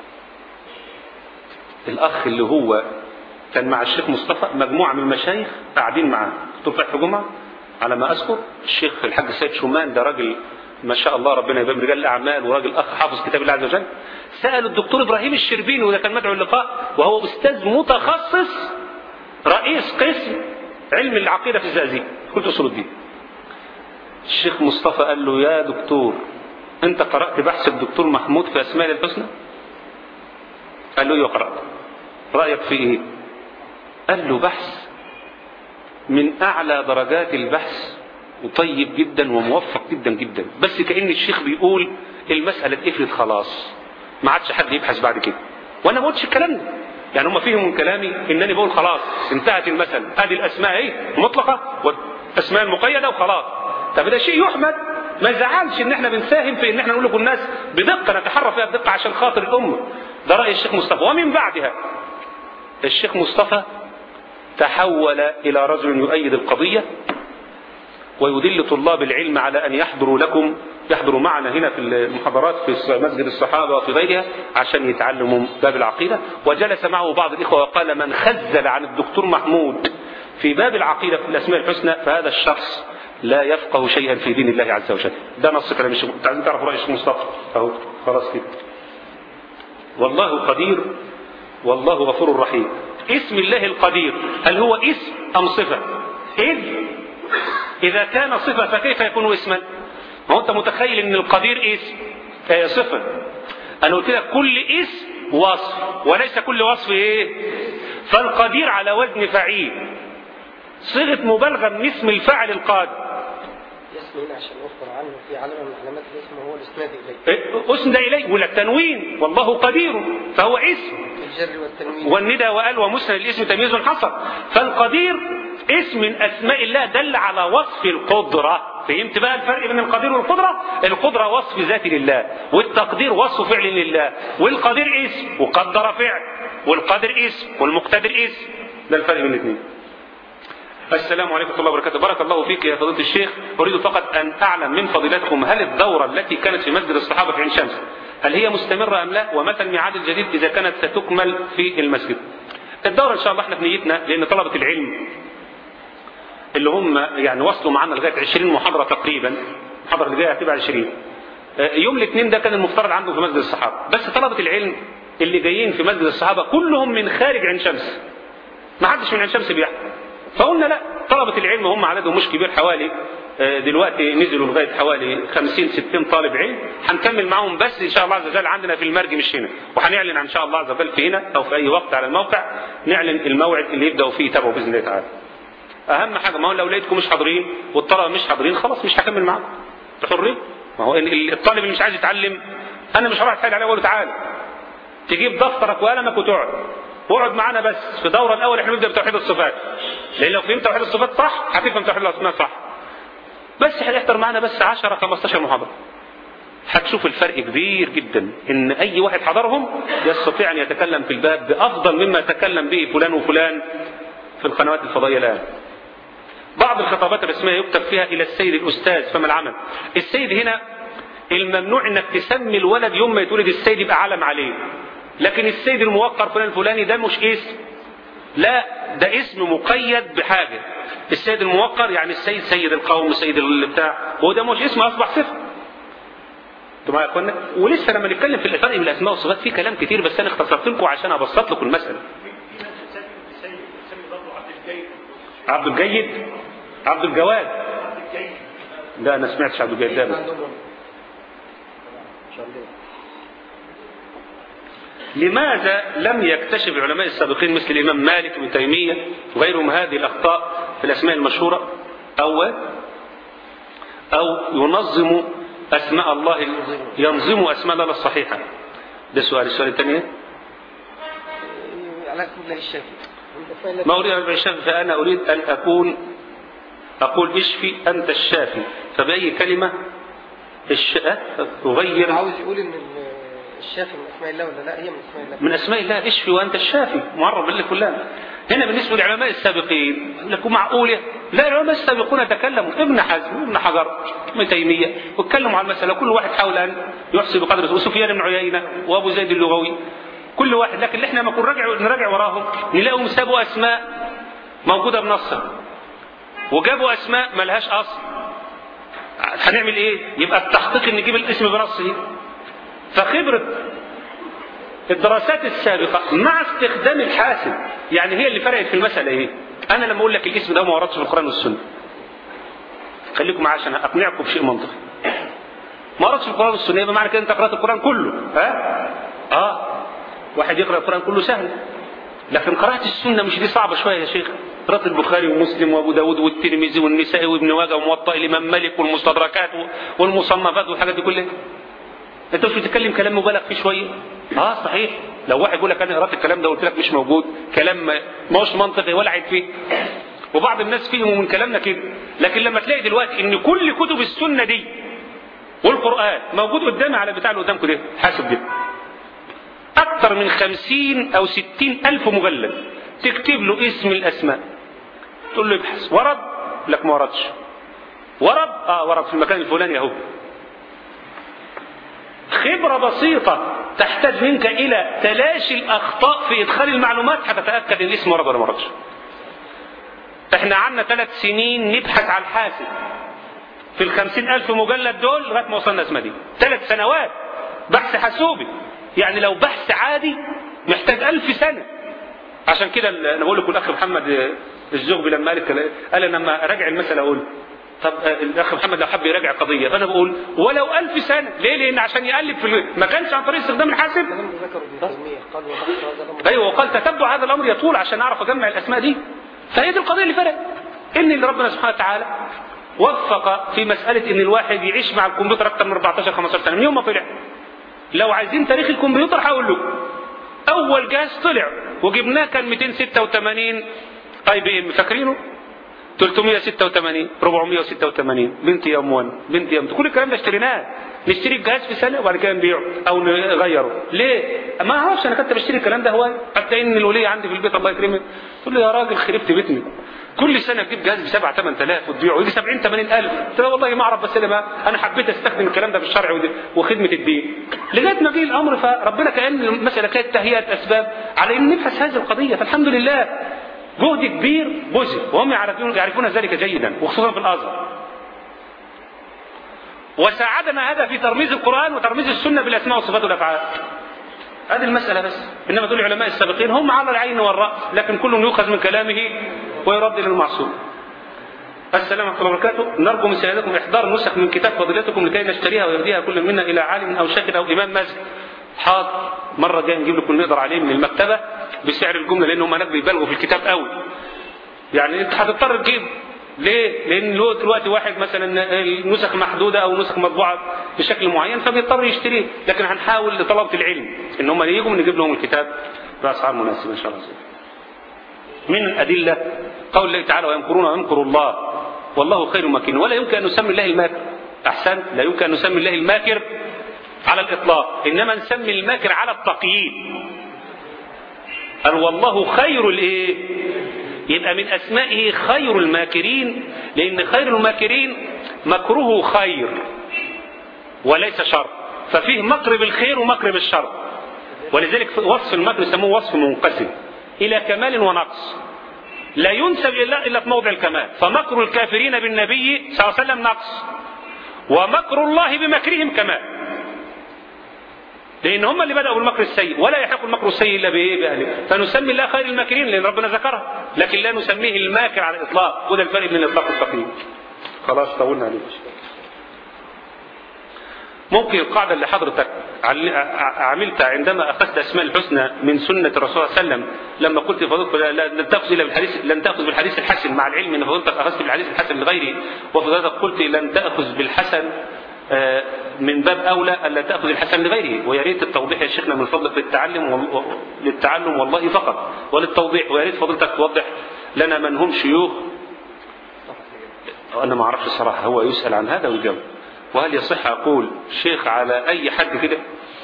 الاخ اللي هو كان مع الشيخ مصطفى مجموعه من المشايخ قاعدين معاه دكتور فتحي جمعه على ما اذكر الشيخ الحاج سيد شومان ده راجل ما شاء الله ربنا يبارك رجال الاعمال وراجل اخ حافظ كتاب الله عز وجل سالوا الدكتور ابراهيم الشربيني وده كان مدعو اللقاء وهو استاذ متخصص رئيس قسم علم العقيده في الزقازيق كليه اصول الدين الشيخ مصطفى قال له يا دكتور انت قرات بحث الدكتور محمود في اسماء الحسنى قال له ايوه قرات رايك في ايه قال له بحث من اعلى درجات البحث وطيب جدا وموفق جدا جدا بس كأن الشيخ بيقول المسألة اتقفلت خلاص ما عادش حد يبحث بعد كده وانا ما قلتش الكلام ده يعني هم فيهم من كلامي انني بقول خلاص انتهت المسألة هذه الاسماء ايه مطلقة والاسماء المقيدة وخلاص طب ده شيء يحمد ما يزعلش ان احنا بنساهم في ان احنا نقول لكم الناس بدقة نتحرى فيها بدقة عشان خاطر الامة ده رأي الشيخ مصطفى ومن بعدها الشيخ مصطفى تحول الى رجل يؤيد القضية ويدل طلاب العلم على أن يحضروا لكم يحضروا معنا هنا في المحاضرات في مسجد الصحابة وفي غيرها عشان يتعلموا باب العقيدة وجلس معه بعض الإخوة وقال من خزل عن الدكتور محمود في باب العقيدة في الأسماء الحسنى فهذا الشخص لا يفقه شيئا في دين الله عز وجل ده نص كلام الشيخ عايزين تعرفوا رأي الشيخ مصطفى أهو خلاص كده والله قدير والله غفور رحيم اسم الله القدير هل هو اسم أم صفة إذ إذا كان صفة فكيف يكون اسما ما هو أنت متخيل أن القدير اسم فهي صفة أنا قلت لك كل اسم وصف وليس كل وصف إيه فالقدير على وزن فعيل صيغة مبالغة من اسم الفاعل القادر اسم هنا عشان نخبر عنه في علامة من علامات الاسم هو الإسناد إليه إيه، اسند اليه ولا التنوين والله قدير فهو اسم الجر والتنوين والندى وقال ومسند الاسم تمييز حصل فالقدير اسم من اسماء الله دل على وصف القدره فهمت بقى الفرق بين القدير والقدره القدره وصف ذاتي لله والتقدير وصف فعل لله والقدير اسم وقدر فعل والقادر اسم والمقتدر اسم ده الفرق بين الاثنين السلام عليكم ورحمة الله وبركاته بارك الله فيك يا فضيلة الشيخ أريد فقط أن أعلم من فضيلتكم هل الدورة التي كانت في مسجد الصحابة في عين شمس هل هي مستمرة أم لا ومتى الميعاد الجديد إذا كانت ستكمل في المسجد الدورة إن شاء الله احنا في نيتنا لأن طلبة العلم اللي هم يعني وصلوا معنا لغاية 20 محاضرة تقريبا المحاضرة اللي جاية هتبقى 20 آه، يوم الاثنين ده كان المفترض عندهم في مسجد الصحابة بس طلبة العلم اللي جايين في مسجد الصحابة كلهم من خارج عين شمس ما حدش من عين شمس بيحضر فقلنا لا طلبة العلم هم عددهم مش كبير حوالي آه، دلوقتي نزلوا لغاية حوالي 50 60 طالب علم هنكمل معاهم بس إن شاء الله عز وجل عندنا في المرج مش هنا وهنعلن إن شاء الله عز وجل في هنا أو في أي وقت على الموقع نعلن الموعد اللي يبدأوا فيه يتابعوا بإذن الله تعالى أهم حاجة ما هو لو لقيتكم مش حاضرين والطلبة مش حاضرين خلاص مش هكمل معاكم انتوا حرين ما هو ال- الطالب اللي مش عايز يتعلم أنا مش هروح أتحايل عليه وأقول له تعالى تجيب دفترك وقلمك وتقعد واقعد معانا بس في الدوره الاول احنا بنبدا بتوحيد الصفات لان لو فهمت توحيد الصفات صح هتفهم توحيد الاسماء صح بس هتحضر معانا بس 10 15 محاضره هتشوف الفرق كبير جدا ان اي واحد حضرهم يستطيع ان يتكلم في الباب بافضل مما تكلم به فلان وفلان في القنوات الفضائيه الان بعض الخطابات الرسميه يكتب فيها الى السيد الاستاذ فما العمل السيد هنا الممنوع انك تسمي الولد يوم ما يتولد السيد يبقى علم عليه لكن السيد الموقر فلان الفلاني ده مش اسم لا ده اسم مقيد بحاجه السيد الموقر يعني السيد سيد القوم السيد البتاع هو ده مش اسم اصبح صفه انتوا معايا يا اخوانا ولسه لما نتكلم في الفرق بين الاسماء والصفات في كلام كتير بس انا اختصرت لكم عشان ابسط لكم المساله عبد الجيد عبد الجواد لا انا سمعتش عبد الجيد ده بس. عندهم إن شاء الله لماذا لم يكتشف العلماء السابقين مثل الإمام مالك وابن تيمية وغيرهم هذه الأخطاء في الأسماء المشهورة أو أو ينظم أسماء الله ينظم أسماء الله الصحيحة ده سؤال السؤال الثاني على كل الشافي الأسماء ما التي- أريد أن الشافي فأنا أريد أن أكون أقول اشفي أنت الشافي فبأي كلمة الش... أغير عاوز يقول إن ال- الشافي من أسماء الله ولا لا هي من أسماء الله من اسماء الله اشفي وانت الشافي معرب بالله كلها هنا بالنسبه للعلماء السابقين لكم معقوله لا العلماء السابقون تكلموا ابن حزم وابن حجر ابن تيميه واتكلموا عن المساله كل واحد حاول ان يحصي بقدره وسفيان بن عيينه وابو زيد اللغوي كل واحد لكن احنا لما نكون راجع نراجع وراهم نلاقيهم سابوا اسماء موجوده بنصها وجابوا اسماء ملهاش اصل هنعمل ايه يبقى التحقيق ان نجيب الاسم بنصه فخبره الدراسات السابقة مع استخدام الحاسب يعني هي اللي فرقت في المسألة ايه انا لما اقول لك الاسم ده ما وردش في القرآن والسنة خليكم معايا عشان اقنعكم بشيء منطقي ما وردش في القرآن والسنة يبقى معنى كده انت قرأت القرآن كله ها اه واحد يقرأ القرآن كله سهل لكن قراءة السنة مش دي صعبة شوية يا شيخ قراءة البخاري ومسلم وابو داود والترمذي والنسائي وابن ماجه وموطأ الامام مالك والمستدركات والمصنفات والحاجات دي كلها انت مش بتتكلم كلام مبالغ فيه شويه اه صحيح لو واحد يقول لك انا قرات الكلام ده وقلت لك مش موجود كلام ما ما هوش منطقي ولا عيب فيه وبعض الناس فهموا من كلامنا كده لكن لما تلاقي دلوقتي ان كل كتب السنه دي والقران موجود قدامي على بتاع اللي قدامكم ده حاسب ده اكثر من خمسين او ستين الف مجلد تكتب له اسم الاسماء تقول له ابحث ورد لك ما وردش ورد اه ورد في المكان الفلاني اهو خبرة بسيطة تحتاج منك إلى تلاشي الأخطاء في إدخال المعلومات هتتأكد إن الاسم ورد ولا ما وردش. إحنا قعدنا ثلاث سنين نبحث عن الحاسب في الخمسين ألف مجلد دول لغاية ما وصلنا اسمها دي. ثلاث سنوات بحث حاسوبي. يعني لو بحث عادي محتاج ألف سنة. عشان كده أنا بقول لكم الأخ محمد الزغبي لما قال الكلام- قال أنا لما أراجع المسألة أقول طب آه، الاخ محمد لو حب يراجع قضيه فانا بقول ولو ألف سنه ليه لان عشان يقلب في ال- ما كانش عن طريق استخدام الحاسب الكلام ده ذكره ابن تيمية قال وبحث هذا الأمر ايوه وقال تتبع هذا الامر يطول عشان اعرف اجمع الاسماء دي فهي دي القضيه اللي فرقت ان اللي ربنا سبحانه وتعالى وفق في مسألة إن الواحد يعيش مع الكمبيوتر أكثر من 14 15 سنة من يوم ما طلع لو عايزين تاريخ الكمبيوتر هقول لكم أول جهاز طلع وجبناه كان 286 اي بي ام فاكرينه 386 486 بنت يا ام 1 بنت يا ام كل الكلام ده اشتريناه نشتري الجهاز في سنه وبعد كده نبيعه او نغيره ليه؟ ما اعرفش انا كنت بشتري الكلام ده هواي حتى ان الوليه عندي في البيت الله يكرمك تقول لي يا راجل خربت بيتنا كل سنه تجيب جهاز ب 7 8000 وتبيعه يجي 70 80000 قلت له والله ما اعرف بس لما انا حبيت استخدم الكلام ده في الشرع ودي- وخدمه الدين لغايه ما جه الامر فربنا كان المساله كانت تهيئه اسباب على ان نبحث هذه القضيه فالحمد لله جهد كبير بذل وهم يعرفون يعرفون ذلك جيدا وخصوصا في الازهر وساعدنا هذا في ترميز القرآن وترميز السنة بالأسماء والصفات والأفعال هذه المسألة بس إنما دول العلماء السابقين هم على العين والرأس لكن كل يؤخذ من كلامه ويرد للمعصوم السلام عليكم ورحمة الله وبركاته نرجو من سيادتكم إحضار نسخ من كتاب فضيلتكم لكي نشتريها ويهديها كل منا إلى عالم أو شيخ أو إمام مسجد حاضر مرة جاي نجيب لكم نقدر عليه من المكتبة بسعر الجملة لأن هم هناك بيبالغوا في الكتاب قوي يعني انت هتضطر تجيب ليه؟ لان له دلوقتي واحد مثلا النسخ محدوده او نسخ مطبوعه بشكل معين فبيضطر يشتريه، لكن هنحاول لطلبه العلم ان هم يجوا نجيب لهم الكتاب باسعار مناسبه ان شاء الله. من الادله قول الله تعالى ويمكرون ويمكر الله والله خير الماكرين ولا يمكن ان نسمي الله الماكر. احسنت لا يمكن ان نسمي الله الماكر على الاطلاق، انما نسمي الماكر على التقييد. قال والله خير الايه؟ يبقى من اسمائه خير الماكرين لان خير الماكرين مكره خير وليس شر ففيه مكر بالخير ومكر بالشر ولذلك وصف المكر يسموه وصف منقسم الى كمال ونقص لا ينسب الى الله الا في موضع الكمال فمكر الكافرين بالنبي صلى الله عليه وسلم نقص ومكر الله بمكرهم كمال لان هم اللي بداوا بالمكر السيء ولا يحق المكر السيء الا بايه باهله فنسمي الله خير الماكرين لان ربنا ذكرها لكن لا نسميه الماكر على الاطلاق وده الفرق بين الاطلاق والتقييد خلاص طولنا عليك ممكن القاعدة اللي حضرتك عل- ع- عملتها عندما أخذت أسماء الحسنى من سنة الرسول صلى الله عليه وسلم لما قلت لفضيلتك لا- لا- لن تأخذ إلا بالحديث لن تأخذ بالحديث الحسن مع العلم أن فضيلتك أخذت بالحديث الحسن لغيره وفضيلتك قلت لن تأخذ بالحسن آه، من باب أولى ألا تأخذ الحسن لغيره ويا ريت التوضيح يا شيخنا من فضلك للتعلم وال- و- للتعلم والله فقط وللتوضيح ويا ريت فضيلتك توضح لنا من هم شيوخ أنا ما أعرفش الصراحة هو يسأل عن هذا ويجاوب وهل يصح أقول شيخ على أي حد كده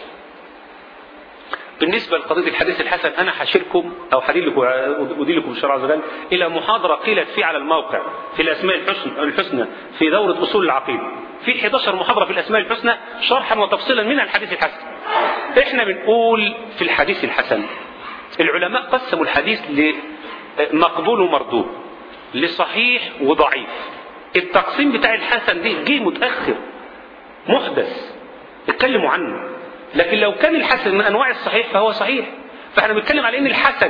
بالنسبة لقضية الحديث الحسن أنا حشركم أو حديلكم أديلكم الشرع عز وجل إلى محاضرة قيلت فيه على الموقع في الأسماء الحسنى الحسنى في دورة أصول العقيدة في 11 محاضرة في الأسماء الحسنى شرحا وتفصيلا من الحديث الحسن إحنا بنقول في الحديث الحسن العلماء قسموا الحديث لمقبول ومردود لصحيح وضعيف التقسيم بتاع الحسن ده جه متأخر محدث اتكلموا عنه لكن لو كان الحسن من انواع الصحيح فهو صحيح فاحنا بنتكلم على ان الحسن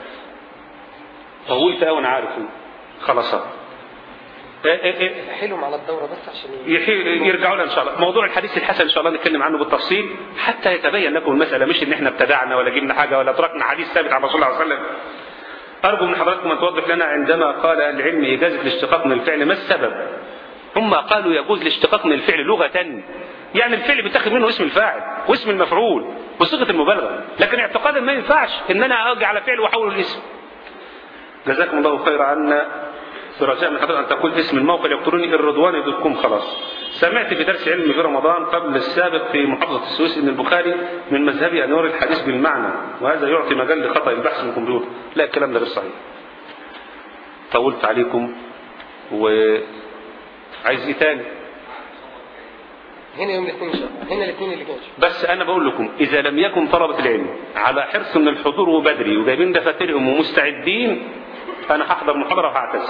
طولت قوي انا عارف خلاص أهو. إيه إيه إيه. حلهم على الدورة بس عشان يحي- يرجعوا لنا ان شاء الله موضوع الحديث الحسن ان شاء الله نتكلم عنه بالتفصيل حتى يتبين لكم المساله مش ان احنا ابتدعنا ولا جبنا حاجه ولا تركنا حديث ثابت عن رسول الله صلى الله عليه وسلم ارجو من حضراتكم ان توضح لنا عندما قال العلم اجازه الاشتقاق من الفعل ما السبب هم قالوا يجوز الاشتقاق من الفعل لغه يعني الفعل بيتاخد منه اسم الفاعل واسم المفعول وصيغه المبالغه لكن اعتقادا ما ينفعش ان انا اجي على فعل واحوله الاسم جزاكم الله خير عنا برجاء من حضرتك ان تقول اسم الموقع الالكتروني الرضواني دوت كوم خلاص سمعت في درس علم في رمضان قبل السابق في محافظه السويس ان البخاري من مذهبه ان يورد الحديث بالمعنى وهذا يعطي مجال لخطا البحث من الكمبيوتر لا الكلام ده غير صحيح طولت عليكم وعايز ايه تاني هنا يوم الاثنين ان شاء الله هنا الاثنين اللي جاي بس انا بقول لكم اذا لم يكن طلبه العلم على حرص من الحضور وبدري وجايبين دفاترهم ومستعدين انا هحضر محاضره وهعتذر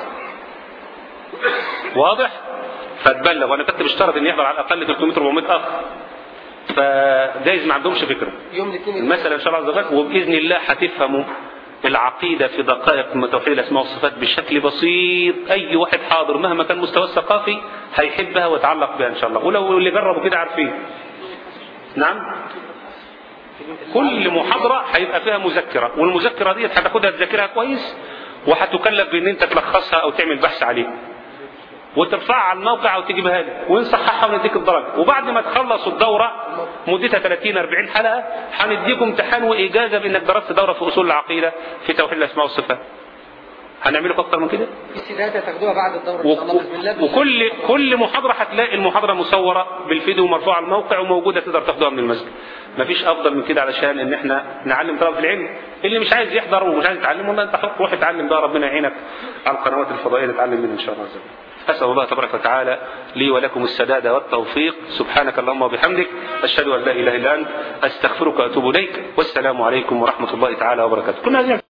واضح فتبلغ وانا كنت بشترط ان يحضر على الاقل 300 400 اخ فجايز ما عندهمش فكره يوم الاثنين اللي المسألة إن شاء الله عز وجل وبإذن الله هتفهموا العقيدة في دقائق من توحيد الأسماء والصفات بشكل بسيط أي واحد حاضر مهما كان مستواه الثقافي هيحبها ويتعلق بها إن شاء الله ولو اللي جربوا كده عارفين نعم كل محاضرة هيبقى فيها مذكرة والمذكرة ديت هتاخدها تذاكرها كويس وهتكلف بان انت تلخصها او تعمل بحث عليه وترفعها على الموقع وتجيبها لي ونصححها ونديك الدرجه وبعد ما تخلصوا الدوره مدتها 30 40 حلقه هنديكم امتحان واجازه بانك درست دوره في اصول العقيده في توحيد الاسماء والصفات هنعمل لكم اكتر من كده في سيدات هتاخدوها بعد الدورة إن شاء الله بإذن الله وكل كل محاضره هتلاقي المحاضره مصوره بالفيديو مرفوعه على الموقع وموجوده تقدر تاخدوها من المسجد مفيش افضل من كده علشان ان احنا نعلم طلبه العلم اللي مش عايز يحضر ومش عايز يتعلم والله انت حر روح اتعلم ده ربنا يعينك على القنوات الفضائيه تتعلم منها ان شاء الله عز وجل اسال الله تبارك وتعالى لي ولكم السداد والتوفيق سبحانك اللهم وبحمدك اشهد ان لا اله الا انت استغفرك واتوب اليك والسلام عليكم ورحمه الله تعالى وبركاته كنا عايزين